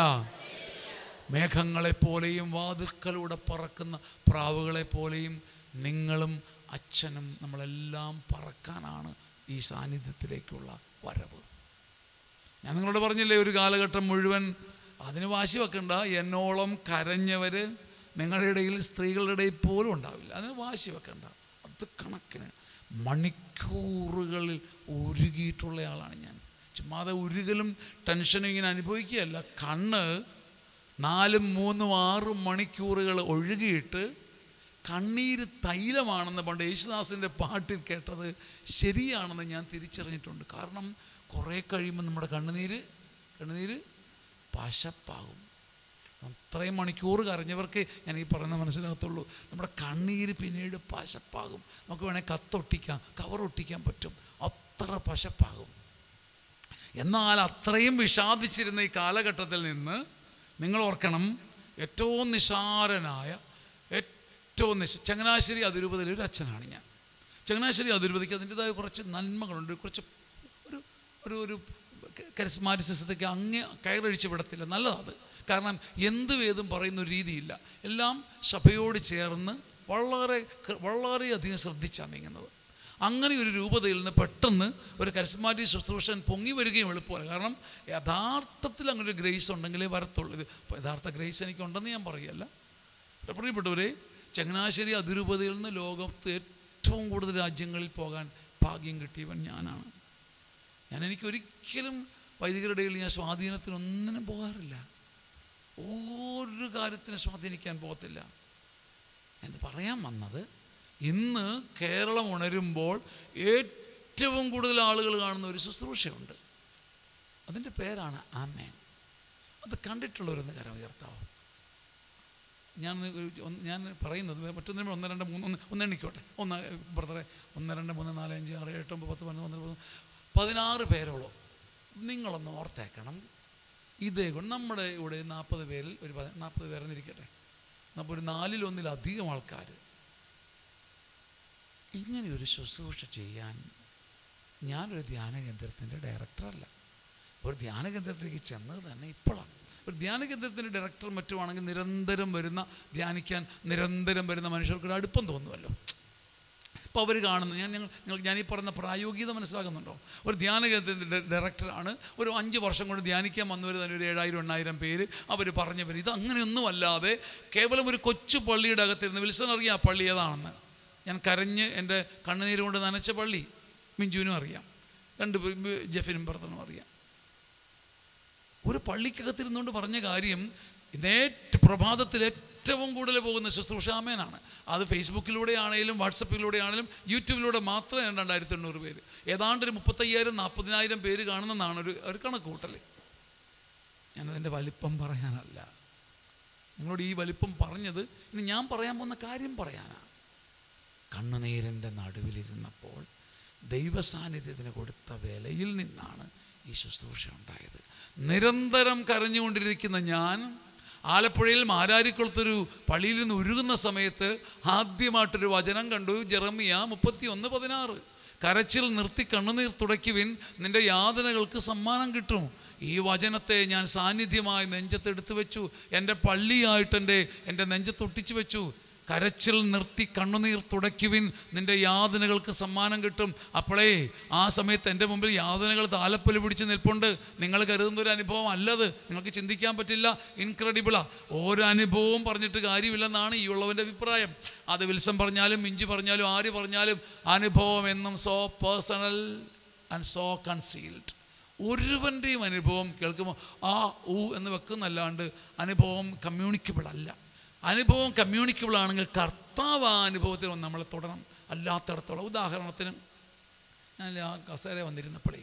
[SPEAKER 1] മേഘങ്ങളെ പോലെയും വാതിൽക്കലൂടെ പറക്കുന്ന പ്രാവുകളെ പോലെയും നിങ്ങളും അച്ഛനും നമ്മളെല്ലാം പറക്കാനാണ് ഈ സാന്നിധ്യത്തിലേക്കുള്ള വരവ് ഞാൻ നിങ്ങളോട് പറഞ്ഞില്ലേ ഒരു കാലഘട്ടം മുഴുവൻ അതിന് വാശി വെക്കണ്ട എന്നോളം കരഞ്ഞവർ നിങ്ങളുടെ ഇടയിൽ സ്ത്രീകളുടെ ഇടയിൽ പോലും ഉണ്ടാവില്ല അതിന് വാശി വെക്കണ്ട അത് കണക്കിന് മണിക്കൂറുകളിൽ ഉരുകിയിട്ടുള്ള ആളാണ് ഞാൻ ചുമ്മാതെ ഉരുകലും ടെൻഷനും ഇങ്ങനെ അനുഭവിക്കുകയല്ല കണ്ണ് നാലും മൂന്നും ആറും മണിക്കൂറുകൾ ഒഴുകിയിട്ട് കണ്ണീര് തൈലമാണെന്ന് പണ്ട് യേശുദാസിൻ്റെ പാട്ടിൽ കേട്ടത് ശരിയാണെന്ന് ഞാൻ തിരിച്ചറിഞ്ഞിട്ടുണ്ട് കാരണം കുറേ കഴിയുമ്പോൾ നമ്മുടെ കണ്ണുനീര് കണ്ണുനീര് പശപ്പാകും അത്രയും മണിക്കൂർ കരഞ്ഞവർക്ക് ഞാൻ ഈ പറയുന്ന മനസ്സിലാകത്തുള്ളൂ നമ്മുടെ കണ്ണീര് പിന്നീട് പശപ്പാകും നമുക്ക് വേണേൽ കത്തൊട്ടിക്കാം കവർ ഒട്ടിക്കാൻ പറ്റും അത്ര പശപ്പാകും എന്നാൽ അത്രയും വിഷാദിച്ചിരുന്ന ഈ കാലഘട്ടത്തിൽ നിന്ന് നിങ്ങൾ ഓർക്കണം ഏറ്റവും നിസാരനായ ഏറ്റവും നിശ ചങ്ങനാശ്ശേരി അതിരൂപതയിലെ ഒരു അച്ഛനാണ് ഞാൻ ചങ്ങനാശ്ശേരി അതിരൂപതയ്ക്ക് അതിൻ്റെതായ കുറച്ച് നന്മകളുണ്ട് കുറച്ച് ഒരു ഒരു ഒരു കരിസ്മാറ്റിസത്തേക്ക് അങ്ങേ കയറഴിച്ച് വിടത്തില്ല നല്ലതാണ് കാരണം എന്ത് വേദം പറയുന്ന ഒരു രീതിയില്ല എല്ലാം സഭയോട് ചേർന്ന് വളരെ വളരെയധികം ശ്രദ്ധിച്ചാണ് നീങ്ങുന്നത് അങ്ങനെ ഒരു രൂപതയിൽ നിന്ന് പെട്ടെന്ന് ഒരു കരിസ്മാറ്റിക് ശുശ്രൂഷൻ പൊങ്ങി വരികയും എളുപ്പമല്ല കാരണം യഥാർത്ഥത്തിൽ അങ്ങനെ ഒരു ഗ്രേസ് ഉണ്ടെങ്കിലേ വരത്തുള്ളൂ ഇത് ഇപ്പോൾ യഥാർത്ഥ ഗ്രേസ് എനിക്കുണ്ടെന്ന് ഞാൻ പറയുകയല്ല പ്രിയപ്പെട്ടവരെ ചങ്ങനാശ്ശേരി അതിരൂപതയിൽ നിന്ന് ലോകത്ത് ഏറ്റവും കൂടുതൽ രാജ്യങ്ങളിൽ പോകാൻ ഭാഗ്യം കിട്ടിയവൻ ഞാനാണ് ഞാൻ എനിക്കൊരിക്കലും വൈദികരുടെ ഇടയിൽ ഞാൻ സ്വാധീനത്തിനൊന്നിനും പോകാറില്ല ഒരു കാര്യത്തിന് സ്വാധീനിക്കാൻ പോകത്തില്ല എന്ന് പറയാൻ വന്നത് ഇന്ന് കേരളം ഉണരുമ്പോൾ ഏറ്റവും കൂടുതൽ ആളുകൾ കാണുന്ന ഒരു ശുശ്രൂഷയുണ്ട് അതിൻ്റെ പേരാണ് ആമേൻ അത് കണ്ടിട്ടുള്ളവരൊന്ന് കരം ഉയർത്താവോ ഞാൻ ഒരു- ഒന്ന് ഞാൻ പറയുന്നത് മറ്റൊന്നിനും ഒന്ന് രണ്ട് മൂന്ന് ഒന്ന് ഒന്ന് എണ്ണിക്കോട്ടെ ഒന്ന് ബ്രദറെ ഒന്ന് രണ്ട് മൂന്ന് നാല് അഞ്ച് ആറ് എട്ട് ഒമ്പത് പത്ത് പതിനൊന്ന് പന്ത്രണ്ട് പതിമൂന്ന് പതിനാറ് പേരോളം നിങ്ങളൊന്ന് ഓർത്തേക്കണം ഇതേ കൊണ്ട് നമ്മുടെ ഇവിടെ നാൽപ്പത് പേരിൽ ഒരു നാൽപ്പത് പേരെന്നിരിക്കട്ടെ അപ്പോൾ ഒരു നാലിലൊന്നിലധികം ആൾക്കാർ ഇങ്ങനെ ഒരു ശുശ്രൂഷ ചെയ്യാൻ ഞാനൊരു ധ്യാന കേന്ദ്രത്തിൻ്റെ ഡയറക്ടറല്ല ഒരു ധ്യാന കേന്ദ്രത്തിലേക്ക് ചെന്നത് തന്നെ ഇപ്പോഴാണ് ഒരു ധ്യാന കേന്ദ്രത്തിൻ്റെ ഡയറക്ടർ മറ്റുമാണെങ്കിൽ നിരന്തരം വരുന്ന ധ്യാനിക്കാൻ നിരന്തരം വരുന്ന മനുഷ്യർക്ക് ഒരു അടുപ്പം തോന്നുമല്ലോ ഇപ്പോൾ അവർ കാണുന്നു ഞാൻ ഞങ്ങൾ നിങ്ങൾ ഞാൻ ഈ പറയുന്ന പ്രായോഗികത മനസ്സിലാക്കുന്നുണ്ടോ ഒരു ധ്യാന കേന്ദ്രത്തിൻ്റെ ഡയറക്ടറാണ് ഒരു അഞ്ച് വർഷം കൊണ്ട് ധ്യാനിക്കാൻ വന്നവർ തന്നെ ഒരു ഏഴായിരം എണ്ണായിരം പേര് അവർ പറഞ്ഞവർ ഇത് അങ്ങനെയൊന്നും അല്ലാതെ കേവലം ഒരു കൊച്ചു പള്ളിയുടെ അകത്തിരുന്ന് വിൽസൺ അറിയാം ആ പള്ളി ഏതാണെന്ന് ഞാൻ കരഞ്ഞ് എൻ്റെ കണ്ണുനീര് കൊണ്ട് നനച്ച പള്ളി മിഞ്ചുവിനും അറിയാം രണ്ട് പേ- ജെഫിനും ഭർത്തനും അറിയാം ഒരു പള്ളിക്കകത്തിരുന്നുകൊണ്ട് പറഞ്ഞ കാര്യം നേറ്റ് പ്രഭാതത്തിൽ ഏറ്റവും കൂടുതൽ പോകുന്ന ശുശ്രൂഷാമേനാണ് അത് ഫേസ്ബുക്കിലൂടെ ആണെങ്കിലും വാട്സപ്പിലൂടെ ആണെങ്കിലും യൂട്യൂബിലൂടെ മാത്രമേ രണ്ടായിരത്തി എണ്ണൂറ് പേര് ഏതാണ്ട് ഒരു മുപ്പത്തയ്യായിരം നാൽപ്പതിനായിരം പേര് കാണുന്നതാണ് ഒരു ഒരു കണക്ക് കൂട്ടൽ ഞാനതിൻ്റെ വലിപ്പം പറയാനല്ല നിങ്ങളോട് ഈ വലിപ്പം പറഞ്ഞത് ഇനി ഞാൻ പറയാൻ പോകുന്ന കാര്യം പറയാനാണ് കണ്ണുനീരിൻ്റെ നടുവിലിരുന്നപ്പോൾ ദൈവസാന്നിധ്യത്തിന് കൊടുത്ത വിലയിൽ നിന്നാണ് ഈ ശുശ്രൂഷ ഉണ്ടായത് നിരന്തരം കരഞ്ഞുകൊണ്ടിരിക്കുന്ന ഞാൻ ആലപ്പുഴയിൽ മാരാരിക്കുളത്തൊരു പള്ളിയിൽ നിന്ന് ഉരുകുന്ന സമയത്ത് ആദ്യമായിട്ടൊരു വചനം കണ്ടു ജെറമിയ മുപ്പത്തി ഒന്ന് പതിനാറ് കരച്ചിൽ നിർത്തി കണ്ണുനീർ തുടയ്ക്കുവിൻ നിന്റെ യാതനകൾക്ക് സമ്മാനം കിട്ടും ഈ വചനത്തെ ഞാൻ സാന്നിധ്യമായി നെഞ്ചത്തെടുത്ത് വെച്ചു എൻ്റെ പള്ളിയായിട്ട് എൻ്റെ എൻ്റെ നെഞ്ചത്തൊട്ടിച്ചു വെച്ചു കരച്ചിൽ നിർത്തി കണ്ണുനീർ തുടയ്ക്കുവിൻ നിന്റെ യാതനകൾക്ക് സമ്മാനം കിട്ടും അപ്പോഴേ ആ സമയത്ത് എൻ്റെ മുമ്പിൽ യാതനകൾ താലപ്പൊലി പിടിച്ച് നിൽപ്പുണ്ട് നിങ്ങൾ കരുതുന്ന ഒരു അനുഭവം അല്ലത് നിങ്ങൾക്ക് ചിന്തിക്കാൻ പറ്റില്ല ഇൻക്രെഡിബിളാ ഓരോ അനുഭവവും പറഞ്ഞിട്ട് കാര്യമില്ലെന്നാണ് ഈ ഉള്ളവൻ്റെ അഭിപ്രായം അത് വിൽസം പറഞ്ഞാലും മിഞ്ചി പറഞ്ഞാലും ആര് പറഞ്ഞാലും അനുഭവം എന്നും so personal and so concealed ഒരുവൻ്റെയും അനുഭവം കേൾക്കുമ്പോൾ ആ ഊ എന്ന് വെക്കുന്നല്ലാണ്ട് അനുഭവം കമ്മ്യൂണിക്കബിൾ അല്ല അനുഭവം കമ്മ്യൂണിക്കബിൾ ആണെങ്കിൽ കർത്താവ് ആ അനുഭവത്തിൽ വന്ന് നമ്മളെ തുടരണം അല്ലാത്തടത്തോളം ഉദാഹരണത്തിന് ഞാൻ ആ കസേര വന്നിരുന്നപ്പോഴേ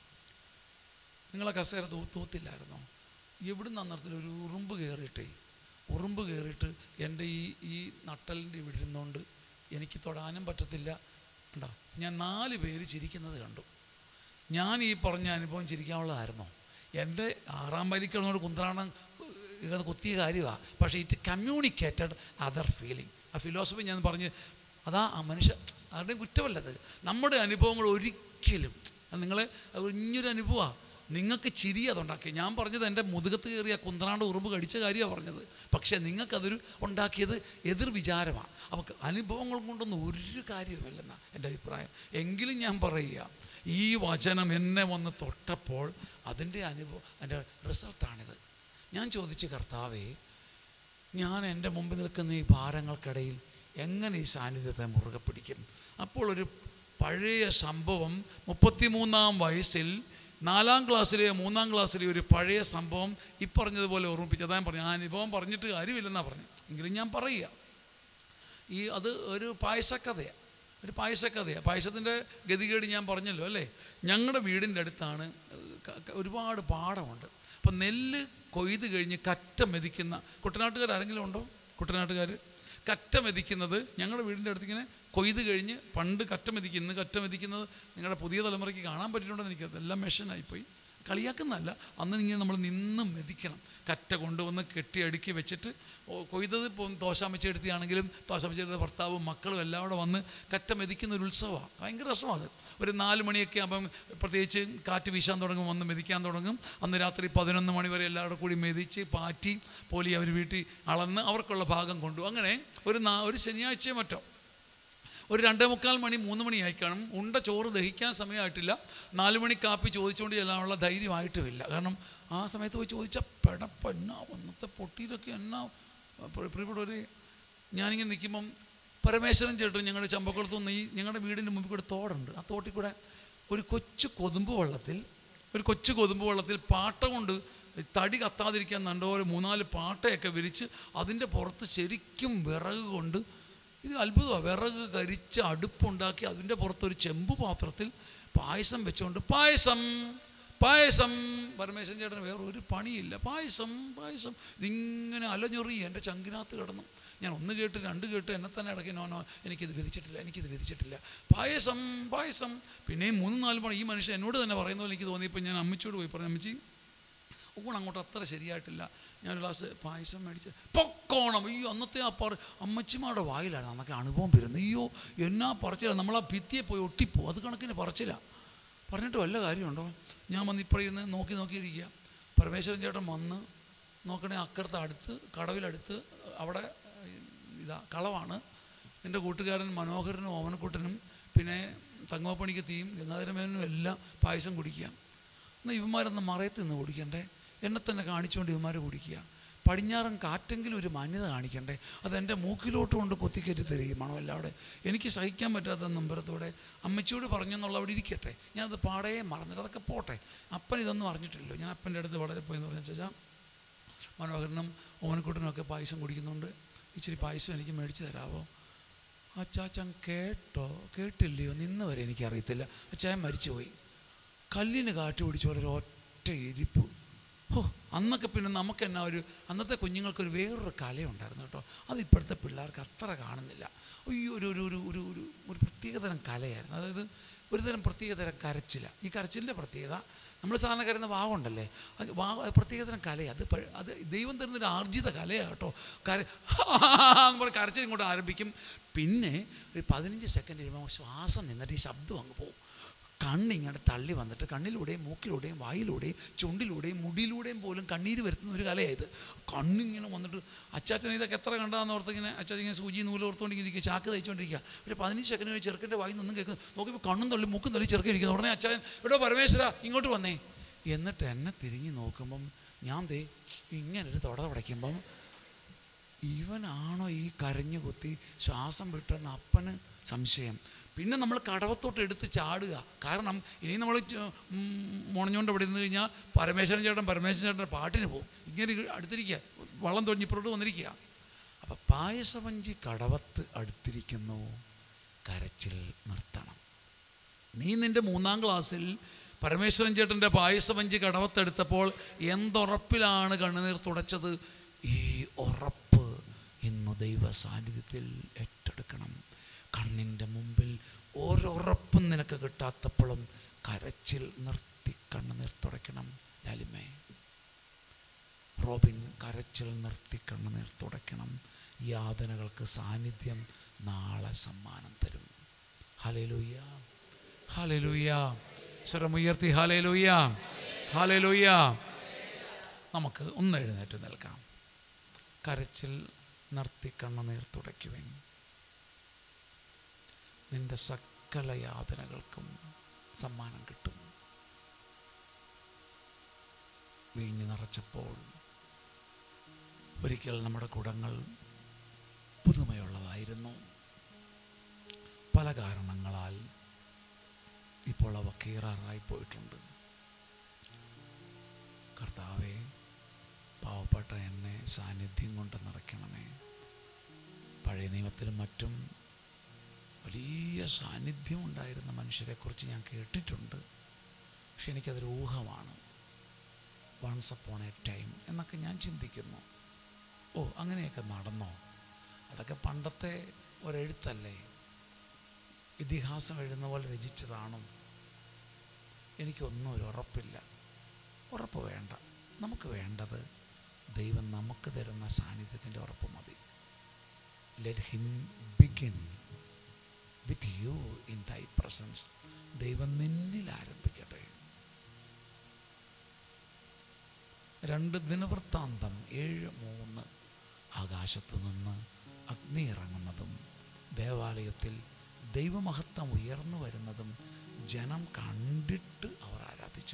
[SPEAKER 1] നിങ്ങളെ കസേര തൂ തൂത്തില്ലായിരുന്നോ എവിടുന്ന് അന്നേരത്തിൽ ഒരു ഉറുമ്പ് കയറിയിട്ടേ ഉറുമ്പ് കയറിയിട്ട് എൻ്റെ ഈ ഈ നട്ടലിൻ്റെ ഇവിടെ ഇരുന്നുകൊണ്ട് എനിക്ക് തൊടാനും പറ്റത്തില്ല ഉണ്ടോ ഞാൻ നാല് പേര് ചിരിക്കുന്നത് കണ്ടു ഞാൻ ഈ പറഞ്ഞ അനുഭവം ചിരിക്കാനുള്ളതായിരുന്നോ എൻ്റെ ആറാം വരിക്കുന്നൊരു കുന്ത്രാണം ഇത് കുത്തിയ കാര്യമാണ് പക്ഷേ ഇറ്റ് കമ്മ്യൂണിക്കേറ്റഡ് അതർ ഫീലിംഗ് ആ ഫിലോസഫി ഞാൻ പറഞ്ഞ് അതാ ആ മനുഷ്യ ആരുടെയും കുറ്റമല്ലത് നമ്മുടെ അനുഭവങ്ങൾ ഒരിക്കലും അത് നിങ്ങളെ അത് ഇഞ്ഞൊരു അനുഭവമാണ് നിങ്ങൾക്ക് ചിരി അതുണ്ടാക്കി ഞാൻ പറഞ്ഞത് എൻ്റെ മുതുകത്ത് കയറിയ കുന്ത്രാണ്ട് ഉറുമ്പ് കടിച്ച കാര്യമാണ് പറഞ്ഞത് പക്ഷേ നിങ്ങൾക്കതൊരു ഉണ്ടാക്കിയത് എതിർ വിചാരമാണ് അപ്പോൾ അനുഭവങ്ങൾ കൊണ്ടൊന്നും ഒരു കാര്യവുമില്ലെന്നാണ് എൻ്റെ അഭിപ്രായം എങ്കിലും ഞാൻ പറയുക ഈ വചനം എന്നെ വന്ന് തൊട്ടപ്പോൾ അതിൻ്റെ അനുഭവം അതിൻ്റെ റിസൾട്ടാണിത് ഞാൻ ചോദിച്ചു കർത്താവേ ഞാൻ എൻ്റെ മുമ്പിൽ നിൽക്കുന്ന ഈ ഭാരങ്ങൾക്കിടയിൽ എങ്ങനെ ഈ സാന്നിധ്യത്തെ മുറുകെ പിടിക്കും അപ്പോൾ ഒരു പഴയ സംഭവം മുപ്പത്തിമൂന്നാം വയസ്സിൽ നാലാം ക്ലാസ്സിലെ മൂന്നാം ക്ലാസ്സിലെ ഒരു പഴയ സംഭവം ഈ പറഞ്ഞതുപോലെ ഓർമ്മിപ്പിച്ചു അതാ ഞാൻ പറഞ്ഞു ആ അനുഭവം പറഞ്ഞിട്ട് കാര്യമില്ലെന്നാണ് പറഞ്ഞു എങ്കിലും ഞാൻ പറയുക ഈ അത് ഒരു പായസക്കഥയാണ് ഒരു പായസക്കഥയാണ് പായസത്തിൻ്റെ ഗതികേട് ഞാൻ പറഞ്ഞല്ലോ അല്ലേ ഞങ്ങളുടെ വീടിൻ്റെ അടുത്താണ് ക- ക- ഒരുപാട് പാടമുണ്ട് അപ്പം നെല്ല് കൊയ്ത് കഴിഞ്ഞ് കറ്റ മെതിക്കുന്ന കുട്ടനാട്ടുകാർ ആരെങ്കിലും ഉണ്ടോ കുട്ടനാട്ടുകാർ കറ്റ മെതിക്കുന്നത് ഞങ്ങളുടെ വീടിൻ്റെ അടുത്ത് ഇങ്ങനെ കൊയ്ത് കഴിഞ്ഞ് പണ്ട് കറ്റ മെതിക്കും ഇന്ന് കറ്റ മെതിക്കുന്നത് നിങ്ങളുടെ പുതിയ തലമുറയ്ക്ക് കാണാൻ പറ്റിയിട്ടുണ്ടെന്ന് എനിക്കത് എല്ലാം മെഷീനായിപ്പോയി കളിയാക്കുന്നതല്ല അന്ന് ഇങ്ങനെ നമ്മൾ നിന്നും മെതിക്കണം കറ്റ കൊണ്ടുവന്ന് കെട്ടി അടുക്കി വെച്ചിട്ട് ഓ, കൊയ്തത് ഇപ്പം തോശാമച്ചെടുത്തിയാണെങ്കിലും തോശാമച്ചെടുത്ത ഭർത്താവും മക്കളും എല്ലാം കൂടെ വന്ന് കറ്റ മെതിക്കുന്ന ഒരു ഉത്സവമാണ് ഭയങ്കര രസമാണ് അത് ഒരു നാല് മണിയൊക്കെ ആകുമ്പം പ്രത്യേകിച്ച് കാറ്റ് വീശാൻ തുടങ്ങും വന്ന് മെതിക്കാൻ തുടങ്ങും അന്ന് രാത്രി പതിനൊന്ന് മണി വരെ എല്ലാവരും കൂടി മെതിച്ച് പാറ്റി പോലി അവർ വീട്ടിൽ അളന്ന് അവർക്കുള്ള ഭാഗം കൊണ്ടു അങ്ങനെ ഒരു നാ ഒരു ശനിയാഴ്ചയോ മറ്റോ ഒരു രണ്ടേ മുക്കാൽ മണി മൂന്ന് മണിയായി കാണും ഉണ്ട ചോറ് ദഹിക്കാൻ സമയമായിട്ടില്ല നാല് മണി കാപ്പി ചോദിച്ചുകൊണ്ട് ചെല്ലാനുള്ള ധൈര്യമായിട്ടുമില്ല കാരണം ആ സമയത്ത് പോയി ചോദിച്ചാൽ പെടപ്പ എന്നാ വന്നത്തെ പൊട്ടിയിലൊക്കെ എന്നാ പ്രിയപ്പെട്ടവരെ ഞാനിങ്ങനെ നിൽക്കുമ്പം പരമേശ്വരൻ ചേട്ടൻ ഞങ്ങളുടെ ചമ്പക്കുളത്ത് നിന്ന് ഈ ഞങ്ങളുടെ വീടിൻ്റെ മുമ്പിൽ കൂടെ തോടുണ്ട് ആ തോട്ടിൽ കൂടെ ഒരു കൊച്ചു കൊതുമ്പ് വെള്ളത്തിൽ ഒരു കൊച്ചു കൊതുമ്പ് വെള്ളത്തിൽ പാട്ട കൊണ്ട് തടി കത്താതിരിക്കാൻ നണ്ടപോലെ മൂന്നാല് പാട്ടയൊക്കെ വിരിച്ച് അതിൻ്റെ പുറത്ത് ശരിക്കും വിറക് കൊണ്ട് ഇത് അത്ഭുതമാണ് വിറക് കരിച്ച് അടുപ്പുണ്ടാക്കി അതിൻ്റെ പുറത്തൊരു ചെമ്പ് പാത്രത്തിൽ പായസം വെച്ചുകൊണ്ട് പായസം പായസം പരമേശ്വരൻ ചേട്ടന് വേറെ ഒരു പണിയില്ല പായസം പായസം ഇതിങ്ങനെ അലഞ്ഞൊറി എൻ്റെ ചങ്കിനകത്ത് കിടന്നു ഞാൻ ഒന്ന് കേട്ട് രണ്ട് കേട്ട് എന്നെ തന്നെ ഇടയ്ക്ക് നോനോ എനിക്കിത് വിധിച്ചിട്ടില്ല എനിക്കിത് വിധിച്ചിട്ടില്ല പായസം പായസം പിന്നെയും മൂന്ന് നാല് മണി ഈ മനുഷ്യൻ എന്നോട് തന്നെ പറയുന്ന പോലെ എനിക്ക് തോന്നിയപ്പോൾ ഞാൻ അമ്മച്ചിയോട് പോയി പറഞ്ഞു അമ്മച്ചി ഊണ് അങ്ങോട്ട് അത്ര ശരിയായിട്ടില്ല ഞാൻ ഒരു ഗ്ലാസ് പായസം മേടിച്ച് പൊക്കോണം അയ്യോ അന്നത്തെ ആ പറ അമ്മച്ചിമാരുടെ വായിലാണ് നമുക്ക് അനുഭവം വരുന്നത് അയ്യോ എന്നാ പറച്ചില്ല നമ്മൾ ആ ഭിത്തിയെ പോയി ഒട്ടിപ്പോ അത് കണക്കിന് പറച്ചില്ല പറഞ്ഞിട്ട് വല്ല കാര്യമുണ്ടോ ഞാൻ വന്ന് ഇപ്പോൾ ഇരുന്ന് നോക്കി നോക്കിയിരിക്കുക പരമേശ്വരൻ ചേട്ടൻ വന്ന് നോക്കണേ അക്കരത്ത് അടുത്ത് കടവിലടുത്ത് അവിടെ ഇതാ കളവാണ് എൻ്റെ കൂട്ടുകാരൻ മനോഹരനും ഓമനക്കുട്ടനും പിന്നെ തങ്ങോപ്പണിക്ക് തീയും ഗംഗാധരമേനും എല്ലാം പായസം കുടിക്കുക എന്നാൽ ഇവന്മാരെന്ന് മറയത്ത് നിന്ന് കുടിക്കണ്ടേ എന്നെ തന്നെ കാണിച്ചുകൊണ്ട് ഇവന്മാർ കുടിക്കുക പടിഞ്ഞാറൻ കാറ്റെങ്കിലും ഒരു മാന്യത കാണിക്കണ്ടേ അത് എൻ്റെ മൂക്കിലോട്ട് കൊണ്ട് കൊത്തിക്കയറ്റി തരിക മണമെല്ലാവിടെ എനിക്ക് സഹിക്കാൻ പറ്റാത്ത നമ്പരത്തോടെ അമ്മച്ചിയോട് പറഞ്ഞെന്നുള്ള അവിടെ ഇരിക്കട്ടെ ഞാനത് പാടേ മറന്നിട്ട് അതൊക്കെ പോട്ടെ അപ്പൻ ഇതൊന്നും അറിഞ്ഞിട്ടില്ലല്ലോ ഞാൻ അപ്പൻ്റെ അടുത്ത് വളരെ പോയെന്ന് പറഞ്ഞ ചേച്ചാ മനോഹരനും ഓമനക്കുട്ടനും ഒക്കെ പായസം കുടിക്കുന്നുണ്ട് ഇച്ചിരി പായസം എനിക്ക് മേടിച്ച് തരാമോ അച്ചാച്ചൻ കേട്ടോ കേട്ടില്ലയോ നിന്ന് വരെ എനിക്കറിയത്തില്ല അച്ചായൻ മരിച്ചുപോയി കല്ലിന് കാറ്റ് പിടിച്ച പോലെ ഒരു ഒറ്റ ഇരിപ്പ് ഓ അന്നൊക്കെ പിന്നെ നമുക്ക് എന്നാ ഒരു അന്നത്തെ കുഞ്ഞുങ്ങൾക്കൊരു വേറൊരു കലയുണ്ടായിരുന്നു കേട്ടോ അത് ഇപ്പോഴത്തെ പിള്ളേർക്ക് അത്ര കാണുന്നില്ല അയ്യോ ഒരു ഒരു ഒരു ഒരു ഒരു ഒരു പ്രത്യേകതരം കലയായിരുന്നു അതായത് ഒരു തരം പ്രത്യേകതരം കരച്ചില ഈ കരച്ചിലിൻ്റെ പ്രത്യേകത നമ്മൾ സാധാരണ കരുന്ന വാവുണ്ടല്ലേ അത് വാ അത് പ്രത്യേകതരം കലയാണ് അത് പ- അത് ദൈവം തരുന്നൊരു ആർജിത കലയാണ് കേട്ടോ കര എന്ന് പറഞ്ഞ് കരച്ചിൽ ഇങ്ങോട്ട് ആരംഭിക്കും പിന്നെ ഒരു പതിനഞ്ച് സെക്കൻഡ് കഴിയുമ്പോൾ ശ്വാസം നിന്നിട്ട് ഈ ശബ്ദം അങ്ങ് പോകും കണ്ണിങ്ങനെ തള്ളി വന്നിട്ട് കണ്ണിലൂടെയും മൂക്കിലൂടെയും വായിലൂടെയും ചുണ്ടിലൂടെയും മുടിയിലൂടെയും പോലും കണ്ണീര് വരുത്തുന്ന ഒരു കലയായത് കണ്ണിങ്ങനെ വന്നിട്ട് അച്ചാച്ചൻ ഇതൊക്കെ എത്ര കണ്ടാന്ന് ഓർത്ത് ഇങ്ങനെ അച്ചാച്ചൻ ഇങ്ങനെ സൂചി നൂല് ഓർത്തുകൊണ്ടിരിക്കുക ചാക്ക് തയ്ച്ചുകൊണ്ടിരിക്കുക പക്ഷേ പതിനഞ്ച് സെക്കൻഡ് കഴിഞ്ഞ് ചെറുക്കൻ്റെ വായി നിന്നും കേൾക്കുന്നു നോക്കിയപ്പോൾ കണ്ണും തള്ളി മൂക്കും തള്ളി ചെറുക്കൻ ഇരിക്കുന്നു ഉടനെ അച്ചാച്ചൻ ഇവിടെ പരമേശ്വര ഇങ്ങോട്ട് വന്നേ എന്നിട്ട് എന്നെ തിരിഞ്ഞ് നോക്കുമ്പം ഞാൻ ദേ ഇങ്ങനൊരു തുട തുടയ്ക്കുമ്പം ഇവനാണോ ഈ കരഞ്ഞു കുത്തി ശ്വാസം വിട്ടെന്ന് അപ്പന് സംശയം പിന്നെ നമ്മൾ കടവത്തോട്ട് എടുത്ത് ചാടുക കാരണം ഇനി നമ്മൾ മുണഞ്ഞുകൊണ്ട് ഇവിടെ ഇരുന്ന് കഴിഞ്ഞാൽ പരമേശ്വരൻ ചേട്ടൻ പരമേശ്വരൻ ചേട്ടൻ്റെ പാട്ടിന് പോകും ഇങ്ങനെ അടുത്തിരിക്കുക വള്ളം തൊഴിഞ്ഞിപ്പുറത്ത് വന്നിരിക്കുക അപ്പം പായസവഞ്ചി കടവത്ത് അടുത്തിരിക്കുന്നു കരച്ചിൽ നിർത്തണം നീ നിൻ്റെ മൂന്നാം ക്ലാസ്സിൽ പരമേശ്വരൻ ചേട്ടൻ്റെ പായസവഞ്ചി കടവത്തെടുത്തപ്പോൾ എന്തുറപ്പിലാണ് കണ്ണുനീർ തുടച്ചത് ഈ ഉറപ്പ് ഇന്ന് ദൈവ സാന്നിധ്യത്തിൽ ഏറ്റെടുക്കണം കണ്ണിൻ്റെ മുമ്പിൽ ഒരുറപ്പും നിനക്ക് കിട്ടാത്തപ്പോഴും കരച്ചിൽ നിർത്തി കണ്ണുനീർ തുടയ്ക്കണം ലാലിമേ റോബിൻ കരച്ചിൽ നിർത്തി കണ്ണുനീർ തുടയ്ക്കണം യാതനകൾക്ക് സാന്നിധ്യം നാളെ സമ്മാനം തരും ഹലലൂയ ഹലലൂയ സ്വരമുയർത്തി ഹലലൂയ ഹലലൂയ നമുക്ക് ഒന്ന് എഴുന്നേറ്റ് നിൽക്കാം കരച്ചിൽ നിർത്തി കണ്ണുനീർ തുടയ്ക്കുവിൻ നിന്റെ സകല യാതനകൾക്കും സമ്മാനം കിട്ടും വീഞ്ഞു നിറച്ചപ്പോൾ ഒരിക്കൽ നമ്മുടെ കുടങ്ങൾ പുതുമയുള്ളതായിരുന്നു പല കാരണങ്ങളാൽ ഇപ്പോൾ അവ കീറാറായി പോയിട്ടുണ്ട് കർത്താവെ പാവപ്പെട്ട എന്നെ സാന്നിധ്യം കൊണ്ട് നിറയ്ക്കണമേ പഴയ നിയമത്തിലും മറ്റും വലിയ സാന്നിധ്യം ഉണ്ടായിരുന്ന മനുഷ്യരെക്കുറിച്ച് ഞാൻ കേട്ടിട്ടുണ്ട് പക്ഷെ എനിക്കതൊരു ഊഹമാണ് വൺസ് അപ്പോൺ എ ടൈം എന്നൊക്കെ ഞാൻ ചിന്തിക്കുന്നു ഓ അങ്ങനെയൊക്കെ നടന്നോ അതൊക്കെ പണ്ടത്തെ ഒരെഴുത്തല്ലേ ഇതിഹാസം എഴുതുന്ന പോലെ രചിച്ചതാണോ എനിക്കൊന്നും ഒരു ഉറപ്പില്ല ഉറപ്പ് വേണ്ട നമുക്ക് വേണ്ടത് ദൈവം നമുക്ക് തരുന്ന സാന്നിധ്യത്തിൻ്റെ ഉറപ്പ് മതി let him begin with you in thy presence ദൈവം നിന്നിൽ ആരംഭിക്കട്ടെ രണ്ട് ദിനവൃത്താന്തം ഏഴ് മൂന്ന് ആകാശത്തു നിന്ന് അഗ്നി ഇറങ്ങുന്നതും ദേവാലയത്തിൽ ദൈവമഹത്വം ഉയർന്നു വരുന്നതും ജനം കണ്ടിട്ട് അവർ ആരാധിച്ചു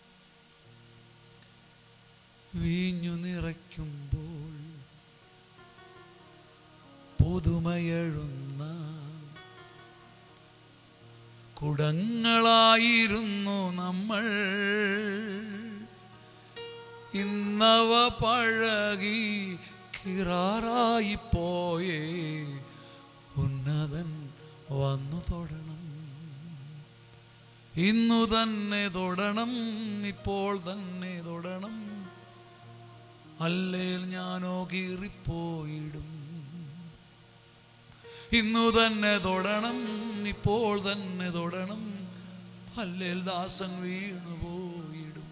[SPEAKER 1] വീഞ്ഞു നിറയ്ക്കുമ്പോൾ പുതുമയഴുന്ന കുടങ്ങളായിരുന്നു നമ്മൾ ഇന്നവ പഴകി കിറാറായി പോയേ ഉന്നതൻ വന്നു തൊടണം ഇന്നു തന്നെ തൊടണം ഇപ്പോൾ തന്നെ തൊടണം അല്ലേൽ ഞാനോ കീറിപ്പോയിടും ഇന്നു തന്നെ തൊടണം ഇപ്പോൾ തന്നെ തൊടണം അല്ലേൽ ദാസൻ വീണുപോയിടും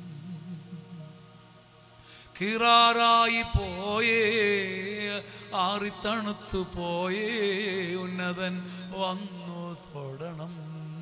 [SPEAKER 1] കിറാറായി പോയേ ആറിത്തണുത്തു പോയേ ഉന്നതൻ വന്നു തൊടണം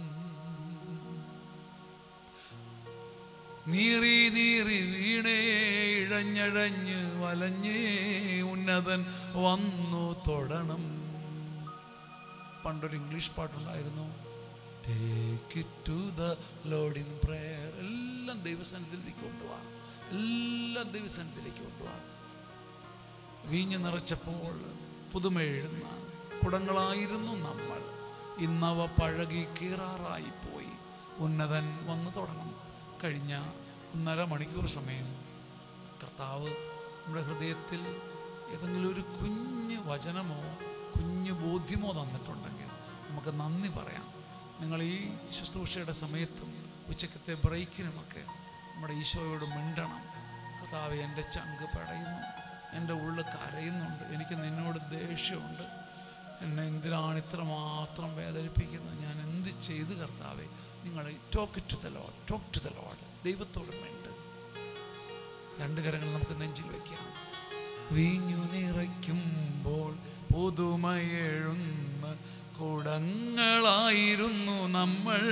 [SPEAKER 1] നീറി നീറി വീണേ ഇഴഞ്ഞഴഞ്ഞ് വലഞ്ഞേ ഉന്നതൻ വന്നു തൊടണം പണ്ടൊരു ഇംഗ്ലീഷ് പാട്ടുണ്ടായിരുന്നു take it to the Lord in prayer എല്ലാം ദൈവസന്നിധിയിലേക്ക് കൊണ്ടുപോകാം എല്ലാം ദൈവസന്നിധിയിലേക്ക് കൊണ്ടുപോകാം വീഞ്ഞു നിറച്ചപ്പോൾ പുതുമയെഴുന്ന കുടങ്ങളായിരുന്നു നമ്മൾ ഇന്നവ പഴകി കീറാറായി പോയി ഉന്നതൻ വന്നു തുടങ്ങും കഴിഞ്ഞ ഒന്നര മണിക്കൂർ സമയം കർത്താവ് നമ്മുടെ ഹൃദയത്തിൽ ഏതെങ്കിലും ഒരു കുഞ്ഞ് വചനമോ കുഞ്ഞ് ബോധ്യമോ തന്നിട്ടുണ്ടെങ്കിൽ നമുക്ക് നന്ദി പറയാം നിങ്ങൾ ഈ ശുശ്രൂഷയുടെ സമയത്തും ഉച്ചക്കത്തെ ബ്രേക്കിനുമൊക്കെ നമ്മുടെ ഈശോയോട് മിണ്ടണം കർത്താവ് എൻ്റെ ചങ്ക് പടയുന്നു എൻ്റെ ഉള്ളിൽ കരയുന്നുണ്ട് എനിക്ക് നിന്നോട് ദേഷ്യമുണ്ട് എന്നെ എന്തിനാണ് ഇത്ര മാത്രം വേദനിപ്പിക്കുന്നത് ഞാൻ എന്ത് ചെയ്ത് കർത്താവെ നിങ്ങൾ talk to the Lord talk to the load ദൈവത്തോട് മിണ്ട് രണ്ട് കരങ്ങൾ നമുക്ക് നെഞ്ചിൽ വയ്ക്കാം വീഞ്ഞു നിറയ്ക്കുമ്പോൾ പുതുമയെഴുന്ന കുടങ്ങളായിരുന്നു നമ്മൾ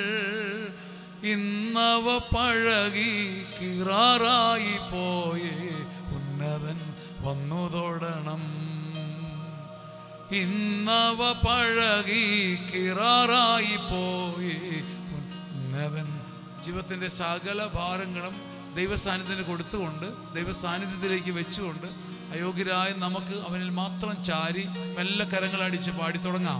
[SPEAKER 1] ഇന്നവ പഴകി കിറാറായി പോയേ ഉന്നതൻ വന്നു തൊടണം ഇന്നവ പഴകി കിറാറായി പോയി ഉന്നതൻ ജീവിതത്തിൻ്റെ സകല ഭാരങ്ങളും ദൈവസാന്നിധ്യത്തിന് കൊടുത്തുകൊണ്ട് ദൈവസാന്നിധ്യത്തിലേക്ക് വെച്ചുകൊണ്ട് അയോഗ്യരായ നമുക്ക് അവനിൽ മാത്രം ചാരി മെല്ലെ കരങ്ങളടിച്ച് പാടി തുടങ്ങാം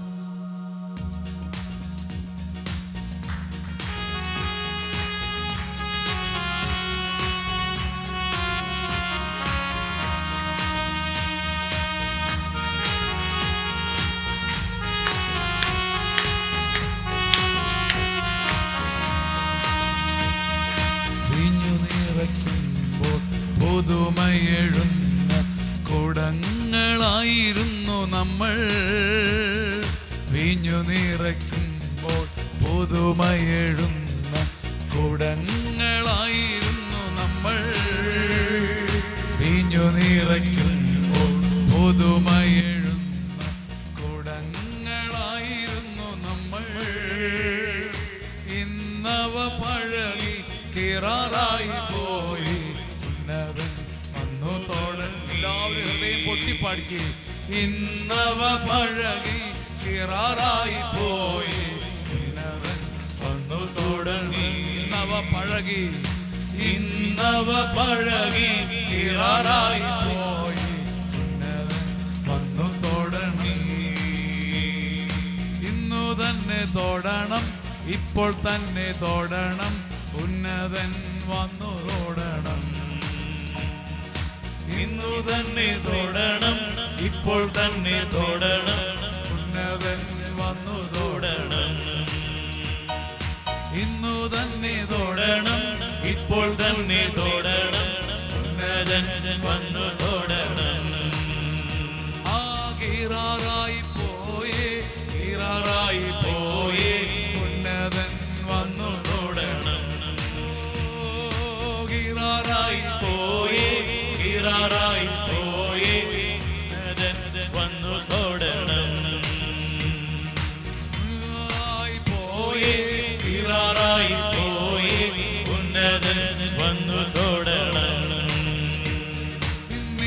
[SPEAKER 1] വീഞ്ഞു നിറയ്ക്കുമ്പോൾ പുതുമയെഴുന്ന കുടങ്ങളായിരുന്നു നമ്മൾ വീഞ്ഞു നിറയ്ക്കുമ്പോൾ പുതുമയെഴുന്ന കുടങ്ങളായിരുന്നു നമ്മൾ വീഞ്ഞു നിറയ്ക്കുമ്പോൾ പുതുമയെഴുന്ന കുടങ്ങളായിരുന്നു നമ്മൾ ഇന്നവ പഴകി കിറാറായി പോയി ഉന്നതൻ വന്നു തോടൻ എല്ലാവരും ഹൃദയം പൊട്ടിപ്പാടിക്ക് ഇന്നവ പഴകി കിറാറായി പോയി ഉന്നതൻ വന്നു തുടങ്ങി ഇന്നവ പഴകി ഇന്നവ പഴകി കിറാറായി പോയി ഉന്നതൻ വന്നു തുടങ്ങി ഇന്നു തന്നെ തൊടണം ഇപ്പോൾ തന്നെ തൊടണം ഉന്നതൻ വന്നു തൊടണം
[SPEAKER 2] ഇന്നു തന്നെ തൊടണം ഇപ്പോൾ തന്നെ തൊടണം
[SPEAKER 1] ഉന്നതൻ വന്നു തൊടണം ഇന്നു തന്നെ തൊടണം
[SPEAKER 2] തൊടണം ഇപ്പോൾ തന്നെ തൊടണം ഉന്നതൻ വന്നു തൊടണം
[SPEAKER 1] ആ കീറാറായി പോയേ കീറാറായി പോയേ ഉന്നതൻ വന്നു
[SPEAKER 2] തൊടണം
[SPEAKER 1] ഓ, കീറാറായി
[SPEAKER 2] പോയേ ഇറാറായി പോയേ ഉന്നതൻ വന്നു തൊടണം
[SPEAKER 1] ആയി പോയേ
[SPEAKER 2] ഇറാറായി പോയേ ഉന്നതൻ വന്നു തൊടണം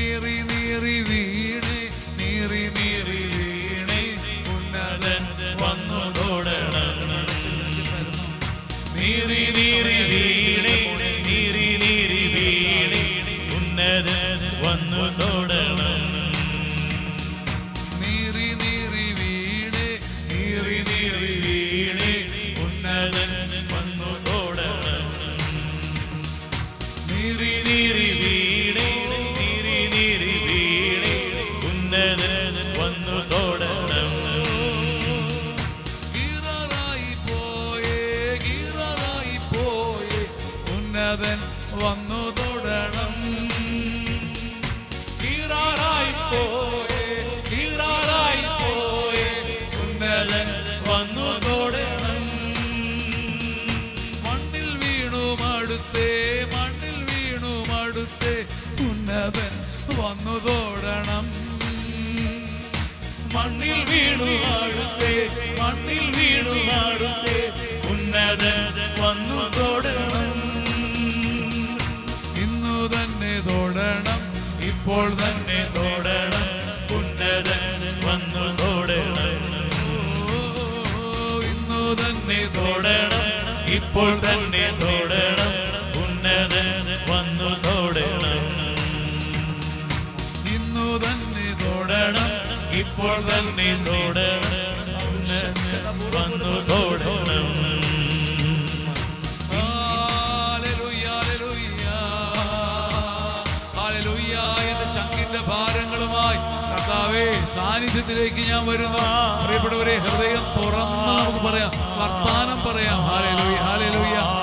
[SPEAKER 1] വന്നു തൊടണം കീറാറായി പോയേ കീറാറായി പോയേ ഉന്നതൻ വന്നു തൊടണം മണ്ണിൽ വീണു മടുത്തേ മണ്ണിൽ വീണു മടുത്തേ ഉന്നതൻ വന്നു തോടണം
[SPEAKER 2] മണ്ണിൽ വീണു അടുത്തേ മണ്ണിൽ വീണു അടുത്തേ ഉന്നതൻ വന്നു തൊടണം
[SPEAKER 1] ഇന്നു തന്നെ തോടണം ഇപ്പോൾ തന്നെ
[SPEAKER 2] തൊടണം ഉന്നതൻ വന്നു തൊടണം
[SPEAKER 1] ഓ, ഇന്നു തന്നെ
[SPEAKER 2] തൊടണം ഇപ്പോൾ തന്നെ തൊടണം ഉന്നതൻ വന്നു തൊടണം
[SPEAKER 1] ഇന്നു തന്നെ തോടണം
[SPEAKER 2] തൊടണം ഇപ്പോൾ തന്നെ തൊടണം വന്നു തൊടണം
[SPEAKER 1] ഹല്ലേലൂയ, ഹല്ലേലൂയ. ഹല്ലേലൂയ. എന്റെ ചങ്കിന്റെ ഭാരങ്ങളുമായി കർത്താവേ സാന്നിധ്യത്തിലേക്ക് ഞാൻ വരുന്നു പ്രിയപ്പെട്ടവരെ ഹൃദയം തുറന്ന് നമുക്ക് പറയാം വർത്താനം പറയാം ഹാലലൂയ ഹാലലൂയ